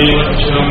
नीलायवक्षं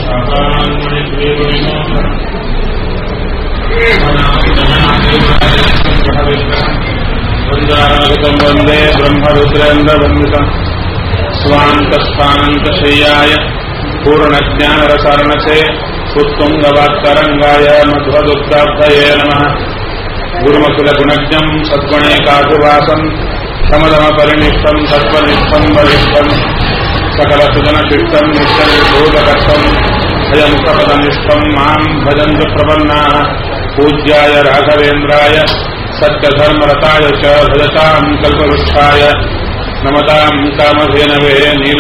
वृन्दागतं वन्दे ब्रह्मरुद्रेन्द्रवन्दितम् स्वान्तस्थानन्तशय्याय पूर्णज्ञानरसारणसे उत्तुङ्गवात्तरङ्गाय मध्वदुग्धाब्धये नमः गुरुमखिलगुणज्ञम् सद्गुणैकाधिवासम् समदमपरिनिष्ठम् सत्त्वनिष्ठम् वरिष्ठम् सकलसुजनशिष्टम् नित्यनिर्भूतकर्तम् अयमुखपदनिष्ठम् माम् भजन्तु प्रपन्नाः पूज्याय राघवेन्द्राय सत्यधर्मरताय च भजताम् कल्पवृक्षाय नमताम् कामधेनवे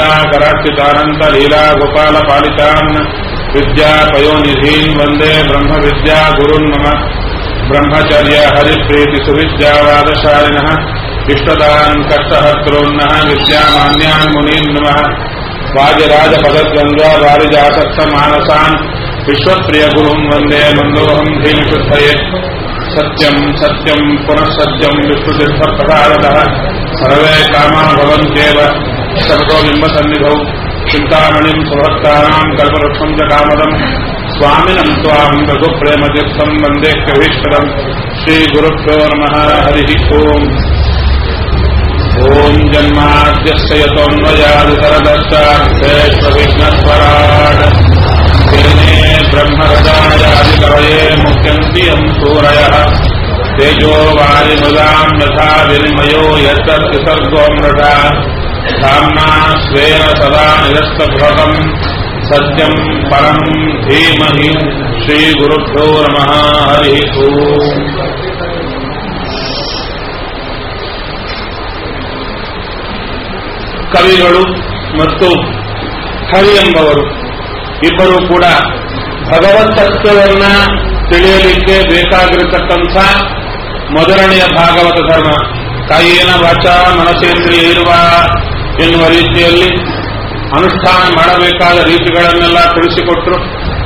नीलाकरार्चितानन्तलीलागोपालपालितान् विद्यापयोनिधीन् वन्दे ब्रह्मविद्या गुरुन् मम ब्रह्मचर्य हरिप्रीतिसुविद्यावादशालिनः इष्टदान् कष्टहर्तॄन्नः विद्यामान्यान् मुनीन् नमः वाजराजपदद्वन्द्वा वारिजासक्तमानसान् विश्वप्रियगुरुम् वन्दे मन्दोऽहम् धीमशुद्धये सत्यम् सत्यम् पुनः सत्यम् विष्णुतीर्थप्रसादतः सर्वे कामा भवन्त्येव सर्वो बिम्बसन्निधौ चिन्तामणिम् सुभक्तानाम् कल्पवृक्षम् च कामदम् स्वामिनम् त्वाम् रघुप्रेमतीर्थम् वन्दे कवीश्वरम् श्रीगुरुभ्यो नमः हरिः ओम् ॐ जन्माद्यस्य यतोऽन्वयादितरदश्चार्थेष्वविघ्नस्वराट् तेने ब्रह्मरदायादिकवये मुख्यन्ति यम् सूरयः तेजो वारिमृदाम् यथा विनिमयो यत्तत् सर्गोऽमृता धाम्ना स्वेन सदा निरस्तभृतम् सत्यम् परम् धीमहि श्रीगुरुभ्यो नमः हरिः ओम् ಕವಿಗಳು ಮತ್ತು ಹರಿ ಎಂಬವರು ಇಬ್ಬರು ಕೂಡ ಭಗವತ್ ತತ್ವವನ್ನ ತಿಳಿಯಲಿಕ್ಕೆ ಬೇಕಾಗಿರತಕ್ಕಂಥ ಮೊದಲನೆಯ ಭಾಗವತ ಧರ್ಮ ಕಾಯಿನ ವಾಚ ಮನಸೇಂದ್ರಿಯ ಇರುವ ಎನ್ನುವ ರೀತಿಯಲ್ಲಿ ಅನುಷ್ಠಾನ ಮಾಡಬೇಕಾದ ರೀತಿಗಳನ್ನೆಲ್ಲ ತಿಳಿಸಿಕೊಟ್ರು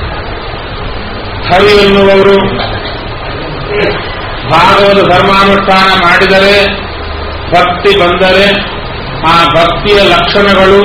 ಹರಿ ಎನ್ನುವರು ಭಾಗವತ ಧರ್ಮಾನುಷ್ಠಾನ ಮಾಡಿದರೆ ಭಕ್ತಿ ಬಂದರೆ ಆ ಭಕ್ತಿಯ ಲಕ್ಷಣಗಳು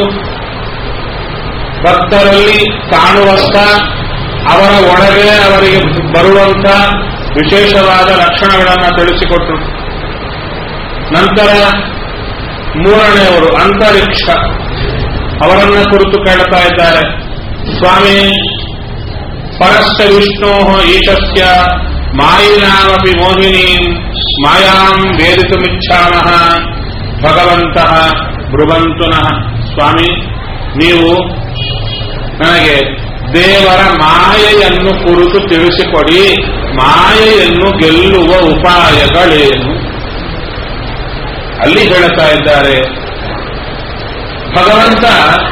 ಭಕ್ತರಲ್ಲಿ ಕಾಣುವಂತ ಅವರ ಒಳಗೆ ಅವರಿಗೆ ಬರುವಂತ ವಿಶೇಷವಾದ ಲಕ್ಷಣಗಳನ್ನು ತಿಳಿಸಿಕೊಟ್ರು ನಂತರ ಮೂರನೆಯವರು ಅಂತರಿಕ್ಷ ಅವರನ್ನ ಕುರಿತು ಕೇಳ್ತಾ ಇದ್ದಾರೆ ಸ್ವಾಮಿ ಪರಸ್ತ ವಿಷ್ಣೋ ಈಶಸ್ಯ ಮಾಯಿನಾಮಪಿ ಮೋಹಿನಿ ಮಾಯಾಂ ವೇದಿತುಮಿಚ್ಛಾಮಃ ಭಗವಂತಃ ಬೃಹಂತುನಃ ಸ್ವಾಮಿ ನೀವು ನನಗೆ ದೇವರ ಮಾಯೆಯನ್ನು ಕುರಿತು ತಿಳಿಸಿಕೊಡಿ ಮಾಯೆಯನ್ನು ಗೆಲ್ಲುವ ಉಪಾಯಗಳೇನು ಅಲ್ಲಿ ಹೇಳುತ್ತಾ ಇದ್ದಾರೆ ಭಗವಂತ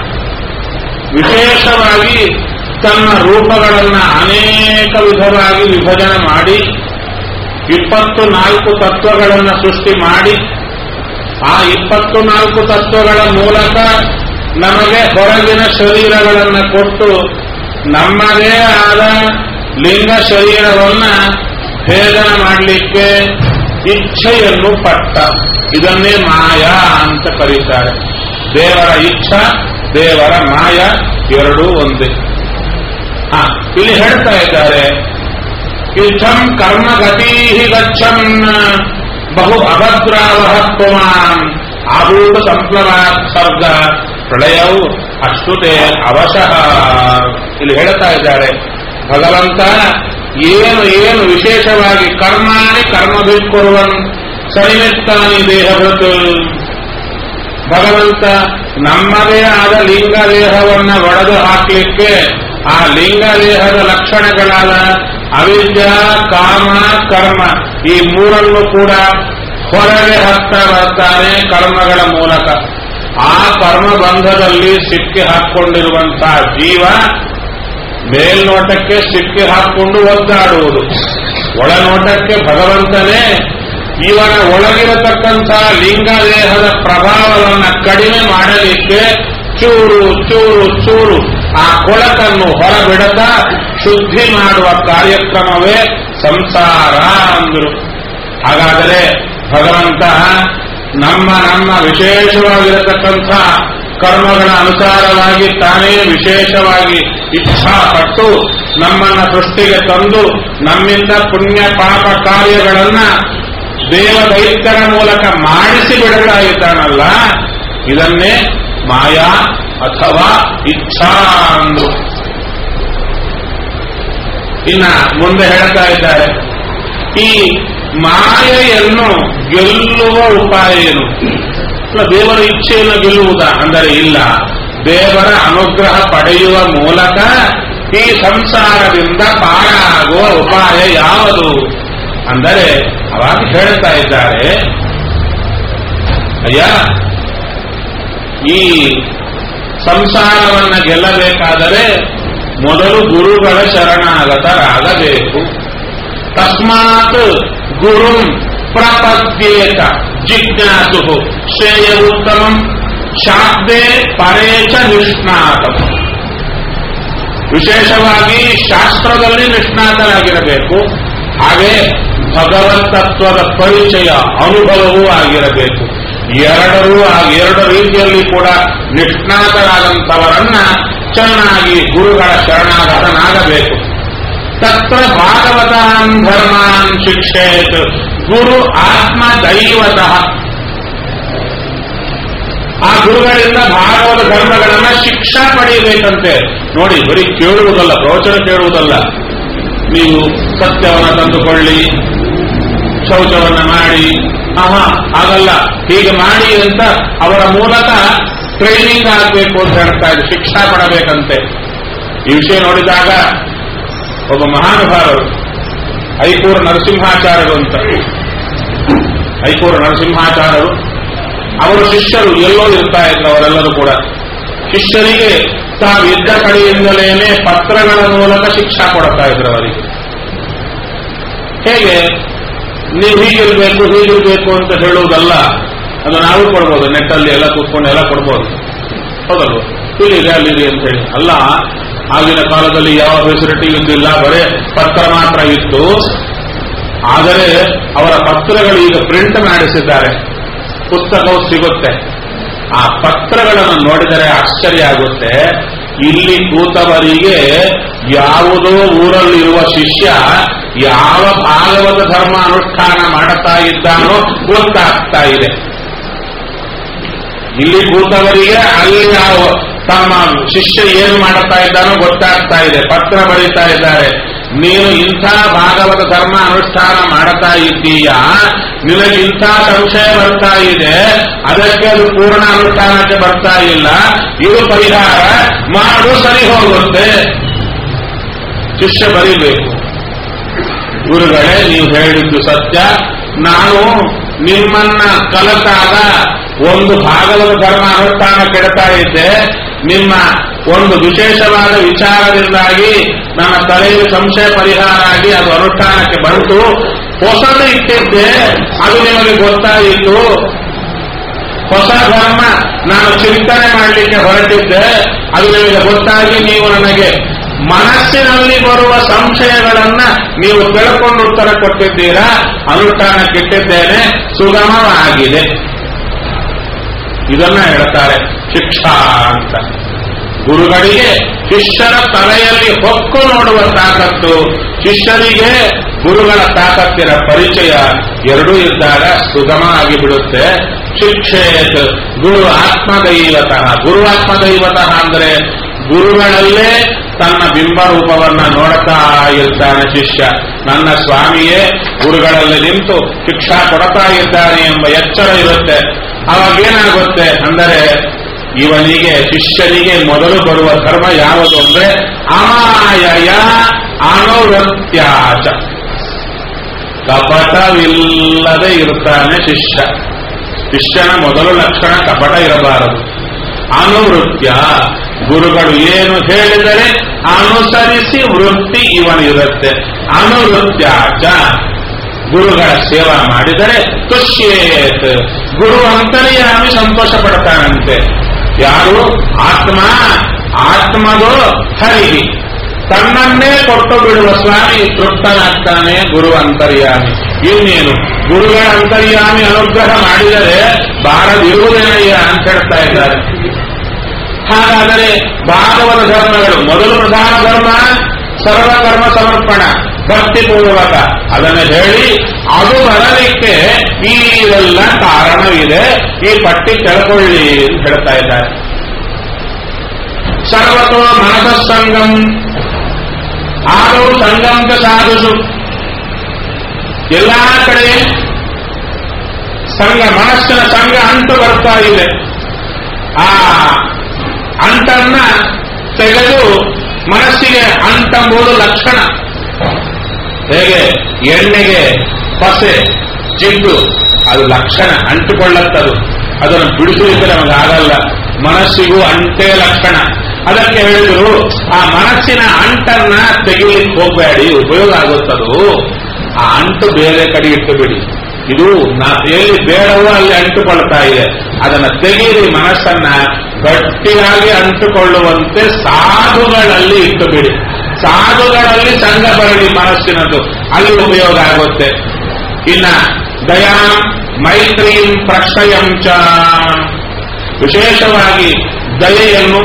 ವಿಶೇಷವಾಗಿ ತನ್ನ ರೂಪಗಳನ್ನ ಅನೇಕ ವಿಧವಾಗಿ ವಿಭಜನೆ ಮಾಡಿ ಇಪ್ಪತ್ತು ನಾಲ್ಕು ತತ್ವಗಳನ್ನು ಸೃಷ್ಟಿ ಮಾಡಿ ಆ ಇಪ್ಪತ್ತು ನಾಲ್ಕು ತತ್ವಗಳ ಮೂಲಕ ನಮಗೆ ಹೊರಗಿನ ಶರೀರಗಳನ್ನು ಕೊಟ್ಟು ನಮ್ಮದೇ ಆದ ಲಿಂಗ ಶರೀರವನ್ನ ಭೇದನ ಮಾಡಲಿಕ್ಕೆ ಇಚ್ಛೆಯನ್ನು ಪಟ್ಟ ಇದನ್ನೇ ಮಾಯಾ ಅಂತ ಕರೀತಾರೆ ದೇವರ ಇಚ್ಛಾ ದೇವರ ಮಾಯ ಎರಡೂ ಒಂದೇ ಹಾ ಇಲ್ಲಿ ಹೇಳ್ತಾ ಇದ್ದಾರೆ ಯುದ್ಧಂ ಕರ್ಮಗತೀ ಗಚ್ಚನ್ ಬಹು ಅಭದ್ರಾವಹ ಪುಮಾನ್ ಆಭೂತ ಸಂಪ್ಲವಾತ್ ಸರ್ಗ ಪ್ರಳಯವು ಅಷ್ಟುತೆ ಅವಶಃ ಇಲ್ಲಿ ಹೇಳ್ತಾ ಇದ್ದಾರೆ ಭಗವಂತ ಏನು ಏನು ವಿಶೇಷವಾಗಿ ಕರ್ಮಾಣಿ ಕರ್ಮ ಬಿಟ್ಕೊರುವನ್ ಸನಿಮಿತ್ತಾನಿ ದೇಹಭೃತ್ ಭಗವಂತ ನಮ್ಮದೇ ಆದ ಲಿಂಗ ದೇಹವನ್ನ ಒಡೆದು ಹಾಕಲಿಕ್ಕೆ ಆ ಲಿಂಗ ದೇಹದ ಲಕ್ಷಣಗಳಾದ ಅವಿದ್ಯ ಕಾಮ ಕರ್ಮ ಈ ಮೂರನ್ನು ಕೂಡ ಹೊರಗೆ ಹಾಕ್ತಾ ಬರ್ತಾನೆ ಕರ್ಮಗಳ ಮೂಲಕ ಆ ಕರ್ಮ ಬಂಧದಲ್ಲಿ ಸಿಕ್ಕಿ ಹಾಕೊಂಡಿರುವಂತಹ ಜೀವ ಮೇಲ್ನೋಟಕ್ಕೆ ಸಿಕ್ಕಿ ಹಾಕೊಂಡು ಒದ್ದಾಡುವುದು ಒಳನೋಟಕ್ಕೆ ಭಗವಂತನೇ ಇವನ ಒಳಗಿರತಕ್ಕಂಥ ಲಿಂಗ ದೇಹದ ಪ್ರಭಾವವನ್ನು ಕಡಿಮೆ ಮಾಡಲಿಕ್ಕೆ ಚೂರು ಚೂರು ಚೂರು ಆ ಕೊಳಕನ್ನು ಹೊರಬಿಡತಾ ಶುದ್ಧಿ ಮಾಡುವ ಕಾರ್ಯಕ್ರಮವೇ ಸಂಸಾರ ಅಂದರು ಹಾಗಾದರೆ ಭಗವಂತ ನಮ್ಮ ನಮ್ಮ ವಿಶೇಷವಾಗಿರತಕ್ಕಂಥ ಕರ್ಮಗಳ ಅನುಸಾರವಾಗಿ ತಾನೇ ವಿಶೇಷವಾಗಿ ಇಚ್ಛಾಪಟ್ಟು ನಮ್ಮನ್ನ ಸೃಷ್ಟಿಗೆ ತಂದು ನಮ್ಮಿಂದ ಪುಣ್ಯ ಪಾಪ ಕಾರ್ಯಗಳನ್ನ ದೇವದೈತ್ಯರ ಮೂಲಕ ಮಾಡಿಸಿ ಬಿಡ್ತಾ ಇದ್ದಾನಲ್ಲ ಇದನ್ನೇ ಮಾಯಾ ಅಥವಾ ಇಚ್ಛಾ ಅಂದು ಇನ್ನ ಮುಂದೆ ಹೇಳ್ತಾ ಇದ್ದಾರೆ ಈ ಮಾಯೆಯನ್ನು ಗೆಲ್ಲುವ ಉಪಾಯ ಏನು ಅಲ್ಲ ದೇವರ ಇಚ್ಛೆಯನ್ನು ಗೆಲ್ಲುವುದ ಅಂದರೆ ಇಲ್ಲ ದೇವರ ಅನುಗ್ರಹ ಪಡೆಯುವ ಮೂಲಕ ಈ ಸಂಸಾರದಿಂದ ಪಾರಾಗುವ ಉಪಾಯ ಯಾವುದು ಅಂದರೆ ಅವಾಗ ಹೇಳ್ತಾ ಇದ್ದಾರೆ ಅಯ್ಯ ಈ ಸಂಸಾರವನ್ನ ಗೆಲ್ಲಬೇಕಾದರೆ ಮೊದಲು ಗುರುಗಳ ಶರಣಾಗತರಾಗಬೇಕು ತಸ್ಮಾತ್ ಗುರು ಪ್ರಪದ್ಯೇತ ಜಿಜ್ಞಾಸು ಶ್ರೇಯ ಉತ್ತಮಂ ಶಾಬ್ದೆ ಪರೇಚ ನಿಷ್ಣಾತಂ ವಿಶೇಷವಾಗಿ ಶಾಸ್ತ್ರದಲ್ಲಿ ನಿಷ್ಣಾತರಾಗಿರಬೇಕು ಹಾಗೆ ಭಗವತ್ತತ್ವದ ಪರಿಚಯ ಅನುಭವವೂ ಆಗಿರಬೇಕು ಎರಡರೂ ಆಗಿ ಎರಡು ರೀತಿಯಲ್ಲಿ ಕೂಡ ನಿಷ್ಣಾತರಾದಂಥವರನ್ನ ಚೆನ್ನಾಗಿ ಗುರುಗಳ ಶರಣಾಗತನಾಗಬೇಕು ತತ್ರ ಭಾಗವತಾನ್ ಧರ್ಮಾನ್ ಶಿಕ್ಷೇತ್ ಗುರು ಆತ್ಮ ದೈವತಃ ಆ ಗುರುಗಳಿಂದ ಭಾಗವತ ಧರ್ಮಗಳನ್ನ ಶಿಕ್ಷಾ ಪಡೆಯಬೇಕಂತೆ ನೋಡಿ ಬರೀ ಕೇಳುವುದಲ್ಲ ಪ್ರವಚನ ಕೇಳುವುದಲ್ಲ ನೀವು ಸತ್ಯವನ್ನ ತಂದುಕೊಳ್ಳಿ ಶೌಚವನ್ನ ಮಾಡಿ ಆಹಾ ಹಾಗಲ್ಲ ಹೀಗೆ ಮಾಡಿ ಅಂತ ಅವರ ಮೂಲಕ ಟ್ರೈನಿಂಗ್ ಆಗಬೇಕು ಅಂತ ಹೇಳ್ತಾ ಇದೆ ಶಿಕ್ಷಾ ಪಡಬೇಕಂತೆ ಈ ವಿಷಯ ನೋಡಿದಾಗ ಒಬ್ಬ ಮಹಾನುಭಾವರು ಐಕೂರು ನರಸಿಂಹಾಚಾರ್ಯರು ಅಂತ ಐಕೂರು ನರಸಿಂಹಾಚಾರ್ಯರು ಅವರ ಶಿಷ್ಯರು ಎಲ್ಲೋ ಇರ್ತಾ ಇದ್ರು ಅವರೆಲ್ಲರೂ ಕೂಡ ಶಿಷ್ಯರಿಗೆ ತಾವಿದ್ದ ಕಡೆಯಿಂದಲೇನೆ ಪತ್ರಗಳ ಮೂಲಕ ಶಿಕ್ಷಾ ಕೊಡ್ತಾ ಇದ್ರು ಅವರಿಗೆ ಹೇಗೆ ನೀವು ಹೀಗಿರ್ಬೇಕು ಹೀಗಿರ್ಬೇಕು ಅಂತ ಹೇಳುವುದಲ್ಲ ಅದು ನಾವು ಕೊಡ್ಬೋದು ನೆಟ್ಟಲ್ಲಿ ಎಲ್ಲ ಕೂತ್ಕೊಂಡು ಎಲ್ಲ ಕೊಡ್ಬೋದು ಹೌದಲ್ವ ಇಲ್ಲಿದೆ ಅಲ್ಲಿದೆ ಅಂತ ಹೇಳಿ ಅಲ್ಲ ಆಗಿನ ಕಾಲದಲ್ಲಿ ಯಾವ ಫೆಸಿಲಿಟಿ ಇದ್ದಿಲ್ಲ ಬರೇ ಪತ್ರ ಮಾತ್ರ ಇತ್ತು ಆದರೆ ಅವರ ಪತ್ರಗಳು ಈಗ ಪ್ರಿಂಟ್ ಮಾಡಿಸಿದ್ದಾರೆ ಪುಸ್ತಕವು ಸಿಗುತ್ತೆ ಆ ಪತ್ರಗಳನ್ನು ನೋಡಿದರೆ ಆಶ್ಚರ್ಯ ಆಗುತ್ತೆ ಇಲ್ಲಿ ಕೂತವರಿಗೆ ಯಾವುದೋ ಊರಲ್ಲಿರುವ ಶಿಷ್ಯ ಯಾವ ಭಾಗವತ ಧರ್ಮ ಅನುಷ್ಠಾನ ಮಾಡುತ್ತಾ ಇದ್ದಾನೋ ಗೊತ್ತಾಗ್ತಾ ಇದೆ ಇಲ್ಲಿ ಕೂತವರಿಗೆ ಅಲ್ಲಿ ಯಾವ ತಮ್ಮ ಶಿಷ್ಯ ಏನು ಮಾಡುತ್ತಾ ಇದ್ದಾನೋ ಗೊತ್ತಾಗ್ತಾ ಇದೆ ಪತ್ರ ಬರೀತಾ ಇದ್ದಾರೆ ನೀನು ಇಂಥ ಭಾಗವತ ಧರ್ಮ ಅನುಷ್ಠಾನ ಮಾಡುತ್ತಾ ಇದ್ದೀಯಾ ನಿನಗೆ ಇಂಥ ಸಂಶಯ ಬರ್ತಾ ಇದೆ ಅದಕ್ಕೆ ಅದು ಪೂರ್ಣ ಅನುಷ್ಠಾನಕ್ಕೆ ಬರ್ತಾ ಇಲ್ಲ ಇದು ಪರಿಹಾರ ಮಾಡು ಸರಿ ಹೋಗುತ್ತೆ ಶಿಷ್ಯ ಬರೀಬೇಕು ಗುರುಗಳೇ ನೀವು ಹೇಳಿದ್ದು ಸತ್ಯ ನಾನು ನಿಮ್ಮನ್ನ ಕಲಿತಾಗ ಒಂದು ಭಾಗವತ ಧರ್ಮ ಅನುಷ್ಠಾನ ಕೆಡ್ತಾ ಇದ್ದೆ ನಿಮ್ಮ ಒಂದು ವಿಶೇಷವಾದ ವಿಚಾರದಿಂದಾಗಿ ನನ್ನ ತಲೆಯಲ್ಲಿ ಸಂಶಯ ಪರಿಹಾರ ಆಗಿ ಅದು ಅನುಷ್ಠಾನಕ್ಕೆ ಬಂತು ಹೊಸದು ಇಟ್ಟಿದ್ದೆ ಅದು ನಿಮಗೆ ಗೊತ್ತಾಯಿತು ಹೊಸ ಧರ್ಮ ನಾನು ಚಿಂತನೆ ಮಾಡಲಿಕ್ಕೆ ಹೊರಟಿದ್ದೆ ಅದು ನಿಮಗೆ ಗೊತ್ತಾಗಿ ನೀವು ನನಗೆ ಮನಸ್ಸಿನಲ್ಲಿ ಬರುವ ಸಂಶಯಗಳನ್ನ ನೀವು ತಿಳ್ಕೊಂಡು ಉತ್ತರ ಕೊಟ್ಟಿದ್ದೀರಾ ಅನುಷ್ಠಾನಕ್ಕಿಟ್ಟಿದ್ದೇನೆ ಸುಗಮವಾಗಿದೆ ಇದನ್ನ ಹೇಳ್ತಾರೆ ಶಿಕ್ಷಾ ಅಂತ ಗುರುಗಳಿಗೆ ಶಿಷ್ಯರ ತಲೆಯಲ್ಲಿ ಹೊಕ್ಕು ನೋಡುವ ತಾಕತ್ತು ಶಿಷ್ಯರಿಗೆ ಗುರುಗಳ ತಾಕತ್ತಿನ ಪರಿಚಯ ಎರಡೂ ಇದ್ದಾಗ ಸುಗಮ ಆಗಿಬಿಡುತ್ತೆ ಶಿಕ್ಷೇತ್ ಗುರು ಆತ್ಮದೈವತಃ ಗುರು ಆತ್ಮದೈವತಃ ಅಂದ್ರೆ ಗುರುಗಳಲ್ಲೇ ತನ್ನ ಬಿಂಬ ರೂಪವನ್ನ ನೋಡ್ತಾ ಇರ್ತಾನೆ ಶಿಷ್ಯ ನನ್ನ ಸ್ವಾಮಿಯೇ ಗುರುಗಳಲ್ಲಿ ನಿಂತು ಶಿಕ್ಷಾ ಕೊಡ್ತಾ ಇದ್ದಾನೆ ಎಂಬ ಎಚ್ಚರ ಇರುತ್ತೆ ಅವಾಗ ಏನಾಗುತ್ತೆ ಅಂದರೆ ಇವನಿಗೆ ಶಿಷ್ಯನಿಗೆ ಮೊದಲು ಬರುವ ಧರ್ಮ ಯಾವುದು ಅಂದ್ರೆ ಅಮಾಯಯ ಅನುವೃತ್ಯಾಚ ಕಪಟವಿಲ್ಲದೆ ಇರ್ತಾನೆ ಶಿಷ್ಯ ಶಿಷ್ಯನ ಮೊದಲು ಲಕ್ಷಣ ಕಪಟ ಇರಬಾರದು ಅನುವೃತ್ಯ ಗುರುಗಳು ಏನು ಹೇಳಿದರೆ ಅನುಸರಿಸಿ ವೃತ್ತಿ ಇವನಿರುತ್ತೆ ಅನುವೃತ್ಯಾಚ ಗುರುಗಳ ಸೇವಾ ಮಾಡಿದರೆ ತುಷ್ಯೇತ್ ಗುರು ಅಂತರ್ಯಾಮಿ ಸಂತೋಷ ಪಡ್ತಾನಂತೆ ಯಾರು ಆತ್ಮ ಆತ್ಮದೋ ಹರಿ ತನ್ನನ್ನೇ ಕೊಟ್ಟು ಬಿಡುವ ಸ್ವಾಮಿ ತೃಪ್ತನಾಗ್ತಾನೆ ಗುರು ಅಂತರ್ಯಾಮಿ ಇನ್ನೇನು ಗುರುಗಳ ಅಂತರ್ಯಾಮಿ ಅನುಗ್ರಹ ಮಾಡಿದರೆ ಬಾರದಿರುವುದೇನಯ್ಯ ಅಂತ ಹೇಳ್ತಾ ಇದ್ದಾರೆ ಹಾಗಾದರೆ ಭಾಗವತ ಧರ್ಮಗಳು ಮೊದಲು ಪ್ರಧಾನ ಧರ್ಮ ಸರ್ವಕರ್ಮ ಸಮರ್ಪಣ ಭಕ್ತಿಪೂರ್ವಕ ಅದನ್ನು ಹೇಳಿ ಅದು ಬರಲಿಕ್ಕೆ ಈ ಎಲ್ಲ ಕಾರಣವಿದೆ ಈ ಪಟ್ಟಿ ಕೆಳಕೊಳ್ಳಿ ಅಂತ ಹೇಳ್ತಾ ಇದ್ದಾರೆ ಸರ್ವತೋ ಮನಸ ಸಂಗಂ ಆದೌ ಸಂಗಂ ಸಾಧುಸು ಎಲ್ಲಾ ಕಡೆ ಸಂಘ ಮನಸ್ಸಿನ ಸಂಘ ಅಂಟು ಬರ್ತಾ ಇದೆ ಆ ಅಂಟನ್ನ ತೆಗೆದು ಮನಸ್ಸಿಗೆ ಅಂಟಂಬುದು ಲಕ್ಷಣ ಹೇಗೆ ಎಣ್ಣೆಗೆ ಪಸೆ ಜಿಡ್ಡು ಅದು ಲಕ್ಷಣ ಅಂಟುಕೊಳ್ಳತ್ತದು ಅದನ್ನು ಬಿಡಿಸಲಿಕ್ಕೆ ನಮಗಾಗಲ್ಲ ಮನಸ್ಸಿಗೂ ಅಂಟೇ ಲಕ್ಷಣ ಅದಕ್ಕೆ ಹೇಳಿದ್ರು ಆ ಮನಸ್ಸಿನ ಅಂಟನ್ನ ತೆಗಿಲಿಕ್ಕೆ ಹೋಗಬೇಡಿ ಉಪಯೋಗ ಆಗುತ್ತದು ಆ ಅಂಟು ಬೇರೆ ಕಡೆ ಇಟ್ಟು ಬಿಡಿ ಇದು ನಾ ಎಲ್ಲಿ ಬೇಡವೋ ಅಲ್ಲಿ ಅಂಟುಕೊಳ್ತಾ ಇದೆ ಅದನ್ನ ತೆಗೀರಿ ಮನಸ್ಸನ್ನ ಗಟ್ಟಿಯಾಗಿ ಅಂಟುಕೊಳ್ಳುವಂತೆ ಸಾಧುಗಳಲ್ಲಿ ಇಟ್ಟು ಬಿಡಿ ಸಾಧುಗಳಲ್ಲಿ ಸಂಘ ಬರಲಿ ಮನಸ್ಸಿನದು ಅಲ್ಲಿ ಉಪಯೋಗ ಆಗುತ್ತೆ ಇನ್ನ ದಯಾ ಮೈತ್ರೀಂ ಪ್ರಕ್ಷಯಂ ಚ ವಿಶೇಷವಾಗಿ ದಯೆಯನ್ನು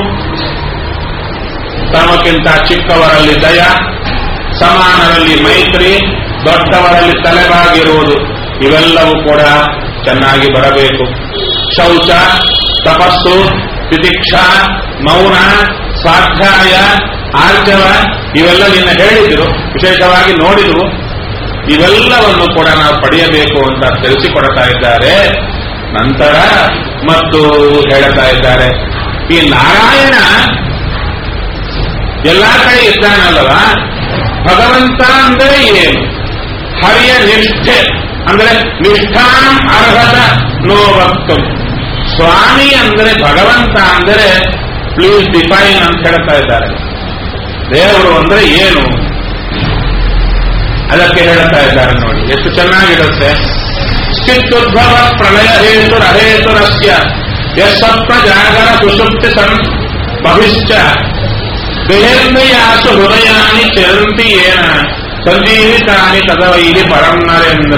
ತಮಕ್ಕಿಂತ ಚಿಕ್ಕವರಲ್ಲಿ ದಯ ಸಮಾನರಲ್ಲಿ ಮೈತ್ರಿ ದೊಡ್ಡವರಲ್ಲಿ ತಲೆಬಾಗಿರುವುದು ಇವೆಲ್ಲವೂ ಕೂಡ ಚೆನ್ನಾಗಿ ಬರಬೇಕು ಶೌಚ ತಪಸ್ಸು ತಿತಿಕ್ಷಾ ಮೌನ ಸ್ವಾಧ್ಯಾಯ ಆರ್ಜವ ಇವೆಲ್ಲ ನಿನ್ನ ಹೇಳಿದ್ರು ವಿಶೇಷವಾಗಿ ನೋಡಿದ್ರು ಇವೆಲ್ಲವನ್ನು ಕೂಡ ನಾವು ಪಡೆಯಬೇಕು ಅಂತ ತಿಳಿಸಿಕೊಡ್ತಾ ಇದ್ದಾರೆ ನಂತರ ಮತ್ತು ಹೇಳ್ತಾ ಇದ್ದಾರೆ ಈ ನಾರಾಯಣ ಎಲ್ಲಾ ಕಡೆ ಇದ್ದಾನಲ್ವ ಭಗವಂತ ಅಂದ್ರೆ ಏನು ಹರಿಯ ನಿಷ್ಠೆ ಅಂದ್ರೆ ನಿಷ್ಠಾಂ ಅರ್ಹತ ನೋವಕ್ತು ಸ್ವಾಮಿ ಅಂದ್ರೆ ಭಗವಂತ ಅಂದ್ರೆ ಪ್ಲೀಸ್ ಡಿಫೈನ್ ಅಂತ ಹೇಳ್ತಾ ಇದ್ದಾರೆ ದೇವರು ಅಂದ್ರೆ ಏನು ಅದಕ್ಕೆ ಹೇಳ್ತಾ ಇದ್ದಾರೆ ನೋಡಿ ಎಷ್ಟು ಚೆನ್ನಾಗಿರುತ್ತೆ ಸ್ಥಿತ್ಯುದ್ಭವ ಪ್ರಳಯ ಹೇತು ರಹೇತುರಸ್ಯ ಯಸ್ವಪ್ನ ಜಾಗರ ಸುಷುಪ್ತಿ ಸನ್ ಭವಿಷ್ಯ ದೇಹೇಂದ್ರಿಯಾಸು ಹೃದಯಾನಿ ಚರಂತಿ ಏನ ಸಂಜೀವಿತಾನಿ ತದವೈರಿ ಪರಂ ನರೇಂದ್ರ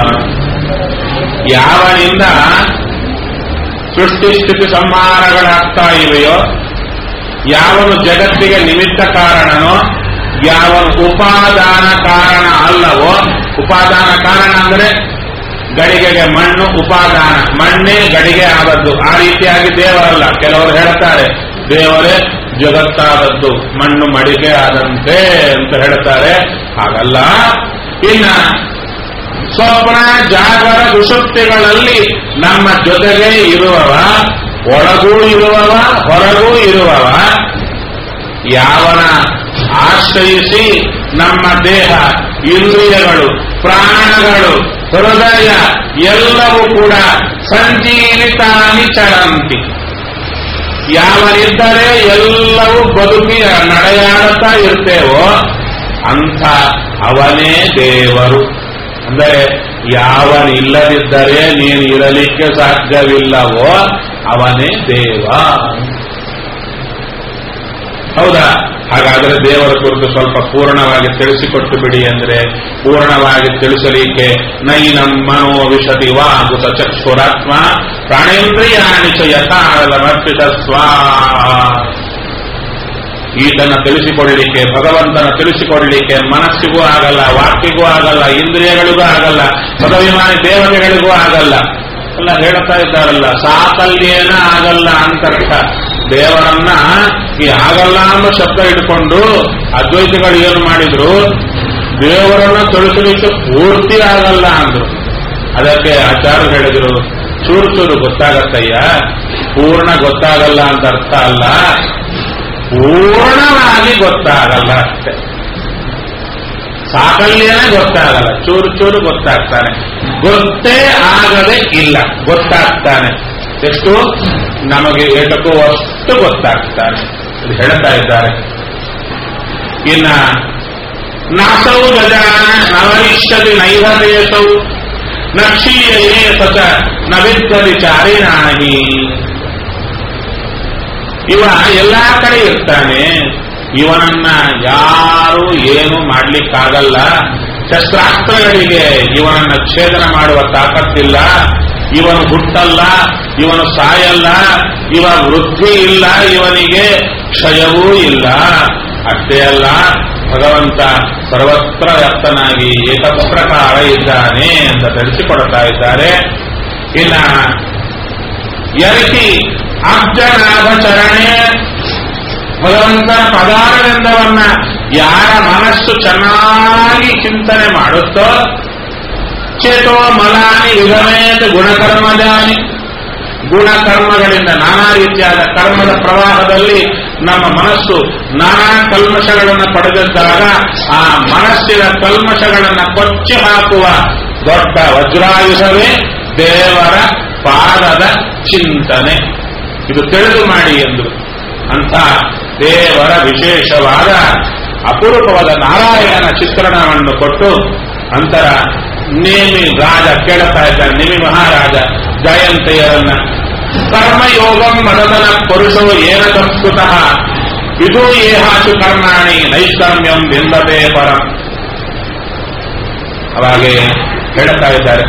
ಯಾವನಿಂದ ಸೃಷ್ಟಿ ಸ್ಥಿತಿ ಸಂಹಾರಗಳಾಗ್ತಾ ಇವೆಯೋ ಯಾವನು ಜಗತ್ತಿಗೆ ನಿಮಿತ್ತ ಕಾರಣನೋ ಯಾವನು ಉಪಾದಾನ ಕಾರಣ ಅಲ್ಲವೋ ಉಪಾದಾನ ಕಾರಣ ಅಂದ್ರೆ ಗಡಿಗೆಗೆ ಮಣ್ಣು ಉಪಾದಾನ ಮಣ್ಣೇ ಗಡಿಗೆ ಆದದ್ದು ಆ ರೀತಿಯಾಗಿ ದೇವರಲ್ಲ ಕೆಲವರು ಹೇಳ್ತಾರೆ ದೇವರೇ ಜಗತ್ತಾದದ್ದು ಮಣ್ಣು ಮಡಿಕೆ ಆದಂತೆ ಅಂತ ಹೇಳ್ತಾರೆ ಹಾಗಲ್ಲ ಇನ್ನ ಸ್ವಪ್ನ ಜಾಗರ ಸುಷುಪ್ತಿಗಳಲ್ಲಿ ನಮ್ಮ ಜೊತೆಗೆ ಇರುವವ ಒಳಗೂ ಇರುವವ ಹೊರಗೂ ಇರುವವ ಯಾವನ ಆಶ್ರಯಿಸಿ ನಮ್ಮ ದೇಹ ಇಂದ್ರಿಯಗಳು ಪ್ರಾಣಗಳು ಹೃದಯ ಎಲ್ಲವೂ ಕೂಡ ಸಂಜೀವಿತಾನಿ ಚರಂತಿ ಯಾವನಿದ್ದರೆ ಎಲ್ಲವೂ ಬದುಕಿ ನಡೆಯಾಡುತ್ತಾ ಇರ್ತೇವೋ ಅಂಥ ಅವನೇ ದೇವರು ಅಂದರೆ ಯಾವನಿಲ್ಲದಿದ್ದರೆ ನೀನು ಇರಲಿಕ್ಕೆ ಸಾಧ್ಯವಿಲ್ಲವೋ ಅವನೇ ದೇವ ಹೌದಾ ಹಾಗಾದರೆ ದೇವರ ಕುರಿತು ಸ್ವಲ್ಪ ಪೂರ್ಣವಾಗಿ ತಿಳಿಸಿಕೊಟ್ಟು ಬಿಡಿ ಅಂದ್ರೆ ಪೂರ್ಣವಾಗಿ ತಿಳಿಸಲಿಕ್ಕೆ ನೈನಂ ಮನೋ ವಿಶತಿ ವಾಗುತ ಚಕ್ಷುರಾತ್ಮ ಪ್ರಾಣೇಂದ್ರಿಯಾಣಿ ಚ ಯಥಾಳಮರ್ಪಿತ ಸ್ವಾ ಈತನ ತಿಳಿಸಿಕೊಡ್ಲಿಕ್ಕೆ ಭಗವಂತನ ತಿಳಿಸಿಕೊಡ್ಲಿಕ್ಕೆ ಮನಸ್ಸಿಗೂ ಆಗಲ್ಲ ವಾಕ್ಯಗೂ ಆಗಲ್ಲ ಇಂದ್ರಿಯಗಳಿಗೂ ಆಗಲ್ಲ ಪದವಿಮಾನಿ ದೇವತೆಗಳಿಗೂ ಆಗಲ್ಲ ಎಲ್ಲ ಹೇಳ್ತಾ ಇದ್ದಾರಲ್ಲ ಸಾಕಲ್ಯೇನ ಆಗಲ್ಲ ಅಂತರ್ಥ ದೇವರನ್ನ ಈ ಆಗಲ್ಲ ಅನ್ನೋ ಶಬ್ದ ಇಟ್ಕೊಂಡು ಅದ್ವೈತಗಳು ಏನು ಮಾಡಿದ್ರು ದೇವರನ್ನ ತಿಳಿಸಲಿಕ್ಕೆ ಪೂರ್ತಿ ಆಗಲ್ಲ ಅಂದ್ರು ಅದಕ್ಕೆ ಆಚಾರ್ಯ ಹೇಳಿದ್ರು ಚೂರು ಚೂರು ಗೊತ್ತಾಗತ್ತಯ್ಯ ಪೂರ್ಣ ಗೊತ್ತಾಗಲ್ಲ ಅಂತ ಅರ್ಥ ಅಲ್ಲ ಪೂರ್ಣವಾಗಿ ಗೊತ್ತಾಗಲ್ಲ ಅಷ್ಟೆ ಸಾಕಲ್ಯನೇ ಗೊತ್ತಾಗಲ್ಲ ಚೂರು ಚೂರು ಗೊತ್ತಾಗ್ತಾನೆ ಗೊತ್ತೇ ಆಗದೆ ಇಲ್ಲ ಗೊತ್ತಾಗ್ತಾನೆ ಎಷ್ಟು ನಮಗೆ ಏಟಕ್ಕೂ ಅಷ್ಟು ಗೊತ್ತಾಗ್ತಾನೆ ಇದು ಹೇಳ್ತಾ ಇದ್ದಾರೆ ಇನ್ನ ನಾಸೌ ಗಜಾನ ನವರಿಷ್ಯತಿ ನೈವರೇಶೌ ನಕ್ಷೀಯೇ ಸಚ ನವಿದ್ವರಿ ಚಾರಿಣಾಹಿ ಇವ ಎಲ್ಲಾ ಕಡೆ ಇರ್ತಾನೆ ಇವನನ್ನ ಯಾರು ಏನು ಮಾಡ್ಲಿಕ್ಕಾಗಲ್ಲ ಶಸ್ತ್ರಾಸ್ತ್ರಗಳಿಗೆ ಇವನನ್ನ ಛೇದನ ಮಾಡುವ ತಾಕತ್ತಿಲ್ಲ ಇವನು ಹುಟ್ಟಲ್ಲ ಇವನು ಸಾಯಲ್ಲ ಇವ ವೃದ್ಧಿ ಇಲ್ಲ ಇವನಿಗೆ ಕ್ಷಯವೂ ಇಲ್ಲ ಅಷ್ಟೇ ಅಲ್ಲ ಭಗವಂತ ಸರ್ವತ್ರ ವ್ಯಕ್ತನಾಗಿ ಏಕಪ್ರಕಾರ ಇದ್ದಾನೆ ಅಂತ ತಿಳಿಸಿಕೊಡ್ತಾ ಇದ್ದಾರೆ ಇನ್ನ ಯರಿತಿ ಅಬ್ಜನಾಭ ಚರಣೆ ಭಗವಂತನ ಪದಾರವಿಂದವನ್ನ ಯಾರ ಮನಸ್ಸು ಚೆನ್ನಾಗಿ ಚಿಂತನೆ ಮಾಡುತ್ತೋ ಚೇತೋ ಮಲಾನಿ ಯುಗಮೇತ ಗುಣಕರ್ಮದಾನಿ ಗುಣಕರ್ಮಗಳಿಂದ ನಾನಾ ರೀತಿಯಾದ ಕರ್ಮದ ಪ್ರವಾಹದಲ್ಲಿ ನಮ್ಮ ಮನಸ್ಸು ನಾನಾ ಕಲ್ಮಶಗಳನ್ನು ಪಡೆದಿದ್ದಾಗ ಆ ಮನಸ್ಸಿನ ಕಲ್ಮಶಗಳನ್ನು ಕೊಚ್ಚಿ ಹಾಕುವ ದೊಡ್ಡ ವಜ್ರಾಯುಧವೇ ದೇವರ ಪಾದದ ಚಿಂತನೆ ಇದು ತಿಳಿದು ಮಾಡಿ ಎಂದು ಅಂತ ದೇವರ ವಿಶೇಷವಾದ ಅಪರೂಪವಾದ ನಾರಾಯಣನ ಚಿತ್ರಣವನ್ನು ಕೊಟ್ಟು ನಂತರ ನೇಮಿ ರಾಜ ಕೇಳುತ್ತಾ ಇದ್ದಾನೆ ನಿಮಿ ಮಹಾರಾಜ ಜಯಂತಿಯರನ್ನ ಕರ್ಮಯೋಗಂ ಮದದನ ಪುರುಷವು ಏನ ಸಂಸ್ಕೃತಃ ಇದು ಏಹಾಸು ಕರ್ಮಾಣಿ ನೈಷ್ಕರ್ಮ್ಯಂ ಬಿಂಬತೆ ಪರಂ ಅವಾಗೆ ಹೇಳ್ತಾ ಇದ್ದಾರೆ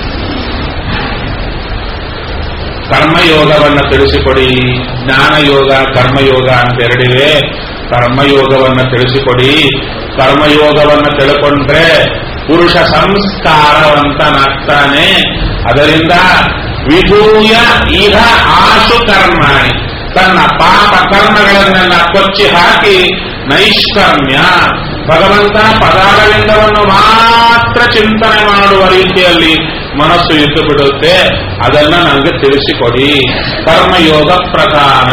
ಕರ್ಮಯೋಗವನ್ನು ತಿಳಿಸಿಕೊಡಿ ಜ್ಞಾನಯೋಗ ಕರ್ಮಯೋಗ ಅಂತ ಎರಡಿವೆ ಕರ್ಮಯೋಗವನ್ನು ತಿಳಿಸಿಕೊಡಿ ಕರ್ಮಯೋಗವನ್ನು ತಿಳ್ಕೊಂಡ್ರೆ ಪುರುಷ ಸಂಸ್ಕಾರವಂತನಾಗ್ತಾನೆ ಅದರಿಂದ ವಿಧೂಯ ಇಹ ಆಶು ಕರ್ಮಾಣಿ ತನ್ನ ಪಾಪ ಕರ್ಮಗಳನ್ನೆಲ್ಲ ಕೊಚ್ಚಿ ಹಾಕಿ ನೈಷ್ಕರ್ಮ್ಯ ಭಗವಂತನ ಪದಾರವಿಂದವನ್ನು ಮಾತ್ರ ಚಿಂತನೆ ಮಾಡುವ ರೀತಿಯಲ್ಲಿ ಮನಸ್ಸು ಇದ್ದು ಬಿಡುತ್ತೆ ಅದನ್ನ ನನಗೆ ತಿಳಿಸಿಕೊಡಿ ಕರ್ಮಯೋಗ ಪ್ರಧಾನ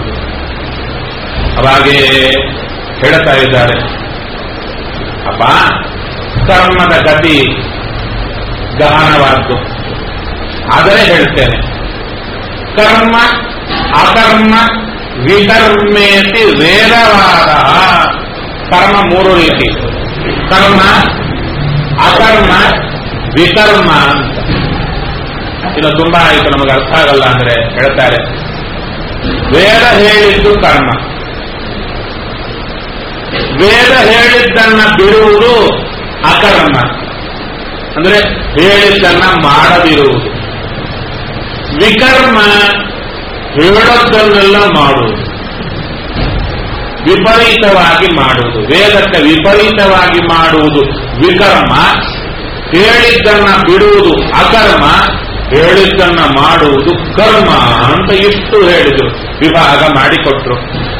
ಅವಾಗೆ ಹೇಳ್ತಾ ಇದ್ದಾರೆ ಅಪ್ಪ ಕರ್ಮದ ಗತಿ ಗಹನವಾದ್ದು ಆದರೆ ಹೇಳ್ತೇನೆ ಕರ್ಮ ಅಕರ್ಮ ವಿಕರ್ಮೇತಿ ವೇದವಾದ ಕರ್ಮ ಮೂರು ರೀತಿ ಕರ್ಮ ಅಕರ್ಮ ವಿಕರ್ಮ ಅಂತ ಇನ್ನು ತುಂಬಾ ಆಯಿತು ನಮಗೆ ಅರ್ಥ ಆಗಲ್ಲ ಅಂದ್ರೆ ಹೇಳ್ತಾರೆ ವೇದ ಹೇಳಿದ್ದು ಕರ್ಮ ವೇದ ಹೇಳಿದ್ದನ್ನ ಬಿಡುವುದು ಅಕರ್ಮ ಅಂದ್ರೆ ಹೇಳಿದ್ದನ್ನ ಮಾಡದಿರುವುದು ವಿಕರ್ಮ ಹೇಳೋದನ್ನೆಲ್ಲ ಮಾಡುವುದು ವಿಪರೀತವಾಗಿ ಮಾಡುವುದು ವೇದಕ್ಕೆ ವಿಪರೀತವಾಗಿ ಮಾಡುವುದು ವಿಕರ್ಮ ಹೇಳಿದ್ದನ್ನ ಬಿಡುವುದು ಅಕರ್ಮ ಹೇಳಿದ್ದನ್ನ ಮಾಡುವುದು ಕರ್ಮ ಅಂತ ಇಷ್ಟು ಹೇಳಿದ್ರು ವಿಭಾಗ ಮಾಡಿಕೊಟ್ರು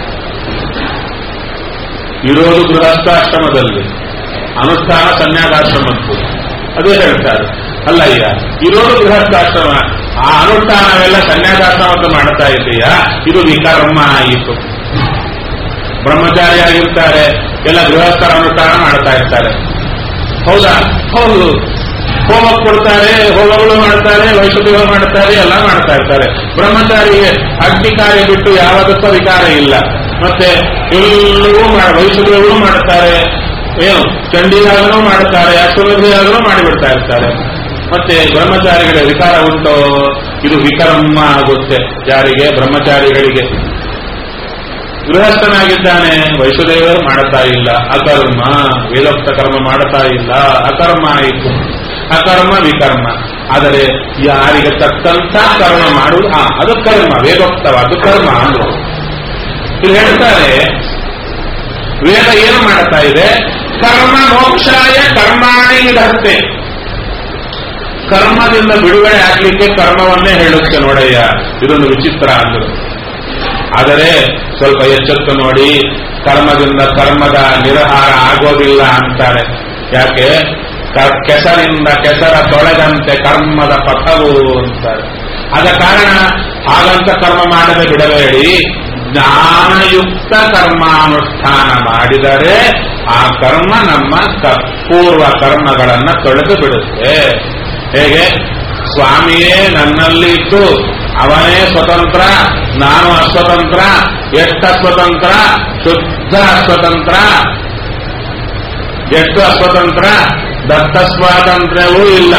ಇರೋದು ಗೃಹಸ್ಥಾಶ್ರಮದಲ್ಲಿ ಅನುಷ್ಠಾನ ಸನ್ಯಾಸಾಶ್ರಮಕ್ಕೂ ಅದೇ ಹೇಳ್ತಾರೆ ಅಲ್ಲಯ್ಯ ಇರೋದು ಗೃಹಸ್ಥಾಶ್ರಮ ಆ ಅನುಷ್ಠಾನವೆಲ್ಲ ಸನ್ಯಾಸಾಶ್ರಮಕ್ಕೆ ಮಾಡ್ತಾ ಇದೆಯಾ ಇದು ವಿಕರ್ಮ ಆಯಿತು ಬ್ರಹ್ಮಚಾರಿಯಾಗಿರ್ತಾರೆ ಎಲ್ಲ ಗೃಹಸ್ಥರ ಅನುಷ್ಠಾನ ಮಾಡ್ತಾ ಇರ್ತಾರೆ ಹೌದಾ ಹೌದು ಹೋಮ ಕೊಡ್ತಾರೆ ಹೋಮಗಳು ಮಾಡ್ತಾರೆ ವೈಷುದೇವ ಮಾಡ್ತಾರೆ ಎಲ್ಲ ಮಾಡ್ತಾ ಇರ್ತಾರೆ ಬ್ರಹ್ಮಚಾರಿಗೆ ಅಗ್ನಿ ಕಾರ್ಯ ಬಿಟ್ಟು ಯಾವುದಕ್ಕೂ ಅಧಿಕಾರ ಇಲ್ಲ ಮತ್ತೆ ಎಲ್ಲವೂ ವೈಷುದೇವಗಳು ಮಾಡ್ತಾರೆ ಏನು ಚಂಡಿಯಾಗನೂ ಮಾಡ್ತಾರೆ ಅಶ್ವಮೇಧಾಗನೂ ಮಾಡಿಬಿಡ್ತಾ ಇರ್ತಾರೆ ಮತ್ತೆ ಬ್ರಹ್ಮಚಾರಿಗಳ ಅಧಿಕಾರ ಉಂಟು ಇದು ವಿಕರ್ಮ ಆಗುತ್ತೆ ಯಾರಿಗೆ ಬ್ರಹ್ಮಚಾರಿಗಳಿಗೆ ಗೃಹಸ್ಥನಾಗಿದ್ದಾನೆ ವೈಷುದೇವರು ಮಾಡುತ್ತಾ ಇಲ್ಲ ಅಕರ್ಮ ವೇದೋಕ್ತ ಕರ್ಮ ಮಾಡುತ್ತಾ ಇಲ್ಲ ಅಕರ್ಮ ಆಯಿತು ಅಕರ್ಮ ವಿಕರ್ಮ ಆದರೆ ಯಾರಿಗೆ ತಕ್ಕಂತ ಕರ್ಮ ಮಾಡುವುದು ಆ ಅದು ಕರ್ಮ ವೇದೋಕ್ತವಾದ ಕರ್ಮ ಅಂದ್ರು ಇಲ್ಲಿ ಹೇಳ್ತಾರೆ ವೇದ ಏನು ಮಾಡುತ್ತಾ ಇದೆ ಕರ್ಮ ಮೋಕ್ಷಾಯ ಕರ್ಮಾಣಿ ಇದತ್ತೆ ಕರ್ಮದಿಂದ ಬಿಡುಗಡೆ ಆಗ್ಲಿಕ್ಕೆ ಕರ್ಮವನ್ನೇ ಹೇಳುತ್ತೆ ನೋಡಯ್ಯ ಇದೊಂದು ವಿಚಿತ್ರ ಅಂದರು ಆದರೆ ಸ್ವಲ್ಪ ಎಚ್ಚೆತ್ತು ನೋಡಿ ಕರ್ಮದಿಂದ ಕರ್ಮದ ನಿರಹಾರ ಆಗೋದಿಲ್ಲ ಅಂತಾರೆ ಯಾಕೆ ಕ- ಕೆಸರಿಂದ ಕೆಸರ ತೊಳೆದಂತೆ ಕರ್ಮದ ಪಥವು ಅಂತಾರೆ ಆದ ಕಾರಣ ಹಾಗಂತ ಕರ್ಮ ಮಾಡದೆ ಬಿಡಬೇಡಿ ಜ್ಞಾನಯುಕ್ತ ಕರ್ಮಾನುಷ್ಠಾನ ಮಾಡಿದರೆ ಆ ಕರ್ಮ ನಮ್ಮ ಕ- ಪೂರ್ವ ಕರ್ಮಗಳನ್ನ ತೊಳೆದು ಬಿಡುತ್ತೆ ಹೇಗೆ ಸ್ವಾಮಿಯೇ ನನ್ನಲ್ಲಿ ಇದ್ದು ಅವನೇ ಸ್ವತಂತ್ರ ನಾನು ಅಸ್ವತಂತ್ರ ಎಷ್ಟು ಅಸ್ವತಂತ್ರ ಶುದ್ಧ ಅಸ್ವತಂತ್ರ ಎಷ್ಟು ಅಸ್ವತಂತ್ರ ದತ್ತ ಸ್ವಾತಂತ್ರ್ಯವೂ ಇಲ್ಲ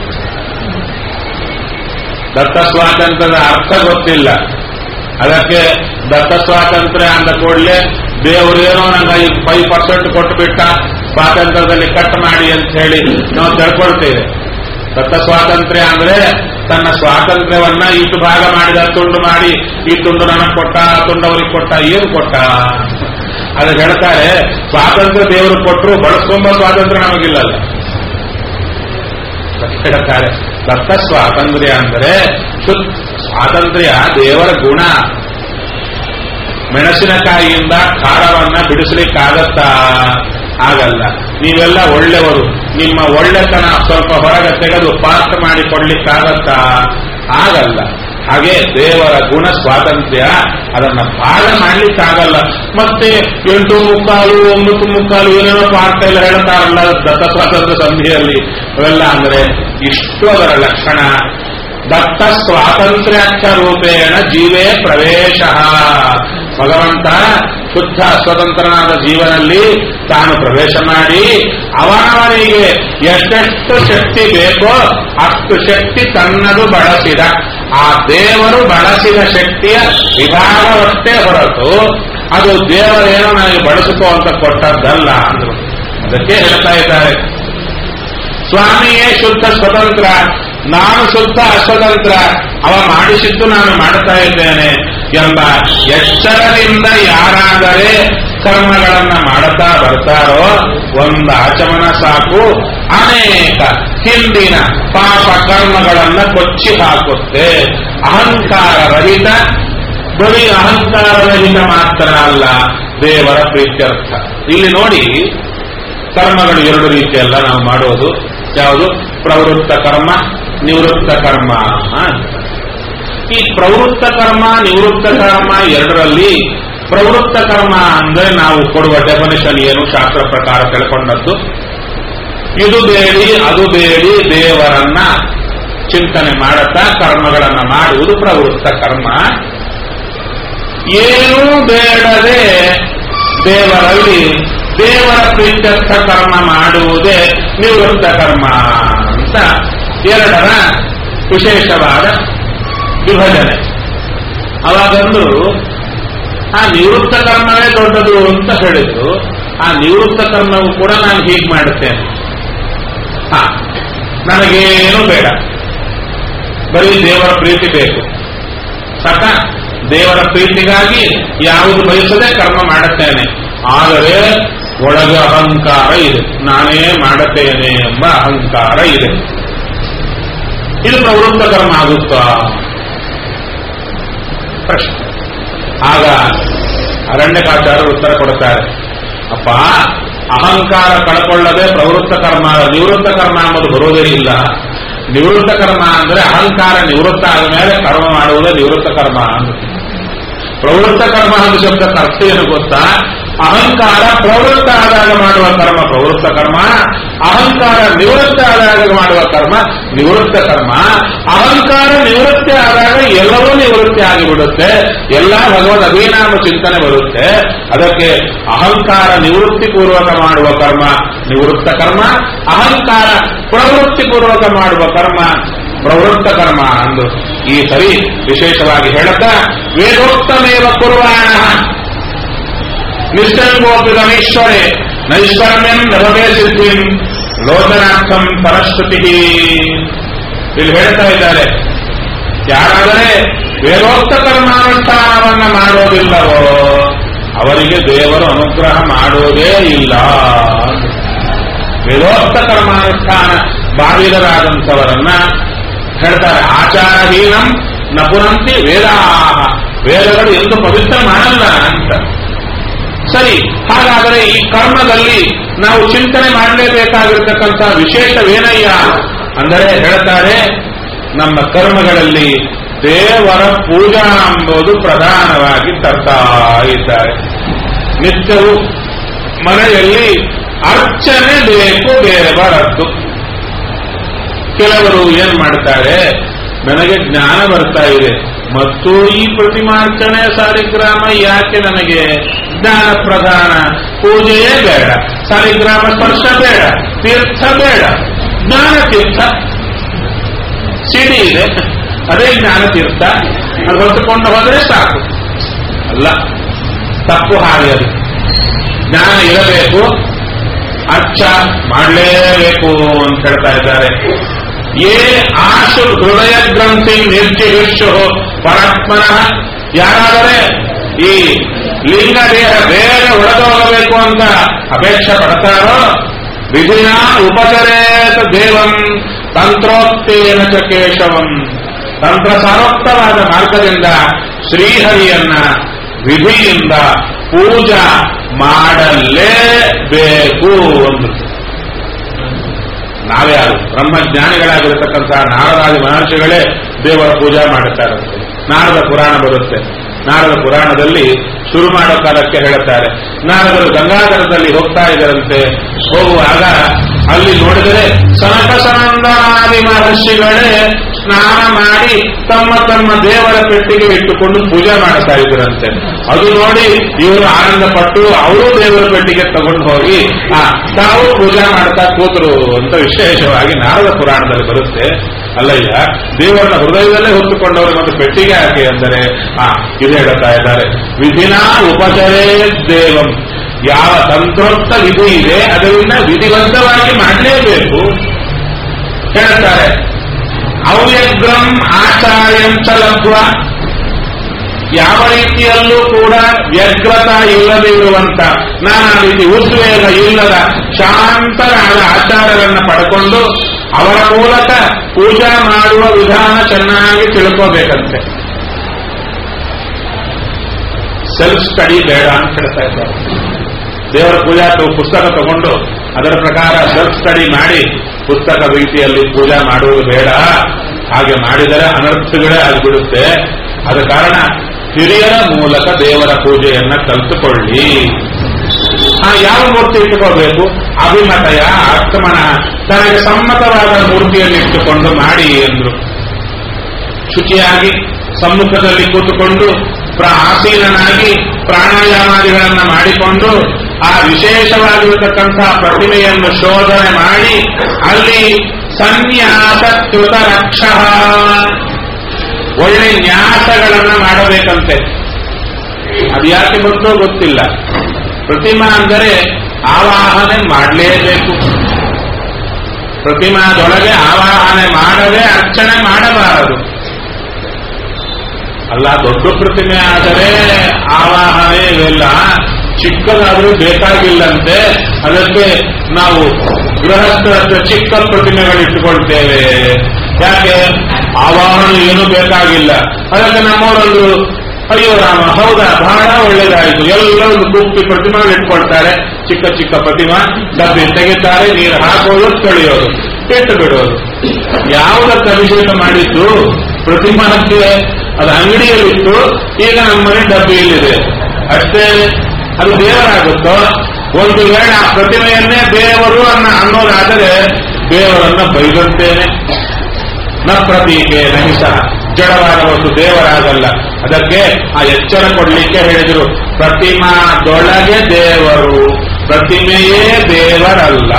ದತ್ತ ಸ್ವಾತಂತ್ರ್ಯದ ಅರ್ಥ ಗೊತ್ತಿಲ್ಲ ಅದಕ್ಕೆ ದತ್ತ ಸ್ವಾತಂತ್ರ್ಯ ಅಂದ ಕೂಡಲೇ ದೇವರೇನೋ ನಂಗೆ ಈ ಫೈವ್ ಪರ್ಸೆಂಟ್ ಕೊಟ್ಟು ಬಿಟ್ಟ ಸ್ವಾತಂತ್ರ್ಯದಲ್ಲಿ ಕಟ್ ಮಾಡಿ ಅಂತ ಹೇಳಿ ನಾವು ತಿಳ್ಕೊಳ್ತೇವೆ ದತ್ತ ಸ್ವಾತಂತ್ರ್ಯ ಅಂದ್ರೆ ತನ್ನ ಸ್ವಾತಂತ್ರ್ಯವನ್ನ ಇಷ್ಟು ಭಾಗ ಮಾಡಿದ ತುಂಡು ಮಾಡಿ ಈ ತುಂಡು ನನಗೆ ಕೊಟ್ಟ ಆ ತುಂಡು ಅವ್ರಿಗೆ ಕೊಟ್ಟ ಏನು ಕೊಟ್ಟ ಅದು ಹೇಳ್ತಾರೆ ಸ್ವಾತಂತ್ರ್ಯ ದೇವರು ಕೊಟ್ಟರು ಬಳಸ್ಕೊಂಬ ಸ್ವಾತಂತ್ರ್ಯ ನಮಗಿಲ್ಲಲ್ಲ ಹೇಳ್ತಾರೆ ದತ್ತ ಸ್ವಾತಂತ್ರ್ಯ ಅಂದರೆ ಶುದ್ಧ ಸ್ವಾತಂತ್ರ್ಯ ದೇವರ ಗುಣ ಮೆಣಸಿನಕಾಯಿಯಿಂದ ಖಾರವನ್ನ ಬಿಡಿಸ್ಲಿಕ್ಕಾಗತ್ತಾ ಆಗಲ್ಲ ನೀವೆಲ್ಲ ಒಳ್ಳೆಯವರು ನಿಮ್ಮ ಒಳ್ಳೆತನ ಸ್ವಲ್ಪ ಹೊರಗೆ ತೆಗೆದು ಪಾಠ ಮಾಡಿಕೊಡ್ಲಿಕ್ಕಾಗತ್ತಾ ಆಗಲ್ಲ ಹಾಗೆ ದೇವರ ಗುಣ ಸ್ವಾತಂತ್ರ್ಯ ಅದನ್ನ ಭಾಗ ಮಾಡ್ಲಿಕ್ಕಾಗಲ್ಲ ಮತ್ತೆ ಎಂಟು ಮುಕ್ಕಾಲು ಒಂಬತ್ತು ಮುಕ್ಕಾಲು ಏನೇನೋ ಪಾಠ ಎಲ್ಲ ಹೇಳ್ತಾರಲ್ಲ ದತ್ತ ಸ್ವಾತಂತ್ರ್ಯ ಸಂಧಿಯಲ್ಲಿ ಅವೆಲ್ಲ ಅಂದ್ರೆ ಇಷ್ಟು ಅದರ ಲಕ್ಷಣ ದತ್ತ ಸ್ವಾತಂತ್ರ್ಯಾಖ್ಯ ರೂಪೇಣ ಜೀವೇ ಪ್ರವೇಶ ಭಗವಂತ ಶುದ್ಧ ಸ್ವತಂತ್ರನಾದ ಜೀವನಲ್ಲಿ ತಾನು ಪ್ರವೇಶ ಮಾಡಿ ಅವನವನಿಗೆ ಎಷ್ಟೆಷ್ಟು ಶಕ್ತಿ ಬೇಕೋ ಅಷ್ಟು ಶಕ್ತಿ ತನ್ನದು ಬಳಸಿದ ಆ ದೇವರು ಬಳಸಿದ ಶಕ್ತಿಯ ವಿಭಾಗವಷ್ಟೇ ಹೊರತು ಅದು ದೇವರೇನೋ ನನಗೆ ಬಳಸಿಕೋ ಅಂತ ಕೊಟ್ಟದ್ದಲ್ಲ ಅಂದ್ರು ಅದಕ್ಕೆ ಹೇಳ್ತಾ ಇದ್ದಾರೆ ಸ್ವಾಮಿಯೇ ಶುದ್ಧ ಸ್ವತಂತ್ರ ನಾನು ಶುದ್ಧ ಅಸ್ವತಂತ್ರ ಅವ ಮಾಡಿಸಿದ್ದು ನಾನು ಮಾಡ್ತಾ ಇದ್ದೇನೆ ಎಂಬ ಎಚ್ಚರದಿಂದ ಯಾರಾದರೆ ಕರ್ಮಗಳನ್ನ ಮಾಡುತ್ತಾ ಬರ್ತಾರೋ ಒಂದು ಆಚಮನ ಸಾಕು ಅನೇಕ ಹಿಂದಿನ ಪಾಪ ಕರ್ಮಗಳನ್ನ ಕೊಚ್ಚಿ ಹಾಕುತ್ತೆ ಅಹಂಕಾರ ರಹಿತ ಬರೀ ಅಹಂಕಾರ ರಹಿತ ಮಾತ್ರ ಅಲ್ಲ ದೇವರ ಪ್ರೀತ್ಯರ್ಥ ಇಲ್ಲಿ ನೋಡಿ ಕರ್ಮಗಳು ಎರಡು ರೀತಿಯಲ್ಲ ನಾವು ಮಾಡೋದು ಯಾವುದು ಪ್ರವೃತ್ತ ಕರ್ಮ ನಿವೃತ್ತ ಕರ್ಮ ಅಂತ. ಈ ಪ್ರವೃತ್ತ ಕರ್ಮ ನಿವೃತ್ತ ಕರ್ಮ ಎರಡರಲ್ಲಿ ಪ್ರವೃತ್ತ ಕರ್ಮ ಅಂದ್ರೆ ನಾವು ಕೊಡುವ ಡೆಫಿನೇಷನ್ ಏನು ಶಾಸ್ತ್ರ ಪ್ರಕಾರ ತಿಳ್ಕೊಂಡದ್ದು ಇದು ಬೇಡಿ ಅದು ಬೇಡಿ ದೇವರನ್ನ ಚಿಂತನೆ ಮಾಡುತ್ತಾ ಕರ್ಮಗಳನ್ನ ಮಾಡುವುದು ಪ್ರವೃತ್ತ ಕರ್ಮ ಏನೂ ಬೇಡದೆ ದೇವರಲ್ಲಿ ದೇವರ ಪ್ರೀತ್ಯರ್ಥ ಕರ್ಮ ಮಾಡುವುದೇ ನಿವೃತ್ತ ಕರ್ಮ ಅಂತ ಎರಡರ ವಿಶೇಷವಾದ ವಿಭಜನೆ ಅವಾಗಂದು ಆ ನಿವೃತ್ತ ಕರ್ಮವೇ ದೊಡ್ಡದು ಅಂತ ಹೇಳಿದ್ರು ಆ ನಿವೃತ್ತ ಕರ್ಮವು ಕೂಡ ನಾನು ಹೀಗೆ ಮಾಡುತ್ತೇನೆ ಹಾ ನನಗೇನು ಬೇಡ ಬರೀ ದೇವರ ಪ್ರೀತಿ ಬೇಕು ಸಾಕ ದೇವರ ಪ್ರೀತಿಗಾಗಿ ಯಾವುದು ಬಯಸದೆ ಕರ್ಮ ಮಾಡುತ್ತೇನೆ ಆದರೆ ಒಳಗೆ ಅಹಂಕಾರ ಇದೆ ನಾನೇ ಮಾಡುತ್ತೇನೆ ಎಂಬ ಅಹಂಕಾರ ಇದೆ ಇದು ಪ್ರವೃತ್ತ ಕರ್ಮ ಆಗುತ್ತಾ ಪ್ರಶ್ನೆ ಆಗ ಅರಣ್ಯಕಾಚಾರ್ಯರು ಉತ್ತರ ಕೊಡುತ್ತಾರೆ ಅಪ್ಪ ಅಹಂಕಾರ ಕಳ್ಕೊಳ್ಳದೆ ಪ್ರವೃತ್ತ ಕರ್ಮ ನಿವೃತ್ತ ಕರ್ಮ ಎಂಬುದು ಬರುವುದೇ ಇಲ್ಲ ನಿವೃತ್ತ ಕರ್ಮ ಅಂದ್ರೆ ಅಹಂಕಾರ ನಿವೃತ್ತ ಆದ ಮೇಲೆ ಕರ್ಮ ಮಾಡುವುದೇ ನಿವೃತ್ತ ಕರ್ಮ ಅಂತ ಪ್ರವೃತ್ತ ಕರ್ಮ ಅನ್ನೋ ಶಬ್ದಕ್ಕೆ ಅರ್ಥ ಏನು ಗೊತ್ತಾ ಅಹಂಕಾರ ಪ್ರವೃತ್ತ ಆದಾಗ ಮಾಡುವ ಕರ್ಮ ಪ್ರವೃತ್ತ ಕರ್ಮ ಅಹಂಕಾರ ನಿವೃತ್ತ ಆದಾಗ ಮಾಡುವ ಕರ್ಮ ನಿವೃತ್ತ ಕರ್ಮ ಅಹಂಕಾರ ನಿವೃತ್ತಿ ಆದಾಗ ಎಲ್ಲವೂ ನಿವೃತ್ತಿ ಆಗಿಬಿಡುತ್ತೆ ಎಲ್ಲ ಭಗವದ್ ಅಭಿನಾಮ ಚಿಂತನೆ ಬರುತ್ತೆ ಅದಕ್ಕೆ ಅಹಂಕಾರ ನಿವೃತ್ತಿ ಪೂರ್ವಕ ಮಾಡುವ ಕರ್ಮ ನಿವೃತ್ತ ಕರ್ಮ ಅಹಂಕಾರ ಪ್ರವೃತ್ತಿ ಪೂರ್ವಕ ಮಾಡುವ ಕರ್ಮ ಪ್ರವೃತ್ತ ಕರ್ಮ ಅಂದು ಈ ಸರಿ ವಿಶೇಷವಾಗಿ ಹೇಳುತ್ತಾ ವೇದೋಕ್ತಮೇವ ಕುರ್ವಾಣ ನಿಶ್ಚಲ್ಗೋಪಿಗಮೀಶ್ವರೇ ನೈಷ್ಕರ್ಮ್ಯಂ ಲಭತೆ ಸಿದ್ಧಿಂ ಲೋಚನಾರ್ಥಂ ಪರಶ್ರುತಿ ಇಲ್ಲಿ ಹೇಳ್ತಾ ಇದ್ದಾರೆ ಯಾರಾದರೆ ವೇದೋಕ್ತ ಕರ್ಮಾನುಷ್ಠಾನವನ್ನ ಮಾಡೋದಿಲ್ಲವೋ ಅವರಿಗೆ ದೇವರು ಅನುಗ್ರಹ ಮಾಡೋದೇ ಇಲ್ಲ ವೇದೋಕ್ತ ಕರ್ಮಾನುಷ್ಠಾನ ಬಾಧಿತರಾದಂಥವರನ್ನ ಹೇಳ್ತಾರೆ ಆಚಾರಹೀನಂ ನಪುರಂತಿ ವೇದಾಹ ವೇದಗಳು ಎಂದು ಪವಿತ್ರ ಮಾಡಲ್ಲ ಅಂತ ಸರಿ ಹಾಗಾದರೆ ಈ ಕರ್ಮದಲ್ಲಿ ನಾವು ಚಿಂತನೆ ಮಾಡಲೇಬೇಕಾಗಿರ್ತಕ್ಕಂಥ ವಿಶೇಷವೇನಯ್ಯ ಅಂದರೆ ಹೇಳ್ತಾರೆ ನಮ್ಮ ಕರ್ಮಗಳಲ್ಲಿ ದೇವರ ಪೂಜಾ ಎಂಬುದು ಪ್ರಧಾನವಾಗಿ ತರ್ತಾ ಇದ್ದಾರೆ ನಿತ್ಯವೂ ಮನೆಯಲ್ಲಿ ಅರ್ಚನೆ ಬೇಕು ದೇವರದ್ದು ಕೆಲವರು ಏನ್ ಮಾಡ್ತಾರೆ ನನಗೆ ಜ್ಞಾನ ಬರ್ತಾ ಇದೆ ಮತ್ತು ಈ ಪ್ರತಿಮಾರ್ಚನೆ ಸಾಲಿಗ್ರಾಮ ಯಾಕೆ ನನಗೆ ಜ್ಞಾನ ಪ್ರಧಾನ ಪೂಜೆಯೇ ಬೇಡ ಸಾಲಿಗ್ರಾಮ ಸ್ಪರ್ಶ ಬೇಡ ತೀರ್ಥ ಬೇಡ ಜ್ಞಾನ ತೀರ್ಥ ಸಿಡಿ ಇದೆ ಅದೇ ಜ್ಞಾನ ತೀರ್ಥ ಅದು ಹೊತ್ತುಕೊಂಡು ಹೋದರೆ ಸಾಕು ಅಲ್ಲ ತಪ್ಪು ಹಾಗೆ ಅದು ಜ್ಞಾನ ಇರಬೇಕು ಅರ್ಚ ಮಾಡಲೇಬೇಕು ಅಂತ ಹೇಳ್ತಾ ಇದ್ದಾರೆ ಯೇ ಆಶು ಹೃದಯ ಗ್ರಂಥಿ ನಿರ್ಜಿಹಿಷು ಪರಾತ್ಮನಃ ಯಾರಾದರೆ ಈ ಲಿಂಗ ದೇಹ ಬೇಗ ಹೊಡೆದೋಗಬೇಕು ಅಂತ ಅಪೇಕ್ಷೆ ಪಡ್ತಾರೋ ವಿಧಿನ ಉಪಚರೇತ ದೇವಂ ತಂತ್ರೋಕ್ತೇನ ಚ ಕೇಶವಂ ತಂತ್ರ ಸಾರೋಕ್ತವಾದ ಮಾರ್ಗದಿಂದ ಶ್ರೀಹರಿಯನ್ನ ವಿಧಿಯಿಂದ ಪೂಜಾ ಮಾಡಲೇಬೇಕು ಒಂದು ನಾವ್ಯಾರು ಬ್ರಹ್ಮಜ್ಞಾನಿಗಳಾಗಿರತಕ್ಕಂತಹ ನಾರದಾದಿ ಮಹರ್ಷಿಗಳೇ ದೇವರ ಪೂಜಾ ಮಾಡುತ್ತಾರೆ ನಾರದ ಪುರಾಣ ಬರುತ್ತೆ ನಾರದ ಪುರಾಣದಲ್ಲಿ ಶುರು ಮಾಡೋ ಕಾಲಕ್ಕೆ ಹೇಳುತ್ತಾರೆ ನಾರದರು ಗಂಗಾಧರದಲ್ಲಿ ಹೋಗ್ತಾ ಇದ್ದರಂತೆ ಹೋಗುವಾಗ ಅಲ್ಲಿ ನೋಡಿದರೆ ಸನಕ ಸನಂದನಾದಿ ಮಹರ್ಷಿಗಳೇ ಸ್ನಾನ ಮಾಡಿ ತಮ್ಮ ತಮ್ಮ ದೇವರ ಪೆಟ್ಟಿಗೆ ಇಟ್ಟುಕೊಂಡು ಪೂಜೆ ಮಾಡ್ತಾ ಇದ್ದರಂತೆ ಅದು ನೋಡಿ ಇವರು ಆನಂದ ಪಟ್ಟು ಅವರು ದೇವರ ಪೆಟ್ಟಿಗೆ ತಗೊಂಡು ಹೋಗಿ ಆ ತಾವು ಪೂಜೆ ಮಾಡ್ತಾ ಕೂತರು ಅಂತ ವಿಶೇಷವಾಗಿ ನಾರದ ಪುರಾಣದಲ್ಲಿ ಬರುತ್ತೆ ಅಲ್ಲಯ್ಯ ದೇವರನ್ನ ಹೃದಯದಲ್ಲೇ ಹೊತ್ತುಕೊಂಡವರು ಒಂದು ಪೆಟ್ಟಿಗೆ ಹಾಕಿ ಅಂದರೆ ಆ ಇದು ಹೇಳ್ತಾ ಇದ್ದಾರೆ ವಿಧಿನ ಉಪಚರೇ ದೇವಂ ಯಾವ ತಂತ್ರೋಕ್ತ ವಿಧಿ ಇದೆ ಅದರಿಂದ ವಿಧಿಬದ್ಧವಾಗಿ ಮಾಡಲೇಬೇಕು ಹೇಳ್ತಾರೆ ಅವ್ಯಗ್ರಂ ಆಚಾರ್ಯಂ ಚ ಲಭ್ವ ಯಾವ ರೀತಿಯಲ್ಲೂ ಕೂಡ ವ್ಯಗ್ರತ ಇಲ್ಲದೆ ಇರುವಂತ ನಾನಾ ರೀತಿ ಉದ್ವೇಗ ಇಲ್ಲದ ಶಾಂತರಾದ ಆಚಾರ್ಯರನ್ನ ಪಡ್ಕೊಂಡು ಅವರ ಮೂಲಕ ಪೂಜಾ ಮಾಡುವ ವಿಧಾನ ಚೆನ್ನಾಗಿ ತಿಳ್ಕೋಬೇಕಂತೆ ಸೆಲ್ಫ್ ಸ್ಟಡಿ ಬೇಡ ಅಂತ ಹೇಳ್ತಾ ಇದ್ದಾರೆ ದೇವರ ಪೂಜಾ ತ- ಪುಸ್ತಕ ತಗೊಂಡು ಅದರ ಪ್ರಕಾರ ಸೆಲ್ಫ್ ಸ್ಟಡಿ ಮಾಡಿ ಪುಸ್ತಕ ರೀತಿಯಲ್ಲಿ ಪೂಜಾ ಮಾಡುವುದು ಬೇಡ ಹಾಗೆ ಮಾಡಿದರೆ ಅನರ್ಥಗಳೇ ಆಗಿಬಿಡುತ್ತೆ ಆದ ಕಾರಣ ಹಿರಿಯರ ಮೂಲಕ ದೇವರ ಪೂಜೆಯನ್ನ ಕಲಿತುಕೊಳ್ಳಿ ಆ ಯಾವ ಮೂರ್ತಿ ಇಟ್ಟುಕೋಬೇಕು ಅಭಿಮತಯ ಆಕ್ರಮಣ ತನಗೆ ಸಮ್ಮತವಾದ ಮೂರ್ತಿಯನ್ನು ಇಟ್ಟುಕೊಂಡು ಮಾಡಿ ಎಂದ್ರು ಶುಚಿಯಾಗಿ ಸಮ್ಮುಖದಲ್ಲಿ ಕೂತುಕೊಂಡು ಪ್ರ- ಆಸೀನನಾಗಿ ಪ್ರಾಣಾಯಾಮಾದಿಗಳನ್ನ ಮಾಡಿಕೊಂಡು ಆ ವಿಶೇಷವಾಗಿರತಕ್ಕಂತಹ ಪ್ರತಿಮೆಯನ್ನು ಶೋಧನೆ ಮಾಡಿ ಅಲ್ಲಿ ಸನ್ಯಾಸ ಕೃತ ರಕ್ಷ ಒಳ್ಳೆ ನ್ಯಾಸಗಳನ್ನ ಮಾಡಬೇಕಂತೆ ಅದು ಯಾಕೆ ಬಂತೋ ಗೊತ್ತಿಲ್ಲ ಪ್ರತಿಮಾ ಅಂದರೆ ಆವಾಹನೆ ಮಾಡಲೇಬೇಕು ಪ್ರತಿಮಾದೊಳಗೆ ಆವಾಹನೆ ಮಾಡದೆ ಅರ್ಚನೆ ಮಾಡಬಾರದು ಅಲ್ಲ ದೊಡ್ಡ ಪ್ರತಿಮೆ ಆದರೆ ಆವಾಹನೆ ಇವೆಲ್ಲ ಚಿಕ್ಕದಾದ್ರೂ ಬೇಕಾಗಿಲ್ಲಂತೆ ಅದಕ್ಕೆ ನಾವು ಗೃಹಸ್ಥರ ಹತ್ರ ಚಿಕ್ಕ ಪ್ರತಿಮೆಗಳು ಇಟ್ಟುಕೊಳ್ತೇವೆ ಯಾಕೆ ಆವಾಹನೆ ಏನೂ ಬೇಕಾಗಿಲ್ಲ ಅದಕ್ಕೆ ನಮ್ಮವರೊಂದು ಅಯ್ಯೋ ರಾಮ ಹೌದಾ ಬಹಳ ಒಳ್ಳೇದಾಯಿತು ಎಲ್ಲ ಒಂದು ಕೂಪ್ತಿ ಪ್ರತಿಮೆಗಳು ಇಟ್ಕೊಳ್ತಾರೆ ಚಿಕ್ಕ ಚಿಕ್ಕ ಪ್ರತಿಮಾ ಡಬ್ಬಿ ತೆಗಿತಾರೆ ನೀರು ಹಾಕೋದು ತೊಳೆಯೋದು ಇಟ್ಟು ಬಿಡೋದು ಯಾವುದಕ್ಕೆ ಅಭಿಷೇಕ ಮಾಡಿದ್ದು ಪ್ರತಿಮಾನಕ್ಕೆ ಅದು ಅಂಗಡಿಯಲ್ಲಿತ್ತು ಈಗ ನಮ್ಮ ಮನೆ ಡಬ್ಬಿಯಲ್ಲಿದೆ ಅಷ್ಟೇ ಅದು ದೇವರಾಗುತ್ತೋ ಒಂದು ವೇಳೆ ಆ ಪ್ರತಿಮೆಯನ್ನೇ ದೇವರು ಅನ್ನ ಅನ್ನೋದಾದರೆ ದೇವರನ್ನ ಬೈದಂತೇನೆ ನ ಪ್ರತೀಕೆ ನಹಿಸ ಜಡವಾದ ಒಂದು ದೇವರಾಗಲ್ಲ ಅದಕ್ಕೆ ಆ ಎಚ್ಚರ ಕೊಡ್ಲಿಕ್ಕೆ ಹೇಳಿದರು ಪ್ರತಿಮಾದೊಳಗೆ ದೇವರು ಪ್ರತಿಮೆಯೇ ದೇವರಲ್ಲ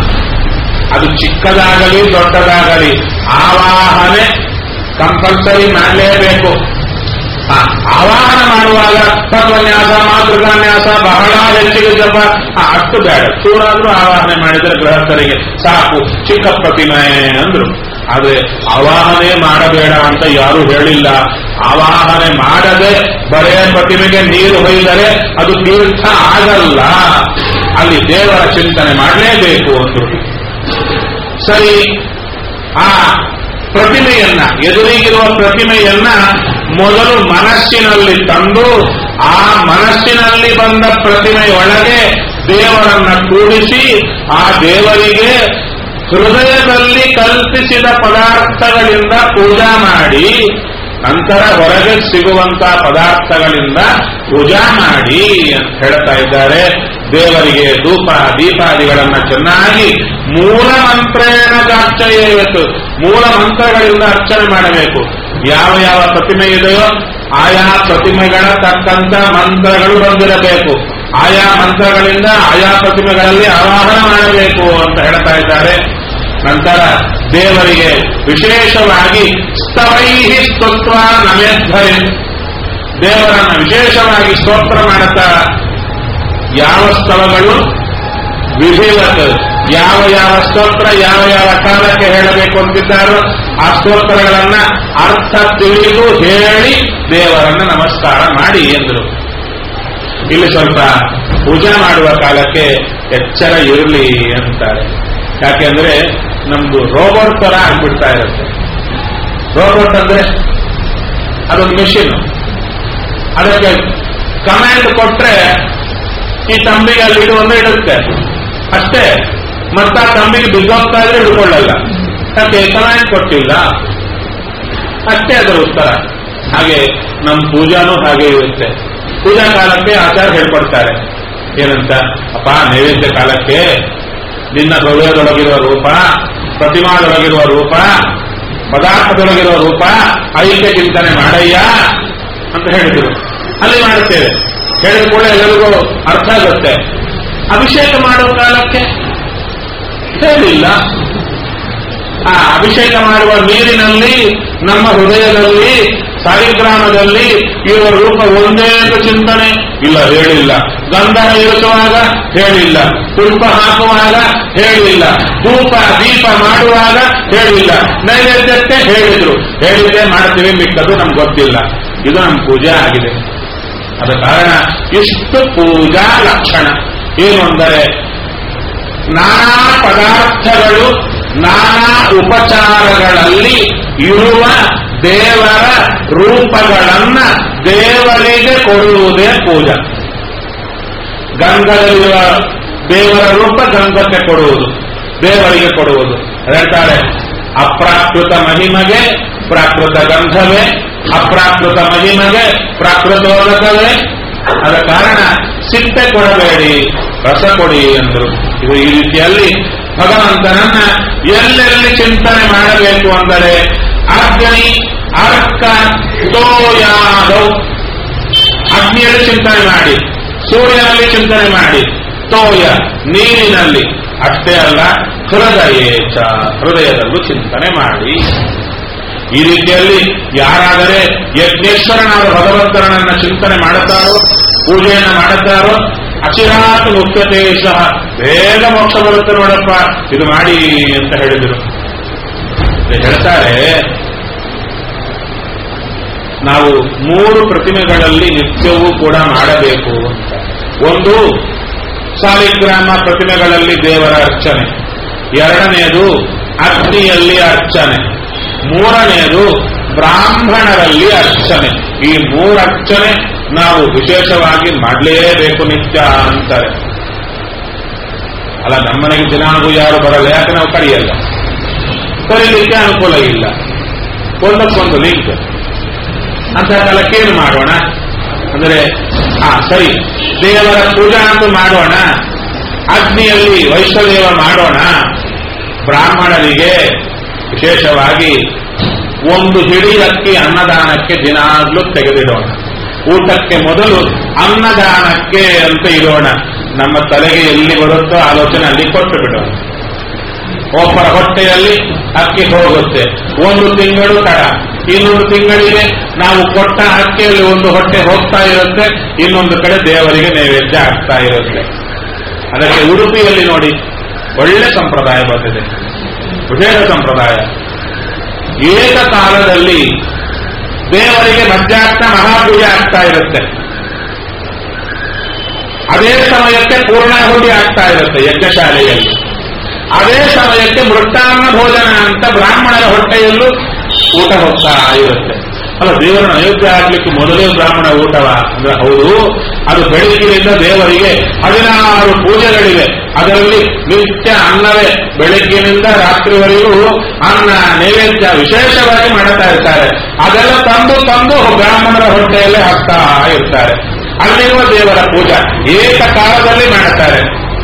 ಅದು ಚಿಕ್ಕದಾಗಲಿ ದೊಡ್ಡದಾಗಲಿ ಆವಾಹನೆ ಕಂಪಲ್ಸರಿ ಮಾಡಲೇಬೇಕು ಆ, ಆವಾಹನ ಮಾಡುವಾಗ ತತ್ವನ್ಯಾಸ ಮಾತೃಕಾನ್ಯಾಸ ಬಹಳ ಹೆಚ್ಚಿಗೆ ಜಪ ಆ, ಅಷ್ಟು ಬೇಡ ಚೂರಾದ್ರೂ ಆವಾಹನೆ ಮಾಡಿದರೆ ಗೃಹಸ್ಥರಿಗೆ ಸಾಕು ಚಿಕ್ಕ ಪ್ರತಿಮೆ ಅಂದ್ರು ಆದ್ರೆ ಆವಾಹನೆ ಮಾಡಬೇಡ ಅಂತ ಯಾರು ಹೇಳಿಲ್ಲ ಆವಾಹನೆ ಮಾಡದೆ ಬರೇ ಪ್ರತಿಮೆಗೆ ನೀರು ಹೊಯ್ದರೆ ಅದು ತೀರ್ಥ ಆಗಲ್ಲ ಅಲ್ಲಿ ದೇವರ ಚಿಂತನೆ ಮಾಡಲೇಬೇಕು ಅಂದ್ರು ಸರಿ ಆ ಪ್ರತಿಮೆಯನ್ನ ಎದುರಿಗಿರುವ ಪ್ರತಿಮೆಯನ್ನ ಮೊದಲು ಮನಸ್ಸಿನಲ್ಲಿ ತಂದು ಆ ಮನಸ್ಸಿನಲ್ಲಿ ಬಂದ ಪ್ರತಿಮೆಯೊಳಗೆ ದೇವರನ್ನ ಕೂಡಿಸಿ ಆ ದೇವರಿಗೆ ಹೃದಯದಲ್ಲಿ ಕಲ್ಪಿಸಿದ ಪದಾರ್ಥಗಳಿಂದ ಪೂಜಾ ಮಾಡಿ ನಂತರ ಹೊರಗೆ ಸಿಗುವಂತ ಪದಾರ್ಥಗಳಿಂದ ಪೂಜಾ ಮಾಡಿ ಅಂತ ಹೇಳ್ತಾ ಇದ್ದಾರೆ ದೇವರಿಗೆ ಧೂಪ ದೀಪಾದಿಗಳನ್ನ ಚೆನ್ನಾಗಿ ಮೂಲ ಮಂತ್ರೇಣ ಗಾರ್ಚಯೇವತ್ತು ಮೂಲ ಮಂತ್ರಗಳಿಂದ ಅರ್ಚನೆ ಮಾಡಬೇಕು ಯಾವ ಯಾವ ಪ್ರತಿಮೆ ಇದೆಯೋ ಆಯಾ ಪ್ರತಿಮೆಗಳ ತಕ್ಕಂತ ಮಂತ್ರಗಳು ಬಂದಿರಬೇಕು ಆಯಾ ಮಂತ್ರಗಳಿಂದ ಆಯಾ ಪ್ರತಿಮೆಗಳಲ್ಲಿ ಆವಾಹನ ಮಾಡಬೇಕು ಅಂತ ಹೇಳ್ತಾ ಇದ್ದಾರೆ ನಂತರ ದೇವರಿಗೆ ವಿಶೇಷವಾಗಿ ಸ್ತವೈಹಿ ಸ್ತುತ್ವ ನಮೇಧ್ವರಿ ದೇವರನ್ನ ವಿಶೇಷವಾಗಿ ಸ್ತೋತ್ರ ಮಾಡುತ್ತಾ ಯಾವ ಸ್ತವಗಳು ವಿಧಿವತ್ ಯಾವ ಯಾವ ಸ್ತೋತ್ರ ಯಾವ ಯಾವ ಕಾಲಕ್ಕೆ ಹೇಳಬೇಕು ಅಂತಿದ್ದಾರೋ ಆ ಸ್ತೋತ್ರಗಳನ್ನ ಅರ್ಥ ತಿಳಿದು ಹೇಳಿ ದೇವರನ್ನ ನಮಸ್ಕಾರ ಮಾಡಿ ಎಂದರು ಇಲ್ಲಿ ಸ್ವಲ್ಪ ಪೂಜೆ ಮಾಡುವ ಕಾಲಕ್ಕೆ ಎಚ್ಚರ ಇರಲಿ ಅಂತಾರೆ ಯಾಕೆಂದ್ರೆ ನಮ್ದು ರೋಬೋಟ್ ತರ ಆಗ್ಬಿಡ್ತಾ ಇರುತ್ತೆ ರೋಬೋಟ್ ಅಂದ್ರೆ ಅದೊಂದು ಮೆಷಿನ್ ಅದಕ್ಕೆ ಕಮಾಂಡ್ ಕೊಟ್ರೆ ಈ ತಂಬಿಗೆ ಅಲ್ಲಿ ಇಡು ಅಂದ್ರೆ ಇಡುತ್ತೆ ಅಷ್ಟೇ ಮತ್ತ ಆ ತಂಬಿಗೆ ಬಿದ್ದೋಗ್ತಾ ಇದ್ರೆ ಹಿಡ್ಕೊಳ್ಳಲ್ಲ ಯಾಕೆ ಕಮಾಂಡ್ ಕೊಟ್ಟಿಲ್ಲ ಅಷ್ಟೇ ಅದರ ಉತ್ತರ ಹಾಗೆ ನಮ್ಮ ಪೂಜಾನೂ ಹಾಗೆ ಇರುತ್ತೆ ಪೂಜಾ ಕಾಲಕ್ಕೆ ಆಚಾರ ಹೇಳ್ಕೊಡ್ತಾರೆ ಏನಂತ ಅಪ್ಪ ನೈವೇದ್ಯ ಕಾಲಕ್ಕೆ ನಿನ್ನ ಹೃದಯದೊಳಗಿರುವ ರೂಪ ಪ್ರತಿಮಾದೊಳಗಿರುವ ರೂಪ ಪದಾರ್ಥದೊಳಗಿರುವ ರೂಪ ಐಕ್ಯ ಚಿಂತನೆ ಮಾಡಯ್ಯ ಅಂತ ಹೇಳಿದ್ರು ಅಲ್ಲಿ ಮಾಡುತ್ತೇವೆ ಹೇಳಿದ ಕೂಡ ಎಲ್ಲರಿಗೂ ಅರ್ಥ ಆಗುತ್ತೆ ಅಭಿಷೇಕ ಮಾಡುವ ಕಾಲಕ್ಕೆ ಹೇಳಿಲ್ಲ ಆ ಅಭಿಷೇಕ ಮಾಡುವ ನೀರಿನಲ್ಲಿ ನಮ್ಮ ಹೃದಯದಲ್ಲಿ ಸಾಲಿಗ್ರಾಮದಲ್ಲಿ ಇರುವ ರೂಪ ಒಂದೇ ಅಂತ ಚಿಂತನೆ ಇಲ್ಲ ಹೇಳಿಲ್ಲ ಗಂಧನ ಇರಿಸುವಾಗ ಹೇಳಿಲ್ಲ ಪುಷ್ಪ ಹಾಕುವಾಗ ಹೇಳಿಲ್ಲ ಧೂಪ ದೀಪ ಮಾಡುವಾಗ ಹೇಳಿಲ್ಲ ನೈವೇದ್ಯಕ್ಕೆ ಹೇಳಿದ್ರು ಹೇಳಿದ್ರೆ ಮಾಡ್ತೀವಿ ಮಿಕ್ಕದು ನಮ್ಗೆ ಗೊತ್ತಿಲ್ಲ ಇದು ನಮ್ಮ ಪೂಜೆ ಆಗಿದೆ ಅದ ಕಾರಣ ಇಷ್ಟು ಪೂಜಾ ಲಕ್ಷಣ ಏನು ಅಂದರೆ ನಾನಾ ಪದಾರ್ಥಗಳು ನಾನಾ ಉಪಚಾರಗಳಲ್ಲಿ ಇರುವ ದೇವರ ರೂಪಗಳನ್ನ ದೇವರಿಗೆ ಕೊಡುವುದೇ ಪೂಜಾ ಗಂಗದಲ್ಲಿರುವ ದೇವರ ರೂಪ ಗಂಗಕ್ಕೆ ಕೊಡುವುದು ದೇವರಿಗೆ ಕೊಡುವುದು ಹೇಳ್ತಾರೆ ಅಪ್ರಾಕೃತ ಮಹಿಮಗೆ ಪ್ರಾಕೃತ ಗಂಧವೇ ಅಪ್ರಾಕೃತ ಮಹಿಮಗೆ ಪ್ರಾಕೃತೋದಕವೇ ಅದ ಕಾರಣ ಸಿಟ್ಟೆ ಕೊಡಬೇಡಿ ರಸ ಕೊಡಿ ಎಂದರು ಇದು ಈ ರೀತಿಯಲ್ಲಿ ಭಗವಂತನನ್ನ ಎಲ್ಲೆಲ್ಲಿ ಚಿಂತನೆ ಮಾಡಬೇಕು ಅಂದರೆ ಅಗ್ನಿ ಅರ್ಕ ತೋಯಾದೌ ಅಗ್ನಿಯಲ್ಲಿ ಚಿಂತನೆ ಮಾಡಿ ಸೂರ್ಯನಲ್ಲಿ ಚಿಂತನೆ ಮಾಡಿ ತೋಯ ನೀರಿನಲ್ಲಿ ಅಷ್ಟೇ ಅಲ್ಲ ಹೃದಯೇಚ ಹೃದಯದಲ್ಲೂ ಚಿಂತನೆ ಮಾಡಿ ಈ ರೀತಿಯಲ್ಲಿ ಯಾರಾದರೆ ಯಜ್ಞೇಶ್ವರನಾದ ಭಗವಂತನನ್ನ ಚಿಂತನೆ ಮಾಡುತ್ತಾರೋ ಪೂಜೆಯನ್ನು ಮಾಡುತ್ತಾರೋ ಅಚಿರಾತ್ ಮುಖ್ಯತೇಶ ಬೇಗ ಮೋಕ್ಷ ಬರುತ್ತೆ ನೋಡಪ್ಪ ಇದು ಮಾಡಿ ಅಂತ ಹೇಳಿದರು ಇದು ಹೇಳ್ತಾರೆ ನಾವು ಮೂರು ಪ್ರತಿಮೆಗಳಲ್ಲಿ ನಿತ್ಯವೂ ಕೂಡ ಮಾಡಬೇಕು ಅಂತ ಒಂದು ಸಾಲಿಗ್ರಾಮ ಪ್ರತಿಮೆಗಳಲ್ಲಿ ದೇವರ ಅರ್ಚನೆ ಎರಡನೆಯದು ಅಗ್ನಿಯಲ್ಲಿ ಅರ್ಚನೆ ಮೂರನೆಯದು ಬ್ರಾಹ್ಮಣರಲ್ಲಿ ಅರ್ಚನೆ ಈ ಮೂರು ಅರ್ಚನೆ ನಾವು ವಿಶೇಷವಾಗಿ ಮಾಡಲೇಬೇಕು ನಿತ್ಯ ಅಂತಾರೆ ಅಲ್ಲ ನಮ್ಮನೆಗೆ ದಿನಾಗೂ ಯಾರು ಬರಲ್ಲ ಯಾಕೆ ನಾವು ಕರೆಯಲ್ಲ ಕರೀಲಿಕ್ಕೆ ಅನುಕೂಲ ಇಲ್ಲ ಒಂದಕ್ಕೊಂದು ಲಿಂಕ್ ಅಂತ ಕಾಲಕ್ಕೆ ಏನು ಮಾಡೋಣ ಅಂದರೆ ಆ ಸರಿ ದೇವರ ಪೂಜಾ ಅಂತೂ ಮಾಡೋಣ ಅಗ್ನಿಯಲ್ಲಿ ವೈಶ್ವದೇವ ಮಾಡೋಣ ಬ್ರಾಹ್ಮಣರಿಗೆ ವಿಶೇಷವಾಗಿ ಒಂದು ಹಿಡಿ ಅಕ್ಕಿ ಅನ್ನದಾನಕ್ಕೆ ದಿನಾಗ್ಲೂ ತೆಗೆದಿಡೋಣ ಊಟಕ್ಕೆ ಮೊದಲು ಅನ್ನದಾನಕ್ಕೆ ಅಂತ ಇಡೋಣ ನಮ್ಮ ತಲೆಗೆ ಎಲ್ಲಿ ಬರುತ್ತೋ ಆಲೋಚನೆ ಅಲ್ಲಿ ಕೊಟ್ಟು ಬಿಡೋಣ ಒಬ್ಬರ ಹೊಟ್ಟೆಯಲ್ಲಿ ಅಕ್ಕಿ ಹೋಗುತ್ತೆ ಒಂದು ತಿಂಗಳು ತಡ ಇನ್ನೊಂದು ತಿಂಗಳಿಗೆ ನಾವು ಕೊಟ್ಟ ಅಕ್ಕಿಯಲ್ಲಿ ಒಂದು ಹೊಟ್ಟೆ ಹೋಗ್ತಾ ಇರುತ್ತೆ ಇನ್ನೊಂದು ಕಡೆ ದೇವರಿಗೆ ನೈವೇದ್ಯ ಆಗ್ತಾ ಇರುತ್ತೆ ಅದಕ್ಕೆ ಉಡುಪಿಯಲ್ಲಿ ನೋಡಿ ಒಳ್ಳೆ ಸಂಪ್ರದಾಯ ಬಂದಿದೆ ವಿಶೇಷ ಸಂಪ್ರದಾಯ ಏಕಕಾಲದಲ್ಲಿ ದೇವರಿಗೆ ಮಧ್ಯಾಹ್ನ ಮಹಾಪೂಜೆ ಆಗ್ತಾ ಇರುತ್ತೆ ಅದೇ ಸಮಯಕ್ಕೆ ಪೂರ್ಣಾಹುತಿ ಆಗ್ತಾ ಇರುತ್ತೆ ಯಜ್ಞಶಾಲೆಯಲ್ಲಿ ಅದೇ ಸಮಯಕ್ಕೆ ಮೃಷ್ಟಾನ್ನ ಭೋಜನ ಅಂತ ಬ್ರಾಹ್ಮಣರ ಹೊಟ್ಟೆಯಲ್ಲೂ ಊಟ ಹೋಗ್ತಾ ಇರುತ್ತೆ ಅಲ್ಲ ದೇವರನ್ನ ಅಯೋಗ್ಯ ಆಗ್ಲಿಕ್ಕೆ ಮೊದಲೇ ಬ್ರಾಹ್ಮಣ ಊಟವ ಅಂದ್ರೆ ಹೌದು ಅದು ಬೆಳಗ್ಗಿನಿಂದ ದೇವರಿಗೆ ಹದಿನಾರು ಪೂಜೆಗಳಿವೆ ಅದರಲ್ಲಿ ನಿತ್ಯ ಅನ್ನವೇ ಬೆಳಗ್ಗಿನಿಂದ ರಾತ್ರಿವರೆಗೂ ಅನ್ನ ನೈವೇದ್ಯ ವಿಶೇಷವಾಗಿ ಮಾಡುತ್ತಾ ಇರ್ತಾರೆ ಅದೆಲ್ಲ ತಂದು ತಂದು ಬ್ರಾಹ್ಮಣರ ಹೊಟ್ಟೆಯಲ್ಲೇ ಹಾಕ್ತಾ ಇರ್ತಾರೆ ಅಲ್ಲಿರುವ ದೇವರ ಪೂಜಾ ಏಕಕಾಲದಲ್ಲಿ ಮಾಡುತ್ತಾರೆ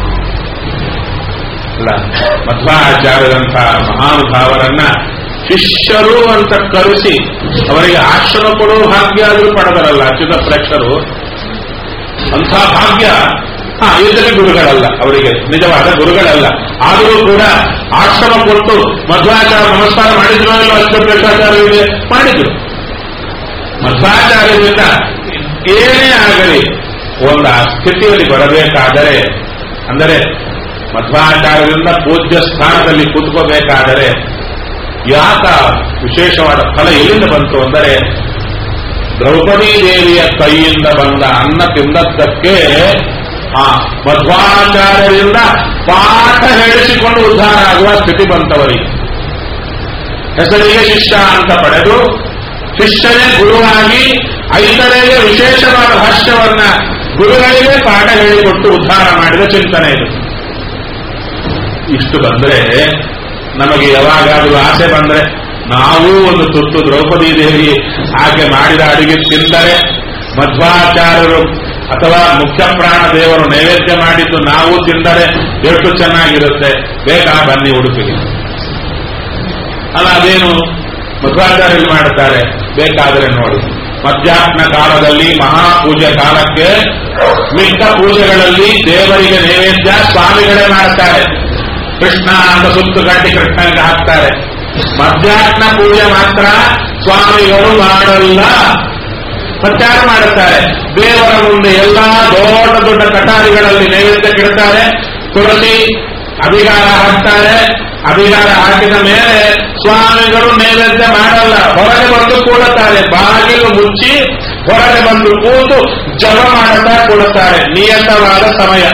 ಅಲ್ಲ ಮಧ್ವಾಚಾರ್ಯರಂತಹ ಮಹಾನುಭಾವರನ್ನ ಶಿಷ್ಯರು ಅಂತ ಕರೆಸಿ ಅವರಿಗೆ ಆಶ್ರಮ ಕೊಡುವ ಭಾಗ್ಯ ಆದರೂ ಪಡೆದರಲ್ಲ ಅಚ್ಯುತ ಪ್ರೇಕ್ಷರು ಅಂಥ ಭಾಗ್ಯ ಹಾ ಇದಕ್ಕೆ ಗುರುಗಳಲ್ಲ ಅವರಿಗೆ ನಿಜವಾದ ಗುರುಗಳಲ್ಲ ಆದರೂ ಕೂಡ ಆಶ್ರಮ ಕೊಟ್ಟು ಮಧ್ವಾಚಾರ್ಯ ನಮಸ್ಕಾರ ಮಾಡಿದ್ರು ಇಲ್ಲ ಅಚ್ಯುತ ಪ್ರೇಕ್ಷಾಚಾರ್ಯರಿಗೆ ಮಾಡಿದ್ರು ಮಧ್ವಾಚಾರ್ಯರಿಂದ ಏನೇ ಆಗಲಿ ಒಂದು ಆ ಸ್ಥಿತಿಯಲ್ಲಿ ಬರಬೇಕಾದರೆ ಅಂದರೆ ಮಧ್ವಾಚಾರ್ಯರಿಂದ ಪೂಜ್ಯ ಸ್ಥಾನದಲ್ಲಿ ಕೂತ್ಕೋಬೇಕಾದರೆ ಯಾಕ ವಿಶೇಷವಾದ ಫಲ ಎಲ್ಲಿಂದ ಬಂತು ಅಂದರೆ ದ್ರೌಪದಿ ದೇವಿಯ ಕೈಯಿಂದ ಬಂದ ಅನ್ನ ತಿಂದದ್ದಕ್ಕೆ ಆ ಮಧ್ವಾಚಾರ್ಯರಿಂದ ಪಾಠ ಹೇಳಿಸಿಕೊಂಡು ಉದ್ಧಾರ ಆಗುವ ಸ್ಥಿತಿ ಬಂತವರಿಗೆ ಹೆಸರಿಗೆ ಶಿಷ್ಯ ಅಂತ ಪಡೆದು ಶಿಷ್ಯನೇ ಗುರುವಾಗಿ ಐದರಿಗೆ ವಿಶೇಷವಾದ ಭಾಷ್ಯವನ್ನ ಗುರುಗಳಿಗೆ ಪಾಠ ಹೇಳಿಕೊಟ್ಟು ಉದ್ಧಾರ ಮಾಡಿದ ಚಿಂತನೆ ಇದು ಇಷ್ಟು ಬಂದ್ರೆ ನಮಗೆ ಯಾವಾಗಾದರೂ ಆಸೆ ಬಂದ್ರೆ ನಾವು ಒಂದು ತುತ್ತು ದ್ರೌಪದಿ ದೇವಿ ಆಕೆ ಮಾಡಿದ ಅಡಿಗೆ ತಿಂದರೆ ಮಧ್ವಾಚಾರ್ಯರು ಅಥವಾ ಮುಖ್ಯ ಪ್ರಾಣ ದೇವರು ನೈವೇದ್ಯ ಮಾಡಿದ್ದು ನಾವು ತಿಂದರೆ ಎಷ್ಟು ಚೆನ್ನಾಗಿರುತ್ತೆ ಬೇಕಾ ಬನ್ನಿ ಉಡುಪಿಗೆ ಅಲ್ಲ ಅದೇನು ಮಧ್ವಾಚಾರ್ಯರು ಮಾಡುತ್ತಾರೆ ಬೇಕಾದರೆ ನೋಡಿ ಮಧ್ಯಾಹ್ನ ಕಾಲದಲ್ಲಿ ಮಹಾಪೂಜೆ ಕಾಲಕ್ಕೆ ಮಿಕ್ಕ ಪೂಜೆಗಳಲ್ಲಿ ದೇವರಿಗೆ ನೈವೇದ್ಯ ಸ್ವಾಮಿಗಳೇ ಮಾಡ್ತಾರೆ ಕೃಷ್ಣ ಅಂತ ಸುತ್ತು ಕಟ್ಟಿ ಕೃಷ್ಣನಿಗೆ ಹಾಕ್ತಾರೆ ಮಧ್ಯಾಹ್ನ ಪೂಜೆ ಮಾತ್ರ ಸ್ವಾಮಿಗಳು ಮಾಡಲ್ಲ ಪ್ರಚಾರ ಮಾಡುತ್ತಾರೆ ದೇವರ ಮುಂದೆ ಎಲ್ಲಾ ದೊಡ್ಡ ದೊಡ್ಡ ಕಟಾರಿಗಳಲ್ಲಿ ನೈವೇದ್ಯ ಕೆಡ್ತಾರೆ ತುಳಸಿ ಅಭಿಗಾರ ಹಾಕ್ತಾರೆ ಅಭಿಗಾರ ಹಾಕಿದ ಮೇಲೆ ಸ್ವಾಮಿಗಳು ನೈವೇದ್ಯ ಮಾಡಲ್ಲ ಹೊರಗೆ ಬಂದು ಕೂಡುತ್ತಾರೆ ಬಾಗಿಲು ಮುಚ್ಚಿ ಹೊರಗೆ ಬಂದು ಕೂತು ಜಪ ಮಾಡುತ್ತಾ ಕೂಡುತ್ತಾರೆ ನಿಯತವಾದ ಸಮಯ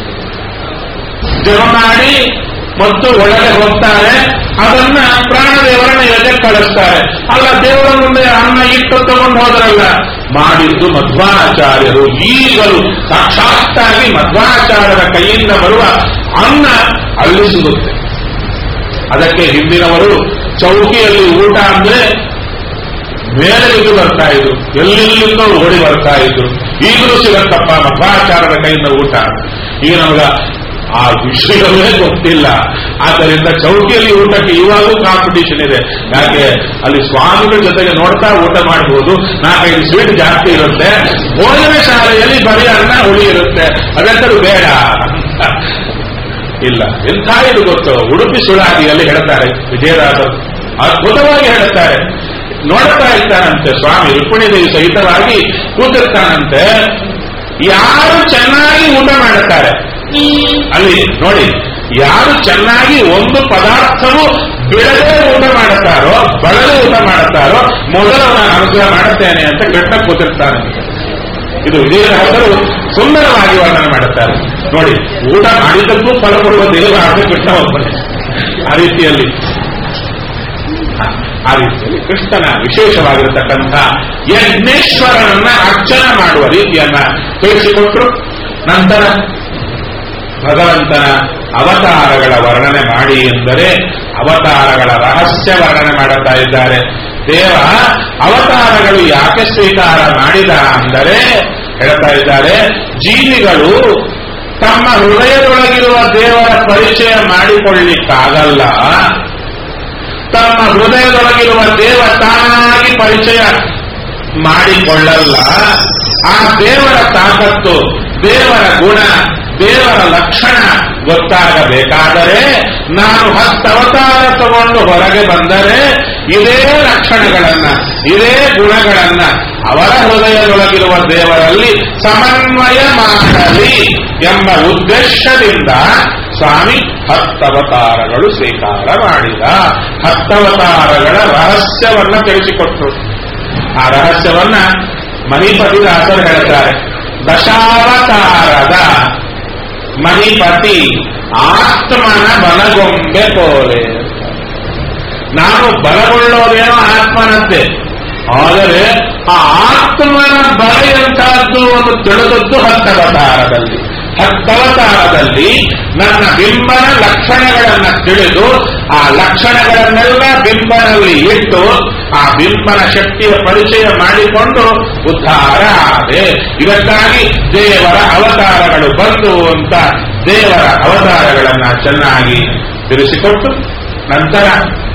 ಜಪ ಮಾಡಿ ಮತ್ತು ಒಳಗೆ ಹೋಗ್ತಾರೆ ಅದನ್ನ ಪ್ರಾಣದೇವರ ನೈವೇದ್ಯ ಕಳಿಸ್ತಾರೆ ಅಲ್ಲ ದೇವರ ಮುಂದೆ ಅನ್ನ ಇಟ್ಟು ತಗೊಂಡು ಹೋದ್ರಲ್ಲ ಮಾಡಿದ್ದು ಮಧ್ವಾಚಾರ್ಯರು ಈಗಲೂ ಸಾಕ್ಷಾತ್ತಾಗಿ ಮಧ್ವಾಚಾರ್ಯರ ಕೈಯಿಂದ ಬರುವ ಅನ್ನ ಅಲ್ಲಿ ಸಿಗುತ್ತೆ ಅದಕ್ಕೆ ಹಿಂದಿನವರು ಚೌಕಿಯಲ್ಲಿ ಊಟ ಅಂದ್ರೆ ಮೇಲೆ ಇದು ಬರ್ತಾ ಇದ್ರು ಎಲ್ಲೆಲ್ಲಿಂದೋ ಓಡಿ ಬರ್ತಾ ಇದ್ರು ಈಗಲೂ ಸಿಗತ್ತಪ್ಪ ಮಧ್ವಾಚಾರ್ಯರ ಕೈಯಿಂದ ಊಟ ಈಗ ನಮಗ ಆ ವಿಷಯವೇ ಗೊತ್ತಿಲ್ಲ ಆದ್ದರಿಂದ ಚೌಕಿಯಲ್ಲಿ ಊಟಕ್ಕೆ ಇವಾಗೂ ಕಾಂಪಿಟೇಷನ್ ಇದೆ ಯಾಕೆ ಅಲ್ಲಿ ಸ್ವಾಮಿಗಳ ಜೊತೆಗೆ ನೋಡ್ತಾ ಊಟ ಮಾಡಬಹುದು ನಾಲ್ಕೈದು ಸ್ವೀಟ್ ಜಾಸ್ತಿ ಇರುತ್ತೆ ಭೋಜನ ಶಾಲೆಯಲ್ಲಿ ಬರೀ ಅನ್ನ ಹುಳಿ ಇರುತ್ತೆ ಅದೆಂತರೂ ಬೇಡ ಇಲ್ಲ ಎಂಥ ಇದು ಗೊತ್ತು ಉಡುಪಿ ಸುಳಾದಿಯಲ್ಲಿ ಹೇಳ್ತಾರೆ ವಿಜಯದಾಸರು ಅದ್ಭುತವಾಗಿ ಹೇಳುತ್ತಾರೆ ನೋಡ್ತಾ ಇರ್ತಾನಂತೆ ಸ್ವಾಮಿ ರುಕ್ಮಿಣಿದೇವಿ ಸಹಿತವಾಗಿ ಕೂತಿರ್ತಾನಂತೆ ಯಾರು ಚೆನ್ನಾಗಿ ಊಟ ಮಾಡುತ್ತಾರೆ ಅಲ್ಲಿ ನೋಡಿ ಯಾರು ಚೆನ್ನಾಗಿ ಒಂದು ಪದಾರ್ಥವು ಬಿಡದೆ ಊಟ ಮಾಡುತ್ತಾರೋ ಬಳದೆ ಊಟ ಮಾಡುತ್ತಾರೋ ಮೊದಲು ನಾನು ಅನುಗ್ರಹ ಮಾಡುತ್ತೇನೆ ಅಂತ ಕೃಷ್ಣ ಕೂತಿರ್ತಾನೆ ಇದು ವಿಜಯದಾಸರು ಸುಂದರವಾಗಿ ವರ್ಣನೆ ಮಾಡುತ್ತಾರೆ ನೋಡಿ ಊಟ ಮಾಡಿದ್ದಕ್ಕೂ ಫಲ ಕೊಡುವ ದೇವ ಅಂತ ಕೃಷ್ಣ ಒಬ್ಬನೇ ಆ ರೀತಿಯಲ್ಲಿ ಆ ರೀತಿಯಲ್ಲಿ ಕೃಷ್ಣನ ವಿಶೇಷವಾಗಿರತಕ್ಕಂಥ ಯಜ್ಞೇಶ್ವರನನ್ನ ಅರ್ಚನೆ ಮಾಡುವ ರೀತಿಯನ್ನ ತಿಳಿಸಿಕೊಟ್ರು ನಂತರ ಭಗವಂತನ ಅವತಾರಗಳ ವರ್ಣನೆ ಮಾಡಿ ಎಂದರೆ ಅವತಾರಗಳ ರಹಸ್ಯ ವರ್ಣನೆ ಮಾಡುತ್ತಾ ಇದ್ದಾರೆ ದೇವ ಅವತಾರಗಳು ಯಾಕೆ ಸ್ವೀಕಾರ ಮಾಡಿದ ಅಂದರೆ ಹೇಳ್ತಾ ಇದ್ದಾರೆ ಜೀವಿಗಳು ತಮ್ಮ ಹೃದಯದೊಳಗಿರುವ ದೇವರ ಪರಿಚಯ ಮಾಡಿಕೊಳ್ಳಿಕ್ಕಾಗಲ್ಲ ತಮ್ಮ ಹೃದಯದೊಳಗಿರುವ ದೇವ ತಾನಾಗಿ ಪರಿಚಯ ಮಾಡಿಕೊಳ್ಳಲ್ಲ ಆ ದೇವರ ತಾಕತ್ತು ದೇವರ ಗುಣ ದೇವರ ಲಕ್ಷಣ ಗೊತ್ತಾಗಬೇಕಾದರೆ ನಾನು ಹತ್ತು ಅವತಾರ ತಗೊಂಡು ಹೊರಗೆ ಬಂದರೆ ಇದೇ ಲಕ್ಷಣಗಳನ್ನ ಇದೇ ಗುಣಗಳನ್ನ ಅವರ ಹೃದಯದೊಳಗಿರುವ ದೇವರಲ್ಲಿ ಸಮನ್ವಯ ಮಾಡಲಿ ಎಂಬ ಉದ್ದೇಶದಿಂದ ಸ್ವಾಮಿ ಹತ್ತವತಾರಗಳು ಸ್ವೀಕಾರ ಮಾಡಿದ ಹತ್ತವತಾರಗಳ ರಹಸ್ಯವನ್ನ ತಿಳಿಸಿಕೊಟ್ರು ಆ ರಹಸ್ಯವನ್ನ ಮಣಿಪತಿದಾಸರು ಹೇಳ್ತಾರೆ ದಶಾವತಾರದ ಮಣಿಪತಿ ಆತ್ಮನ ಬಲಗೊಂಬೆ ಪೋಲೆ ನಾನು ಬಲಗೊಳ್ಳೋದೇನೋ ಆತ್ಮನಂತೆ ಆದರೆ ಆ ಆತ್ಮನ ಬಲ ಎಂತಹದ್ದು ಒಂದು ತಿಳಿದದ್ದು ಹತ್ತವತಾರದಲ್ಲಿ ಹತ್ತವತಾರದಲ್ಲಿ ನನ್ನ ಬಿಂಬನ ಲಕ್ಷಣಗಳನ್ನ ತಿಳಿದು ಆ ಲಕ್ಷಣಗಳನ್ನೆಲ್ಲ ಬಿಂಬನಲ್ಲಿ ಇಟ್ಟು ಆ ಬಿಂಬನ ಶಕ್ತಿಯ ಪರಿಚಯ ಮಾಡಿಕೊಂಡು ಉದ್ಧಾರ ಆದೆ ಇದಕ್ಕಾಗಿ ದೇವರ ಅವತಾರಗಳು ಬಂದು ಅಂತ ದೇವರ ಅವತಾರಗಳನ್ನ ಚೆನ್ನಾಗಿ ತಿಳಿಸಿಕೊಟ್ಟು ನಂತರ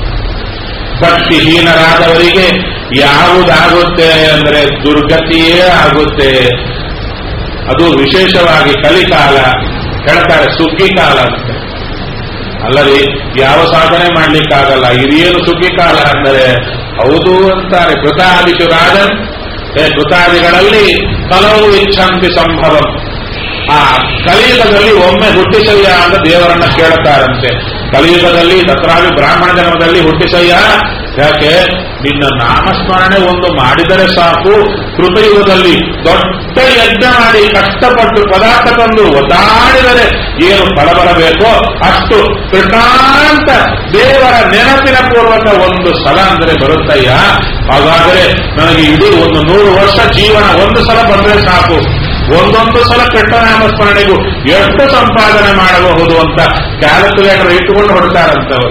ಭಕ್ತಿಹೀನರಾದವರಿಗೆ ಯಾವುದಾಗುತ್ತೆ ಅಂದರೆ ದುರ್ಗತಿಯೇ ಆಗುತ್ತೆ ಅದು ವಿಶೇಷವಾಗಿ ಕಲಿಕಾಲ ಹೇಳ್ತಾರೆ ಸುಗ್ಗಿ ಕಾಲ ಅಂತ ಅಲ್ಲದೆ ಯಾವ ಸಾಧನೆ ಮಾಡ್ಲಿಕ್ಕಾಗಲ್ಲ ಇದೇನು ಸುಗ್ಗಿ ಕಾಲ ಅಂದರೆ ಹೌದು ಅಂತಾರೆ ಕೃತಾದಿಶು ರಾಜನ್ ಏ ಕೃತಾದಿಗಳಲ್ಲಿ ಕಲವು ಇಚ್ಛಂತಿ ಸಂಭವಂ ಆ ಕಲಿಯುಗದಲ್ಲಿ ಒಮ್ಮೆ ಹುಟ್ಟಿಸಯ್ಯ ಅಂತ ದೇವರನ್ನ ಕೇಳುತ್ತಾರಂತೆ ಕಲಿಯುಗದಲ್ಲಿ ದಸರಾವಿ ಬ್ರಾಹ್ಮಣ ಜನ್ಮದಲ್ಲಿ ಹುಟ್ಟಿಸಯ್ಯ ಯಾಕೆ ನಿನ್ನ ನಾಮಸ್ಮರಣೆ ಒಂದು ಮಾಡಿದರೆ ಸಾಕು ಕೃತಯುಗದಲ್ಲಿ ದೊಡ್ಡ ಯಜ್ಞ ಮಾಡಿ ಕಷ್ಟಪಟ್ಟು ಪದಾರ್ಥ ತಂದು ಒದ್ದಾಡಿದರೆ ಏನು ಫಲ ಬರಬೇಕೋ ಅಷ್ಟು ಕೃತಾಂತ ದೇವರ ನೆನಪಿನ ಪೂರ್ವಕ ಒಂದು ಸಲ ಅಂದರೆ ಬರುತ್ತಯ್ಯ ಹಾಗಾದರೆ ನನಗೆ ಇಡೀ ಒಂದು ನೂರು ವರ್ಷ ಜೀವನ ಒಂದು ಸಲ ಬಂದರೆ ಸಾಕು ಒಂದೊಂದು ಸಲ ಕೆಟ್ಟ ನಾಮಸ್ಮರಣೆಗೂ ಎಷ್ಟು ಸಂಪಾದನೆ ಮಾಡಬಹುದು ಅಂತ ಕ್ಯಾಲ್ಕುಲೇಟರ್ ಇಟ್ಟುಕೊಂಡು ಹೊಡ್ತಾರಂತವರು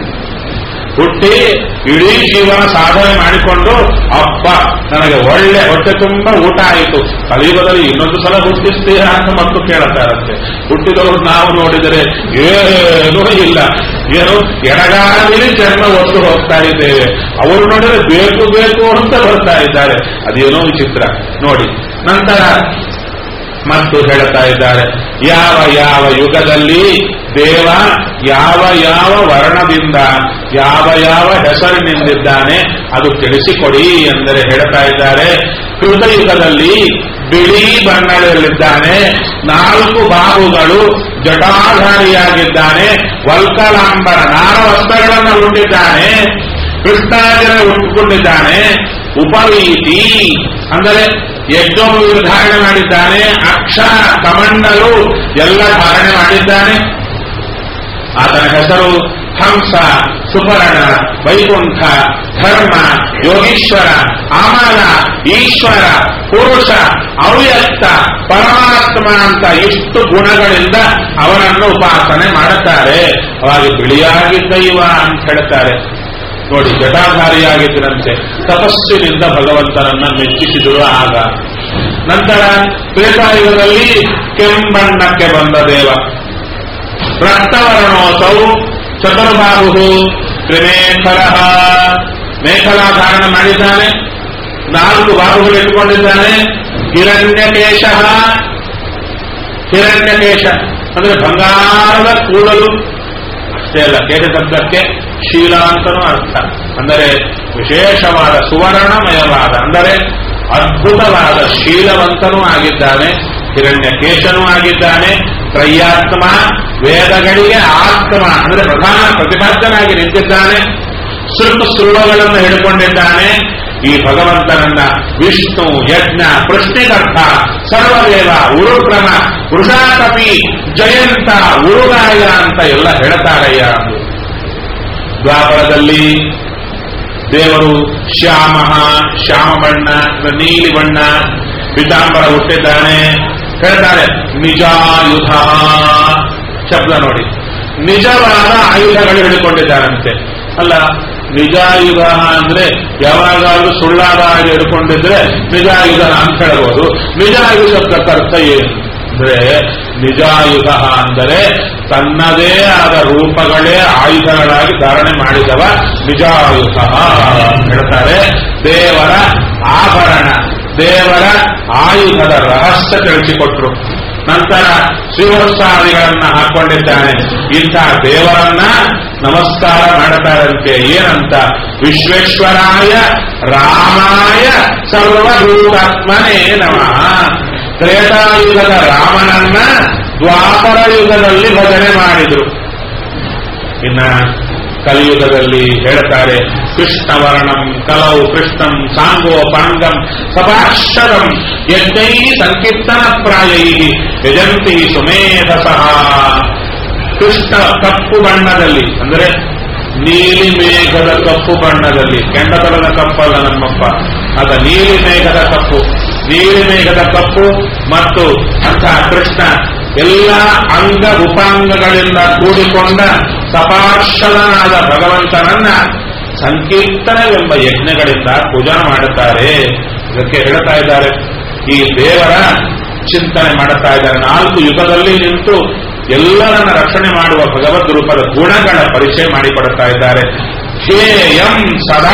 ಹುಟ್ಟಿ ಇಡೀ ಜೀವನ ಸಾಧನೆ ಮಾಡಿಕೊಂಡು ಅಪ್ಪ ನನಗೆ ಒಳ್ಳೆ ಹೊಟ್ಟೆ ತುಂಬ ಊಟ ಆಯಿತು ಕಲಿಯುಗದಲ್ಲಿ ಇನ್ನೊಂದು ಸಲ ಹುಟ್ಟಿಸ್ತೀರಾ ಅಂತ ಮತ್ತು ಕೇಳುತ್ತಾರಂತೆ ಹುಟ್ಟಿದವರು ನಾವು ನೋಡಿದರೆ ಏನೂ ಇಲ್ಲ ಏನು ಎಡಗಾಲದಲ್ಲಿ ಜನ್ಮ ಒತ್ತು ಹೋಗ್ತಾ ಇದ್ದೇವೆ ಅವರು ನೋಡಿದ್ರೆ ಬೇಕು ಬೇಕು ಅಂತ ಬರ್ತಾ ಇದ್ದಾರೆ ಅದೇನೋ ವಿಚಿತ್ರ ನೋಡಿ ನಂತರ ಮತ್ತು ಹೇಳ್ತಾ ಇದ್ದಾರೆ ಯಾವ ಯಾವ ಯುಗದಲ್ಲಿ ದೇವ ಯಾವ ಯಾವ ವರ್ಣದಿಂದ ಯಾವ ಯಾವ ಹೆಸರಿನಿಂದಿದ್ದಾನೆ ಅದು ತಿಳಿಸಿಕೊಡಿ ಎಂದರೆ ಹೇಳ್ತಾ ಇದ್ದಾರೆ ಕೃತಯುಗದಲ್ಲಿ ಬಿಳಿ ಬಣ್ಣದಲ್ಲಿದ್ದಾನೆ ನಾಲ್ಕು ಬಾಹುಗಳು ಜಟಾಧಾರಿಯಾಗಿದ್ದಾನೆ ವಲ್ಕಲಾಂಬರ ನಾರ ವಸ್ತ್ರಗಳನ್ನು ಉಂಡಿದ್ದಾನೆ ಕೃಷ್ಣಾರ್ಜನ ಉಟ್ಟುಕೊಂಡಿದ್ದಾನೆ ಉಪವೀತಿ ಅಂದರೆ ಯಜ್ಞವನ್ನು ಧಾರಣೆ ಮಾಡಿದ್ದಾನೆ ಅಕ್ಷ ಕಮಂಡಲು ಎಲ್ಲ ಧಾರಣೆ ಮಾಡಿದ್ದಾನೆ ಆತನ ಹೆಸರು ಹಂಸ ಸುಪರ್ಣ ವೈಕುಂಠ ಧರ್ಮ ಯೋಗೀಶ್ವರ ಅಮಲ ಈಶ್ವರ ಪುರುಷ ಅವ್ಯಕ್ತ ಪರಮಾತ್ಮ ಅಂತ ಇಷ್ಟು ಗುಣಗಳಿಂದ ಅವನನ್ನು ಉಪಾಸನೆ ಮಾಡುತ್ತಾರೆ ಅವಾಗ ಬಿಳಿಯಾಗಿದ್ದ ಇವ ಅಂತ ಹೇಳ್ತಾರೆ ನೋಡಿ ಜಟಾಧಾರಿಯಾಗಿದ್ದರಂತೆ ತಪಸ್ಸಿನಿಂದ ಭಗವಂತನನ್ನ ಮೆಚ್ಚಿಸಿದರು ಆಗ ನಂತರ ತ್ರೇತಾಯುಗದಲ್ಲಿ ಕೆಂಬಣ್ಣಕ್ಕೆ ಬಂದ ದೇವ ರಕ್ತವರ್ಣೋಸೌ ಚತುರ್ಬಾಹು ತ್ರಿಮೇಖಲ ಮೇಖಲಾಧಾರಣ ಮಾಡಿದ್ದಾನೆ ನಾಲ್ಕು ಬಾಹುಗಳು ಇಟ್ಟುಕೊಂಡಿದ್ದಾನೆ ಹಿರಣ್ಯಕೇಶ ಹಿರಣ್ಯಕೇಶ ಅಂದ್ರೆ ಬಂಗಾರದ ಕೂಡಲು ಅಷ್ಟೇ ಅಲ್ಲ ಕೇಶ ಶಬ್ದಕ್ಕೆ ಶೀಲ ಅಂತನೂ ಅರ್ಥ ಅಂದರೆ ವಿಶೇಷವಾದ ಸುವರ್ಣಮಯವಾದ ಅಂದರೆ ಅದ್ಭುತವಾದ ಶೀಲವಂತನೂ ಆಗಿದ್ದಾನೆ ಹಿರಣ್ಯಕೇಶನೂ ಆಗಿದ್ದಾನೆ ತ್ರಯ್ಯಾತ್ಮ ವೇದಗಳಿಗೆ ಆತ್ಮ ಅಂದರೆ ಪ್ರಧಾನ ಪ್ರತಿಪಾದ್ಯನಾಗಿ ನಿಂತಿದ್ದಾನೆ ಸ್ವಲ್ಪ ಸುರುಳಗಳನ್ನು ಹಿಡ್ಕೊಂಡಿದ್ದಾನೆ ಈ ಭಗವಂತನನ್ನ ವಿಷ್ಣು ಯಜ್ಞ ಪೃಷ್ಟಿಕರ್ತ ಸರ್ವದೇವ ಉರುಕ್ರಮ ವೃಷಾಕಪಿ ಜಯಂತ ಉರುಗಾಯ ಅಂತ ಎಲ್ಲ ಹೇಳ್ತಾರಯ್ಯ ಅಂದು ದ್ವಾಪರದಲ್ಲಿ ದೇವರು ಶ್ಯಾಮ ಶ್ಯಾಮ ಬಣ್ಣ ನೀಲಿ ಬಣ್ಣ ಪೀತಾಂಬರ ಹುಟ್ಟಿದ್ದಾನೆ ಹೇಳ್ತಾರೆ ನಿಜಾಯುಧ ಶಬ್ದ ನೋಡಿ ನಿಜವಾದ ಆಯುಧಗಳು ಹಿಡ್ಕೊಂಡಿದ್ದಾರಂತೆ ಅಲ್ಲ ನಿಜಾಯುಧ ಅಂದ್ರೆ ಯಾವಾಗಾದ್ರೂ ಸುಳ್ಳಾದ ಆಯುಧ ಹಿಡ್ಕೊಂಡಿದ್ರೆ ನಿಜಾಯುಧ ಅಂತ ಹೇಳ್ಬೋದು ನಿಜಾಯುಧ ಶಬ್ದಕ್ಕೆ ಅರ್ಥ ಏನು ಅಂದ್ರೆ ನಿಜಾಯುಧ ಅಂದರೆ ತನ್ನದೇ ಆದ ರೂಪಗಳೇ ಆಯುಧಗಳಾಗಿ ಧಾರಣೆ ಮಾಡಿದವ ನಿಜಾಯುಧ ಹೇಳ್ತಾರೆ ದೇವರ ಆಭರಣ ದೇವರ ಆಯುಧದ ರಹಸ್ಯ ತಿಳಿಸಿಕೊಟ್ರು ನಂತರ ಶಿವಸಾದಿಗಳನ್ನ ಹಾಕೊಂಡಿದ್ದಾನೆ ಇಂಥ ದೇವರನ್ನ ನಮಸ್ಕಾರ ಮಾಡ್ತಾರಂತೆ ಏನಂತ ವಿಶ್ವೇಶ್ವರಾಯ ರಾಮಾಯ ಸರ್ವಭೂತಾತ್ಮನೇ ನಮಃ ತ್ರೇತಾಯುಗದ ರಾಮನನ್ನ ದ್ವಾಪರ ಯುಗದಲ್ಲಿ ಭಜನೆ ಮಾಡಿದ್ರು ಇನ್ನ ಕಲಿಯುಗದಲ್ಲಿ ಹೇಳ್ತಾರೆ ಕೃಷ್ಣವರ್ಣಂ ಕಲೌ ಕೃಷ್ಣಂ ಸಾಂಗೋ ಪಾಂಗಂ ಸಪಾಕ್ಷರಂ ಯಜ್ಞೈ ಸಂಕೀರ್ತನ ಪ್ರಾಯೈ ಯಜಂತಿ ಸುಮೇಧಸಃ ಕೃಷ್ಣ ಕಪ್ಪು ಬಣ್ಣದಲ್ಲಿ ಅಂದರೆ ನೀಲಿ ಮೇಘದ ಕಪ್ಪು ಬಣ್ಣದಲ್ಲಿ ಕೆಂಡತಲದ ಕಪ್ಪಲ್ಲ ನಮ್ಮಪ್ಪ ಅದ ನೀಲಿ ಮೇಘದ ಕಪ್ಪು ನೀಲಿ ಮೇಘದ ಕಪ್ಪು ಮತ್ತು ಅಂಥ ಕೃಷ್ಣ ಎಲ್ಲ ಅಂಗ ಉಪಾಂಗಗಳಿಂದ ಕೂಡಿಕೊಂಡ ಸಪಾರ್ಷದನಾದ ಭಗವಂತನನ್ನ ಸಂಕೀರ್ತನವೆಂಬ ಯಜ್ಞಗಳಿಂದ ಪೂಜಾ ಮಾಡುತ್ತಾರೆ ಇದಕ್ಕೆ ಹೇಳ್ತಾ ಇದ್ದಾರೆ ಈ ದೇವರ ಚಿಂತನೆ ಮಾಡುತ್ತಾ ಇದ್ದಾರೆ ನಾಲ್ಕು ಯುಗದಲ್ಲಿ ನಿಂತು ಎಲ್ಲರನ್ನ ರಕ್ಷಣೆ ಮಾಡುವ ಭಗವದ್ ರೂಪದ ಗುಣಗಳ ಪರಿಚಯ ಮಾಡಿಕೊಡುತ್ತಾ ಇದ್ದಾರೆ ಧ್ಯೇಯಂ ಸದಾ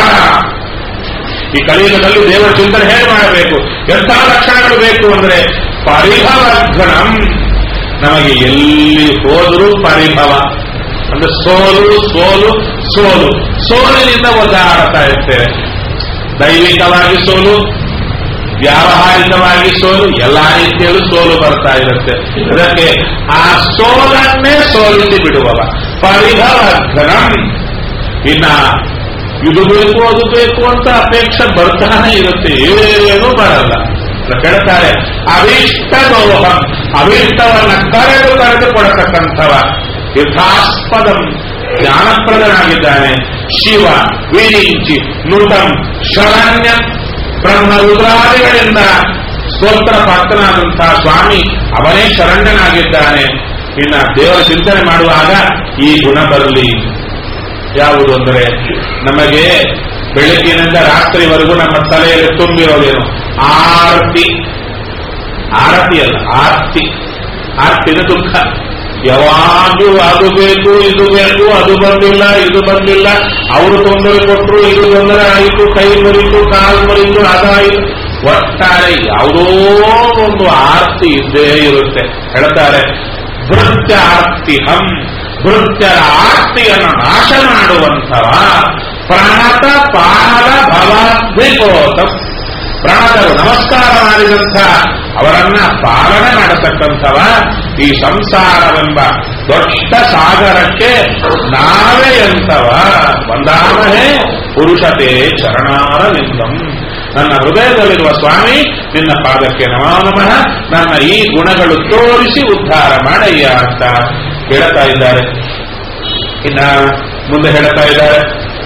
ಈ ಕಲಿಯುಗದಲ್ಲಿ ದೇವರ ಚಿಂತನೆ ಹೇಗೆ ಮಾಡಬೇಕು ಎಂಥ ಲಕ್ಷಣಗಳು ಬೇಕು ಅಂದ್ರೆ ಪರಿಭವಘ್ನಂ ನಮಗೆ ಎಲ್ಲಿ ಹೋದರೂ ಪರಿಭವ ಅಂದ್ರೆ ಸೋಲು ಸೋಲು ಸೋಲು ಸೋಲಿನಿಂದ ಒದ್ದಾಡ್ತಾ ಇರ್ತೇವೆ ದೈವಿಕವಾಗಿ ಸೋಲು ವ್ಯಾವಹಾರಿಕವಾಗಿ ಸೋಲು ಎಲ್ಲಾ ರೀತಿಯಲ್ಲೂ ಸೋಲು ಬರ್ತಾ ಇರುತ್ತೆ ಅದಕ್ಕೆ ಆ ಸೋಲನ್ನೇ ಸೋಲಿಸಿ ಬಿಡುವವ ಪರಿಭವಘ್ನಂ ಇನ್ನ ಇದು ಬೇಕು ಅದು ಬೇಕು ಅಂತ ಅಪೇಕ್ಷೆ ಬರ್ತಾನೆ ಇರುತ್ತೆ ಏನೂ ಬರಲ್ಲ ಹೇಳ್ತಾರೆ ಅಭೀಷ್ಟ ದೋಹಂ ಅಭೀಷ್ಟವನ್ನ ಕರೆದು ಕರೆದು ಕೊಡತಕ್ಕಂಥವ ಯಥಾಸ್ಪದಂ ಜ್ಞಾನಪ್ರದನಾಗಿದ್ದಾನೆ ಶಿವ ವಿರಿಂಚಿ ನುಟಂ ಶರಣ್ಯ ಬ್ರಹ್ಮ ರುದ್ರಾದಿಗಳಿಂದ ಸ್ತೋತ್ರ ಪಾತ್ರನಾದಂತಹ ಸ್ವಾಮಿ ಅವನೇ ಶರಣ್ಯನಾಗಿದ್ದಾನೆ ಇನ್ನ ದೇವರ ಚಿಂತನೆ ಮಾಡುವಾಗ ಈ ಗುಣ ಬರಲಿ ಯಾವುದು ಅಂದರೆ ನಮಗೆ ಬೆಳಗ್ಗಿನಿಂದ ರಾತ್ರಿವರೆಗೂ ನಮ್ಮ ತಲೆಯಲ್ಲಿ ತುಂಬಿರೋದೇನು ಆರತಿ ಆರತಿ ಅಲ್ಲ ಆರ್ತಿ ಆರ್ತಿನ ದುಃಖ ಯಾವಾಗಲೂ ಅದು ಬೇಕು ಇದು ಬೇಕು ಅದು ಬಂದಿಲ್ಲ ಇದು ಬಂದಿಲ್ಲ ಅವರು ತೊಂದರೆ ಕೊಟ್ಟರು ಇದು ತೊಂದರೆ ಆಯಿತು ಕೈ ಮುರಿತು ಕಾಲು ಮುರಿತು ಅದಾಯಿತು ಒಟ್ಟಾರೆ ಯಾವುದೋ ಒಂದು ಆರ್ತಿ ಇದ್ದೇ ಇರುತ್ತೆ ಹೇಳ್ತಾರೆ ಭೃತ್ಯಾರ್ತಿಹಂ ಭೃತ್ಯರ ಆರ್ತಿಯನ್ನು ನಾಶ ಮಾಡುವಂಥವ ಪ್ರಣತ ಪಾಲ ಭವಾದ್ವಿಕೋತಂ ಪ್ರಣತರು ನಮಸ್ಕಾರ ಮಾಡಿದಂಥ ಅವರನ್ನ ಪಾಲನೆ ಮಾಡತಕ್ಕಂಥವ ಈ ಸಂಸಾರವೆಂಬ ದೊಡ್ಡ ಸಾಗರಕ್ಕೆ ನಾವೇ ಎಂತವ ಒಂದಾಮಹೇ ಪುರುಷತೆ ಚರಣಾರವಿಂದಂ ನನ್ನ ಹೃದಯದಲ್ಲಿರುವ ಸ್ವಾಮಿ ನಿನ್ನ ಪಾದಕ್ಕೆ ನಮೋ ನಮಃ ನನ್ನ ಈ ಗುಣಗಳು ತೋರಿಸಿ ಉದ್ಧಾರ ಮಾಡಯ್ಯ ಅಂತ ಹೇಳ್ತಾ ಇದ್ದಾರೆ ಇನ್ನ ಮುಂದೆ ಹೇಳ್ತಾ ಇದ್ದಾರೆ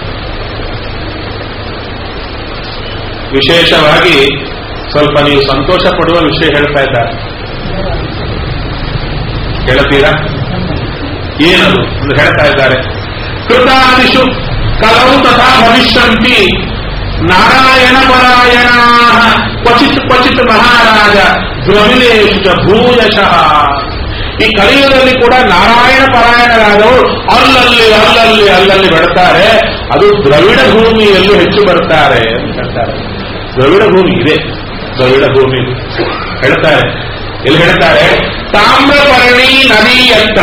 ವಿಶೇಷವಾಗಿ ಸ್ವಲ್ಪ ನೀವು ಸಂತೋಷ ಪಡುವ ವಿಷಯ ಹೇಳ್ತಾ ಇದ್ದಾರೆ ಹೇಳ್ತೀರಾ ಏನದು ಎಂದು ಹೇಳ್ತಾ ಇದ್ದಾರೆ ಕೃತಾದಿಷು ಕಲವು ತಥಾ ಭವಿಷ್ಯಂತಿ ನಾರಾಯಣ ಪರಾಯಣ ಕ್ವಚಿತ್ ಕ್ವಚಿತ್ ಮಹಾರಾಜ ದ್ರವಿಲೇಶು ಚ ಭೂಯಶಃ ಈ ಕಲಿಯುಗದಲ್ಲಿ ಕೂಡ ನಾರಾಯಣ ಪರಾಯಣರಾದವರು ಅಲ್ಲಲ್ಲಿ ಅಲ್ಲಲ್ಲಿ ಅಲ್ಲಲ್ಲಿ ಬರ್ತಾರೆ ಅದು ದ್ರವಿಡ ಭೂಮಿಯಲ್ಲೂ ಹೆಚ್ಚು ಬರ್ತಾರೆ ಅಂತ ಹೇಳ್ತಾರೆ ದ್ರವಿಡ ಭೂಮಿ ಇದೆ ದ್ರವಿಡ ಭೂಮಿ ಹೇಳ್ತಾರೆ ಎಲ್ಲಿ ಹೇಳ್ತಾರೆ ತಾಮ್ರಪರ್ಣಿ ನದಿ ಅಂತ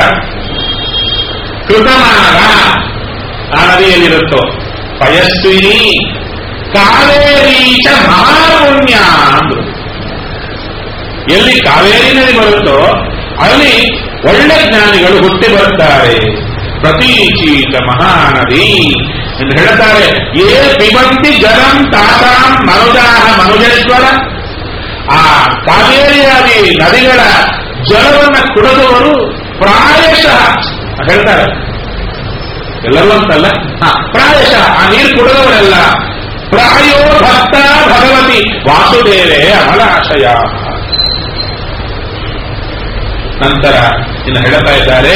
ಕೃತಮಾನ ಆ ನದಿಯಲ್ಲಿರುತ್ತೋ ಪಯಸ್ವಿನಿ ಕಾವೇರೀಚ ಮಹಾಪುಣ್ಯ ಅಂದ್ರು ಎಲ್ಲಿ ಕಾವೇರಿ ನದಿ ಬರುತ್ತೋ ಅಲ್ಲಿ ಒಳ್ಳೆ ಜ್ಞಾನಿಗಳು ಹುಟ್ಟಿ ಬರುತ್ತಾರೆ ಪ್ರತೀಚೀತ ಮಹಾನದಿ ಎಂದು ಹೇಳ್ತಾರೆ ಏ ಪಿಬಂತಿ ಜಲಂ ತಾತಾಂ ಮನುಜಾಹ ಮನುಜೇಶ್ವರ ಆ ಕಾವೇರಿಯಾದಿ ನದಿಗಳ ಜಲವನ್ನ ಕುಡಿದವರು ಪ್ರಾಯಶಃ ಹೇಳ್ತಾರೆ ಎಲ್ಲರೂ ಅಂತಲ್ಲ ಹಾ, ಪ್ರಾಯಶಃ ಆ ನೀರು ಕುಡಿದವರೆಲ್ಲ ಪ್ರಾಯೋ ಭಕ್ತ ಭಗವತಿ ವಾಸುದೇವೇ ಅಮಲಾಶಯ ನಂತರ ಇನ್ನು ಹೇಳ್ತಾ ಇದ್ದಾರೆ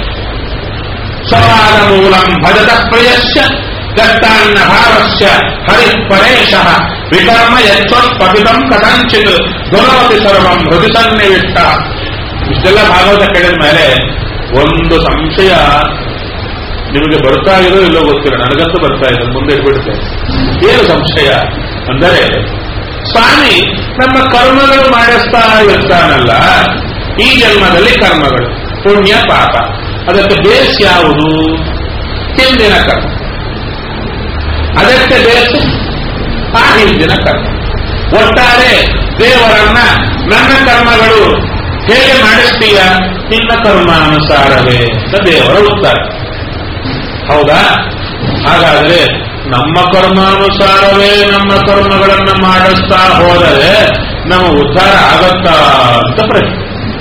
ಸವಾದ ಮೂಲಂ ಭಜತ ಪ್ರಿಯಶ್ಚ ಕಷ್ಟಾನ್ನ ಭಾವಸ್ಯ ಹರಿ ಪರೇಶಃ ವಿಕರ್ಮ ಯತ್ವತ್ಪತಿತಂ ಕಥಂಚಿತ್ ಗುಣವತಿ ಸರ್ವಂ ಹೃದಯ ಸನ್ನಿವಿಷ್ಟ ಇಷ್ಟೆಲ್ಲ ಭಾಗವತ ಕೇಳಿದ ಮೇಲೆ ಒಂದು ಸಂಶಯ ನಿಮಗೆ ಬರ್ತಾ ಇದೋ ಇಲ್ಲೋ ಗೊತ್ತಿಲ್ಲ ನನಗಂತೂ ಬರ್ತಾ ಇದೆ ಮುಂದೆ ಇಟ್ಬಿಡುತ್ತೆ ಏನು ಸಂಶಯ ಅಂದರೆ ಸ್ವಾಮಿ ನಮ್ಮ ಕರ್ಮಗಳು ಮಾಡಿಸ್ತಾ ಇರ್ತಾನಲ್ಲ ಈ ಜನ್ಮದಲ್ಲಿ ಕರ್ಮಗಳು ಪುಣ್ಯ ಪಾಪ ಅದಕ್ಕೆ ಬೇಸ್ ಯಾವುದು ಹಿಂದಿನ ಕರ್ಮ ಅದಕ್ಕೆ ಬೇಸ್ ಆ ಹಿಂದಿನ ಕರ್ಮ ಒಟ್ಟಾರೆ ದೇವರನ್ನ ನನ್ನ ಕರ್ಮಗಳು ಹೇಗೆ ಮಾಡಿಸ್ತೀಯ ನಿನ್ನ ಕರ್ಮಾನುಸಾರವೇ ಅಂತ ದೇವರ ಉತ್ತರ ಹೌದಾ ಹಾಗಾದ್ರೆ ನಮ್ಮ ಕರ್ಮಾನುಸಾರವೇ ನಮ್ಮ ಕರ್ಮಗಳನ್ನ ಮಾಡಿಸ್ತಾ ಹೋದರೆ ನಮ್ಮ ಉದ್ಧಾರ ಆಗತ್ತಾ ಅಂತ ಪ್ರಶ್ನೆ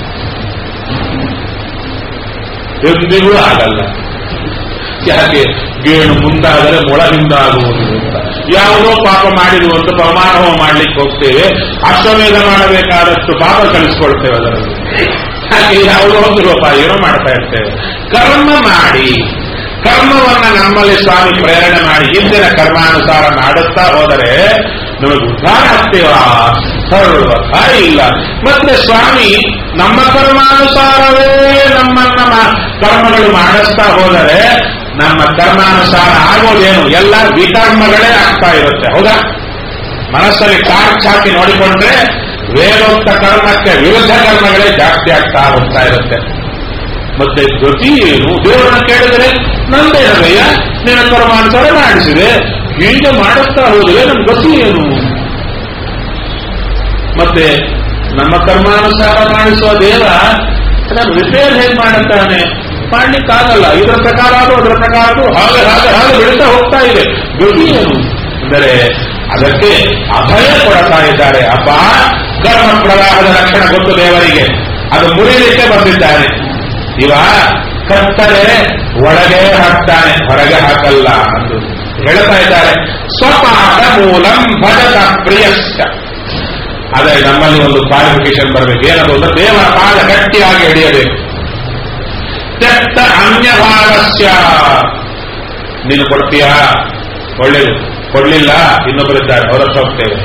ಎಂದಿಗೂ ಆಗಲ್ಲ ಯಾಕೆ ಗೇಣು ಮುಂದಾದರೆ ಮೊಳ ಹಿಂದಾಗುವುದು ಅಂತ ಯಾವುದೋ ಪಾಪ ಮಾಡಿದ್ವು ಅಂತ ಪರಮಾಣವ ಮಾಡ್ಲಿಕ್ಕೆ ಹೋಗ್ತೇವೆ ಅಶ್ವಮೇಧ ಮಾಡಬೇಕಾದಷ್ಟು ಪಾಪ ಕಲಿಸ್ಕೊಳ್ತೇವೆ ಅದರಲ್ಲಿ ಹಾಗೆ ಯಾವುದೋ ಒಂದು ರೂಪ ಏನೋ ಮಾಡ್ತಾ ಇರ್ತೇವೆ ಕರ್ಮ ಮಾಡಿ ಕರ್ಮವನ್ನ ನಮ್ಮಲ್ಲಿ ಸ್ವಾಮಿ ಪ್ರೇರಣೆ ಮಾಡಿ ಹಿಂದಿನ ಕರ್ಮಾನುಸಾರ ಮಾಡುತ್ತಾ ಹೋದರೆ ನಮಗೆ ಉದ್ಧಾರ ಆಗ್ತೇವಾ ಸರ್ವಥ ಇಲ್ಲ ಮತ್ತೆ ಸ್ವಾಮಿ ನಮ್ಮ ಕರ್ಮಾನುಸಾರವೇ ನಮ್ಮನ್ನ ಮಾ- ಕರ್ಮಗಳು ಮಾಡಿಸ್ತಾ ಹೋದರೆ ನಮ್ಮ ಕರ್ಮಾನುಸಾರ ಆಗೋದೇನು ಎಲ್ಲ ವಿಕರ್ಮಗಳೇ ಆಗ್ತಾ ಇರುತ್ತೆ ಹೌದಾ ಮನಸ್ಸಲ್ಲಿ ಟಾರ್ಚ್ ಹಾಕಿ ನೋಡಿಕೊಂಡ್ರೆ ವೇದೋಕ್ತ ಕರ್ಮಕ್ಕೆ ವಿರುದ್ಧ ಕರ್ಮಗಳೇ ಜಾಸ್ತಿ ಆಗ್ತಾ ಹೋಗ್ತಾ ಇರುತ್ತೆ ಮತ್ತೆ ಗತಿ ಏನು ದೇವರನ್ನ ಕೇಳಿದರೆ ನಂದೇನದಯ್ಯ ನಿನ್ನ ಕರ್ಮಾನುಸಾರ ಮಾಡಿಸಿದೆ ಹೀಗೆ ಮಾಡಿಸ್ತಾ ಹೋದರೆ ನಮ್ ಗತಿ ಏನು ಮತ್ತೆ ನಮ್ಮ ಕರ್ಮಾನುಸಾರ ಮಾಡಿಸುವ ದೇವ ಅದನ್ನು ರಿಪೇರ್ ಹೇಗೆ ಮಾಡುತ್ತಾನೆ ಮಾಡ್ಲಿಕ್ಕಾಗಲ್ಲ ಇದರ ಪ್ರಕಾರ ಅದು ಅದರ ಪ್ರಕಾರ ಅದು ಹಾಗೆ ಹಾಗೆ ಹಾಗೆ ಬೆಳೀತಾ ಹೋಗ್ತಾ ಇದೆ ಗತಿ ಏನು ಅಂದರೆ ಅದಕ್ಕೆ ಅಭಯ ಕೊಡ್ತಾ ಇದ್ದಾರೆ ಅಪ್ಪ ಕರ್ಮ ಪ್ರವಾಹದ ಲಕ್ಷಣ ಗೊತ್ತು ದೇವರಿಗೆ ಅದು ಮುರಿಲಿಕ್ಕೆ ಬಂದಿದ್ದಾನೆ ಇವ ಕತ್ತರೆ ಒಳಗೆ ಹಾಕ್ತಾನೆ ಹೊರಗೆ ಹಾಕಲ್ಲ ಎಂದು ಹೇಳ್ತಾ ಇದ್ದಾರೆ ಸ್ವಪಾದ ಮೂಲಂ ಭಜತ ಪ್ರಿಯಶ್ಚ ಆದರೆ ನಮ್ಮಲ್ಲಿ ಒಂದು ಕ್ವಾಲಿಫಿಕೇಶನ್ ಬರಬೇಕು ಏನದು ಅಂದ್ರೆ ದೇವರ ಪಾದ ಗಟ್ಟಿಯಾಗಿ ಹಿಡಿಯಬೇಕು ತ್ಯಕ್ತ ಅನ್ಯಭಾಗಸ್ಯ ನೀನು ಕೊಡ್ತೀಯಾ ಒಳ್ಳೇದು ಕೊಡ್ಲಿಲ್ಲ ಇನ್ನೊಬ್ಬರಿದ್ದಾರೆ ಅವರ ಹತ್ರ ಹೋಗ್ತೇವೆ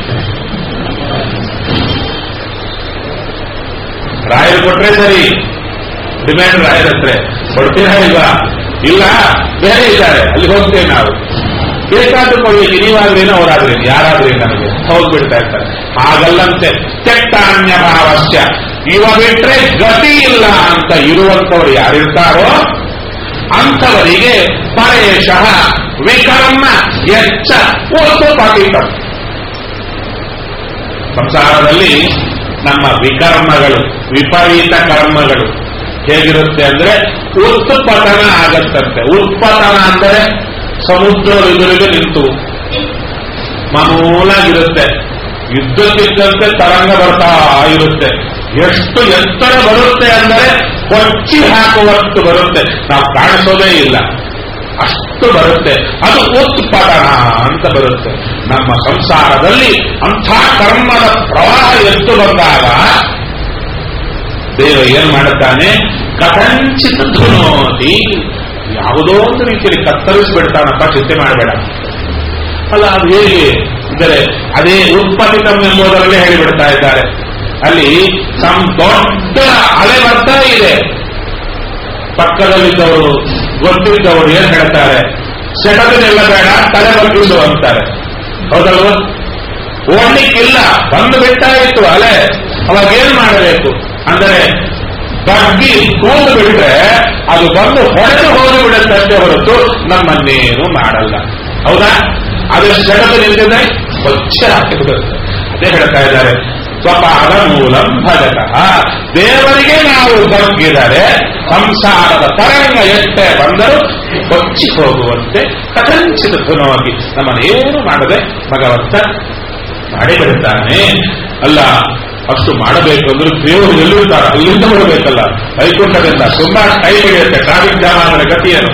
ರಾಯರು ಕೊಟ್ರೆ ಸರಿ ಡಿಮ್ಯಾಂಡ್ ರಾಯರ ಹತ್ರ ಕೊಡ್ತೀರಾ ಇಲ್ವಾ ಇಲ್ಲ ಬೇರೆ ಇದ್ದಾರೆ ಅಲ್ಲಿ ಹೋಗ್ತೇವೆ ನಾವು ಬೇಕಾದ್ರೂ ಕೊಡ್ಲಿಕ್ಕೆ ನೀವಾದ್ರೇನು ಅವರಾದ್ರೇನು ಯಾರಾದ್ರೇನು ನಮಗೆ ಹೋಗ್ಬಿಡ್ತಾ ಇರ್ತಾರೆ ಹಾಗಲ್ಲಂತೆ ಕೆಟ್ಟಾನ್ಯ ಭಾವಸ್ಯ ಇವ ಬಿಟ್ರೆ ಗತಿ ಇಲ್ಲ ಅಂತ ಇರುವಂತವ್ರು ಯಾರಿರ್ತಾರೋ ಅಂಥವರಿಗೆ ಪರೇಶಃ ವಿಕರ್ಮ ಎಚ್ಚ ಒತ್ತು ಪಾಕಿತ ಸಂಸಾರದಲ್ಲಿ ನಮ್ಮ ವಿಕರ್ಮಗಳು ವಿಪರೀತ ಕರ್ಮಗಳು ಹೇಗಿರುತ್ತೆ ಅಂದ್ರೆ ಉತ್ಪತನ ಆಗತ್ತಂತೆ ಉತ್ಪತನ ಅಂದರೆ ಸಮುದ್ರ ಎದುರಿಗೆ ನಿಂತು ಮಾಮೂಲಾಗಿರುತ್ತೆ ಯುದ್ಧಕ್ಕಿದ್ದಂತೆ ತರಂಗ ಬರ್ತಾ ಇರುತ್ತೆ ಎಷ್ಟು ಎತ್ತರ ಬರುತ್ತೆ ಅಂದರೆ ಕೊಚ್ಚಿ ಹಾಕುವಷ್ಟು ಬರುತ್ತೆ ನಾವು ಕಾಣಿಸೋದೇ ಇಲ್ಲ ಅಷ್ಟು ಬರುತ್ತೆ ಅದು ಉತ್ಪತನ ಅಂತ ಬರುತ್ತೆ ನಮ್ಮ ಸಂಸಾರದಲ್ಲಿ ಅಂಥ ಕರ್ಮದ ಪ್ರವಾಹ ಎತ್ತು ಬಂದಾಗ ದೇವ ಏನ್ ಮಾಡುತ್ತಾನೆ ಕಥಂಚಿತ ಧುನೋತಿ ಯಾವುದೋ ಒಂದು ರೀತಿಯಲ್ಲಿ ಕತ್ತರಿಸಿಬಿಡ್ತಾನಪ್ಪ ಚಿಂತೆ ಮಾಡಬೇಡ ಅಲ್ಲ ಅದು ಹೇಗೆ ಅಂದರೆ ಅದೇ ಉತ್ಪತ್ತಿತಂ ಎಂಬುದರಲ್ಲೇ ಹೇಳಿಬಿಡ್ತಾ ಇದ್ದಾರೆ ಅಲ್ಲಿ ಸಮ್ ದೊಡ್ಡ ಅಲೆ ಬರ್ತಾ ಇದೆ ಪಕ್ಕದಲ್ಲಿದ್ದವರು ಗೊತ್ತಿದ್ದವರು ಏನ್ ಹೇಳ್ತಾರೆ ಸೆಟದನ್ನೆಲ್ಲ ಬೇಡ ತಲೆ ಬಗ್ಗಿಸು ಅಂತಾರೆ ಹೌದಲ್ವ ಓಡ್ಲಿಕ್ಕಿಲ್ಲ ಬಂದು ಬಿಟ್ಟಾಯಿತು ಅಲೆ ಅವಾಗ ಏನ್ ಮಾಡಬೇಕು ಅಂದರೆ ಬಗ್ಗಿ ಕೂದು ಬಿಟ್ರೆ ಅದು ಬಂದು ಹೊಡೆದು ಹೋಗಿ ಬಿಡುತ್ತಂತೆ ಹೊರತು ನಮ್ಮನ್ನೇನು ಮಾಡಲ್ಲ ಹೌದಾ ಅದು ಸೆಟದು ನಿಂತಿದೆ ಸ್ವಚ್ಛ ಹಾಕಿಬಿಡುತ್ತೆ ಅದೇ ಹೇಳ್ತಾ ಇದ್ದಾರೆ ಸ್ವಪಾದ ಮೂಲಂ ಭಜತಃ ದೇವರಿಗೆ ನಾವು ಬಗ್ಗಿದರೆ ಸಂಸಾರದ ತರಂಗ ಎಷ್ಟೇ ಬಂದರೂ ಕೊಚ್ಚಿ ಹೋಗುವಂತೆ ಕಥಂಚಿತ ಧುನವಾಗಿ ನಮ್ಮನ್ನೇನು ಮಾಡದೆ ಭಗವಂತ ಮಾಡಿಬಿಡುತ್ತಾನೆ ಅಲ್ಲ ಅಷ್ಟು ಮಾಡಬೇಕು ಅಂದ್ರೆ ದೇವರು ಎಲ್ಲಿರ್ತಾರ ಅಲ್ಲಿಂದ ಬರಬೇಕಲ್ಲ ವೈಕುಂಠದಿಂದ ತುಂಬಾ ಟೈಮ್ ಹಿಡಿಯುತ್ತೆ ಟ್ರಾಫಿಕ್ ಜಾಮ್ ಆದರೆ ಗತಿಯೇನು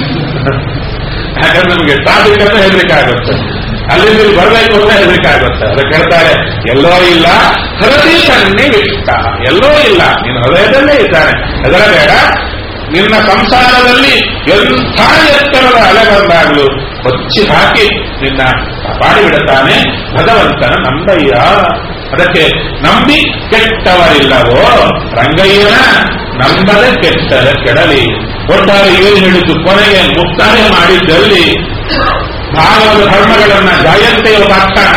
ಯಾಕಂದ್ರೆ ನಮಗೆ ಟ್ರಾಫಿಕ್ ಅಂತ ಹೆದರಿಕೆ ಆಗುತ್ತೆ ಅಲ್ಲಿಂದ ಇಲ್ಲಿ ಬರಬೇಕು ಅಂತ ಹೆದರಿಕೆ ಆಗುತ್ತೆ ಅದಕ್ಕೆ ಹೇಳ್ತಾರೆ ಎಲ್ಲೋ ಇಲ್ಲ ಹೃದಯ ಸನ್ನಿವಿಷ್ಟ ಎಲ್ಲೋ ಇಲ್ಲ ನೀನು ಹೃದಯದಲ್ಲೇ ಇದ್ದಾನೆ ಹೆದರಬೇಡ ನಿನ್ನ ಸಂಸಾರದಲ್ಲಿ ಎಂಥ ಎತ್ತರದ ಅಲೆ ಬಂದಾಗಲೂ ಕೊಚ್ಚಿ ಹಾಕಿ ನಿನ್ನ ಕಾಪಾಡಿಬಿಡುತ್ತಾನೆ ಭಗವಂತನ ನಂಬಯ್ಯ ಅದಕ್ಕೆ ನಂಬಿ ಕೆಟ್ಟವರಿಲ್ಲವೋ ರಂಗಯ್ಯನ ನಂಬದೆ ಕೆಟ್ಟದ ಕೆಡಲಿ ಒಟ್ಟಾರೆ ಏನು ಹೇಳಿದ್ದು ಕೊನೆಗೆ ಮುಕ್ತಾಯ ಮಾಡಿದ್ದಲ್ಲಿ ಭಾಗವತ ಧರ್ಮಗಳನ್ನ ಜಾಯಂತೆಯ ಉಪಾಖ್ಯಾನ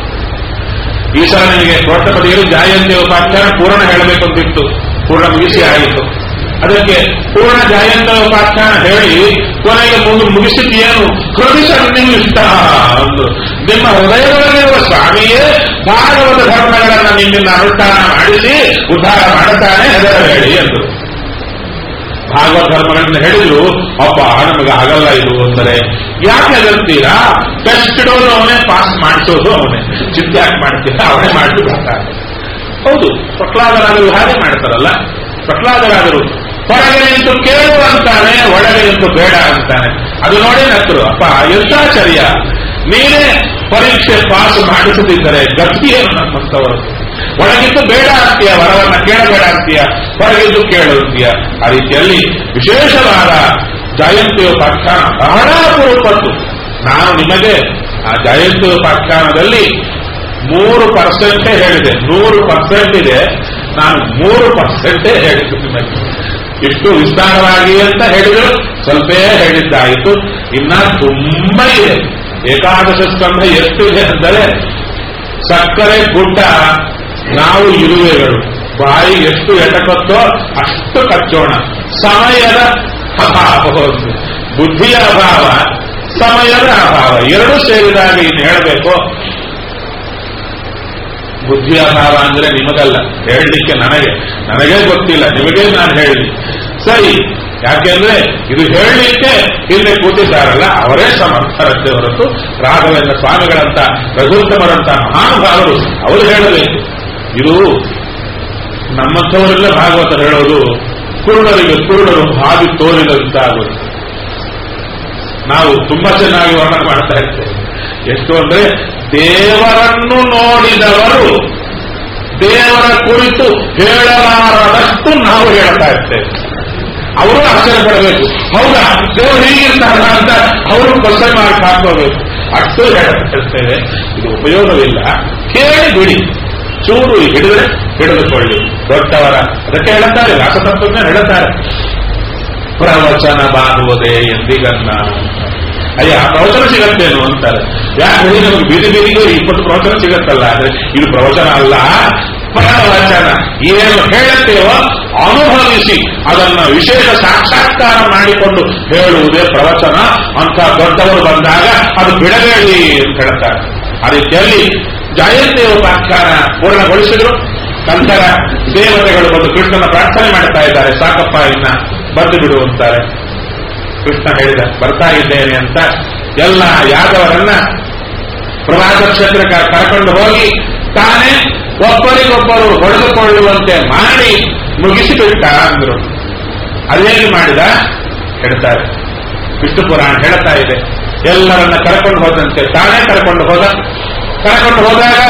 ಈ ಸಲ ನಿಮಗೆ ಕೋಟಪತಿಯರು ಜಾಯಂತೆಯ ಉಪಾಖ್ಯಾನ ಪೂರ್ಣ ಹೇಳಬೇಕು ಅಂತಿತ್ತು ಪೂರ್ಣ ಮುಗಿಸಿ ಆಯಿತು ಅದಕ್ಕೆ ಪೂರ್ಣ ಜಾಯಂತ ಉಪಾಖ್ಯಾನ ಹೇಳಿ ಕೊನೆಗೆ ಮುಗಿ ಮುಗಿಸಿದ್ದೇನು ಕೃತಿಸ ಇಷ್ಟ ಅಂದು ನಿಮ್ಮ ಹೃದಯದೊಳಗಿರುವ ಸ್ವಾಮಿಯೇ ಭಾಗವತ ಧರ್ಮಗಳನ್ನ ನಿಮ್ಮಿಂದ ಅನುಷ್ಠಾನ ಮಾಡಿಸಿ ಉದ್ಧಾರ ಮಾಡುತ್ತಾನೆ ಹೆದರಬೇಡಿ ಎಂದು ಭಾಗವತ ಧರ್ಮಗಳನ್ನು ಹೇಳಿದ್ರು ಅಪ್ಪ ನಮಗೆ ಆಗಲ್ಲ ಇದು ಅಂದರೆ ಯಾಕೆ ಹೆದರ್ತೀರಾ ಟೆಸ್ಟ್ ಇಡೋದು ಅವನೇ ಪಾಸ್ ಮಾಡಿಸೋದು ಅವನೇ ಚಿಂತೆ ಯಾಕೆ ಮಾಡ್ತೀರಾ ಅವನೇ ಮಾಡಿ ಬರ್ತಾರೆ ಹೌದು ಪ್ರಹ್ಲಾದರಾದರು ಹಾಗೆ ಮಾಡ್ತಾರಲ್ಲ ಪ್ರಹ್ಲಾದರಾದರು ಹೊರಗೆ ನಿಂತು ಕೇಳು ಅಂತಾನೆ ಒಳಗೆ ನಿಂತು ಬೇಡ ಅಂತಾನೆ ಅದು ನೋಡಿ ನಕ್ಕರು ಅಪ್ಪ ಎಂತಾಚರ್ಯ ನೀನೇ ಪರೀಕ್ಷೆ ಪಾಸ್ ಮಾಡಿಸದಿದ್ದರೆ ಗತಿಯನ್ನು ನಮ್ಮಂತವರು ಒಳಗಿದ್ದು ಬೇಡ ಅಂತೀಯ ವರವನ್ನ ಕೇಳಬೇಡ ಅಂತೀಯ ಹೊರಗಿದ್ದು ಕೇಳು ಅಂತೀಯ ಆ ರೀತಿಯಲ್ಲಿ ವಿಶೇಷವಾದ ಜಯಂತಿಯೋಪಾಖ್ಯಾನ ಬಹಳ ಅಪರೂಪತ್ತು ನಾನು ನಿಮಗೆ ಆ ಜಯಂತಿಯೋಪಾಖ್ಯಾನದಲ್ಲಿ ಮೂರು ಪರ್ಸೆಂಟೇ ಹೇಳಿದೆ ನೂರು ಪರ್ಸೆಂಟ್ ಇದೆ ನಾನು ಮೂರು ಪರ್ಸೆಂಟೇ ಹೇಳಿದ್ದು ನಿಮಗೆ ಇಷ್ಟು ವಿಸ್ತಾರವಾಗಿ ಅಂತ ಹೇಳಿದ್ರು ಸ್ವಲ್ಪೇ ಹೇಳಿದ್ದಾಯಿತು ಇನ್ನ ತುಂಬಾ ಇದೆ ಏಕಾದಶ ಸ್ಕಂಧ ಎಷ್ಟು ಇದೆ ಅಂದರೆ ಸಕ್ಕರೆ ಗುಡ್ಡ ನಾವು ಇರುವೆಗಳು ಬಾಯಿ ಎಷ್ಟು ಎಟಕತ್ತೋ ಅಷ್ಟು ಕಚ್ಚೋಣ ಸಮಯದ ಅಭಾವ ಹೌದು ಬುದ್ಧಿಯ ಅಭಾವ ಸಮಯದ ಅಭಾವ ಎರಡು ಸೇರಿದಾಗ ಇನ್ನು ಹೇಳಬೇಕು ಬುದ್ಧಿಯ ಅಭಾವ ಅಂದ್ರೆ ನಿಮಗಲ್ಲ ಹೇಳಲಿಕ್ಕೆ ನನಗೆ ನನಗೇ ಗೊತ್ತಿಲ್ಲ ನಿಮಗೇ ನಾನು ಹೇಳಿ ಸರಿ ಯಾಕೆಂದ್ರೆ ಇದು ಹೇಳಲಿಕ್ಕೆ ಹಿಂದೆ ಕೂತಿದ್ದಾರಲ್ಲ ಅವರೇ ಸಮರ್ಥರದ್ದೇ ಹೊರತು ರಾಘವೇಂದ್ರ ಸ್ವಾಮಿಗಳಂತ ರಘುತ್ತಮರಂತ ಮಹಾನುಭಾವರು ಅವರು ಹೇಳಬೇಕು ಇದು ನಮ್ಮಂಥವರೆಲ್ಲ ಭಾಗವತ ಹೇಳೋದು ಕುರುಡರಿಗೆ ಕುರುಡರು ಹಾದಿ ತೋರಿದಂತಾಗುತ್ತೆ ನಾವು ತುಂಬಾ ಚೆನ್ನಾಗಿ ವರ್ಣನೆ ಮಾಡ್ತಾ ಇರ್ತೇವೆ ಎಷ್ಟು ಅಂದ್ರೆ ದೇವರನ್ನು ನೋಡಿದವರು ದೇವರ ಕುರಿತು ಹೇಳಲಾರದಷ್ಟು ನಾವು ಹೇಳ್ತಾ ಇರ್ತೇವೆ ಅವರು ಆಶ್ಚರ್ಯ ಪಡಬೇಕು ಹೌದಾ ದೇವರು ಹೀಗಿರ್ತಾರ ಅಂತ ಅವರು ಕ್ವಶನ್ ಮಾರ್ಕ್ ಹಾಕೋಬೇಕು ಅಷ್ಟು ಹೇಳ್ತಿರ್ತೇವೆ ಇದು ಉಪಯೋಗವಿಲ್ಲ ಕೇಳಿ ಬಿಡಿ ಚೂರು ಹಿಡಿದ್ರೆ ಹಿಡಿದುಕೊಳ್ಳಿ ದೊಡ್ಡವರ ಅದಕ್ಕೆ ಹೇಳುತ್ತಾರೆ ರಾಸತತ್ವಜ್ಞ ಹೇಳುತ್ತಾರೆ ಪ್ರವಚನ ಬಾಗುವುದೇ ಎಂದಿಗನ್ನ ಅಯ್ಯ ಪ್ರವಚನ ಸಿಗತ್ತೇನು ಅಂತಾರೆ ಯಾಕೆ ಹೇಳಿ ನಮಗೆ ಬೀದಿ ಬೀದಿಗೂ ಇಪ್ಪತ್ತು ಪ್ರವಚನ ಸಿಗತ್ತಲ್ಲ ಅಂದ್ರೆ ಇದು ಪ್ರವಚನ ಅಲ್ಲ ಪ್ರವಚನ ಏನು ಹೇಳುತ್ತೇವೋ ಅನುಭವಿಸಿ ಅದನ್ನ ವಿಶೇಷ ಸಾಕ್ಷಾತ್ಕಾರ ಮಾಡಿಕೊಂಡು ಹೇಳುವುದೇ ಪ್ರವಚನ ಅಂತ ದೊಡ್ಡವರು ಬಂದಾಗ ಅದು ಬಿಡಬೇಡಿ ಅಂತ ಹೇಳ್ತಾರೆ ಆ ರೀತಿಯಲ್ಲಿ ಜಯಂತಿಯ ಉಪಾಖ್ಯಾನ ಪೂರ್ಣಗೊಳಿಸಿದ್ರು ನಂತರ ದೇವತೆಗಳು ಬಂದು ಕೃಷ್ಣನ ಪ್ರಾರ್ಥನೆ ಮಾಡ್ತಾ ಇದ್ದಾರೆ ಸಾಕಪ್ಪ ಇನ್ನ ಬಂದು ಬಿಡು ಅಂತಾರೆ ಕೃಷ್ಣ ಹೇಳಿದ ಬರ್ತಾ ಇದ್ದೇನೆ ಅಂತ ಎಲ್ಲ ಯಾದವರನ್ನ ಪ್ರಭಾತ ಕ್ಷೇತ್ರಕ್ಕೆ ಕರ್ಕೊಂಡು ಹೋಗಿ ತಾನೇ ಒಬ್ಬರಿಗೊಬ್ಬರು ಹೊಡೆದುಕೊಳ್ಳುವಂತೆ ಮಾಡಿ ಮುಗಿಸಿಬಿಟ್ಟ ಅಂದ್ರು ಅದೇನು ಮಾಡಿದ ಹೇಳ್ತಾರೆ ವಿಷ್ಣು ಪುರಾಣ ಹೇಳ್ತಾ ಇದೆ ಎಲ್ಲರನ್ನ ಕರ್ಕೊಂಡು ಹೋದಂತೆ ತಾನೇ ಕರ್ಕೊಂಡು ಹೋದ ಕರ್ಕೊಂಡು ಹೋದಾಗ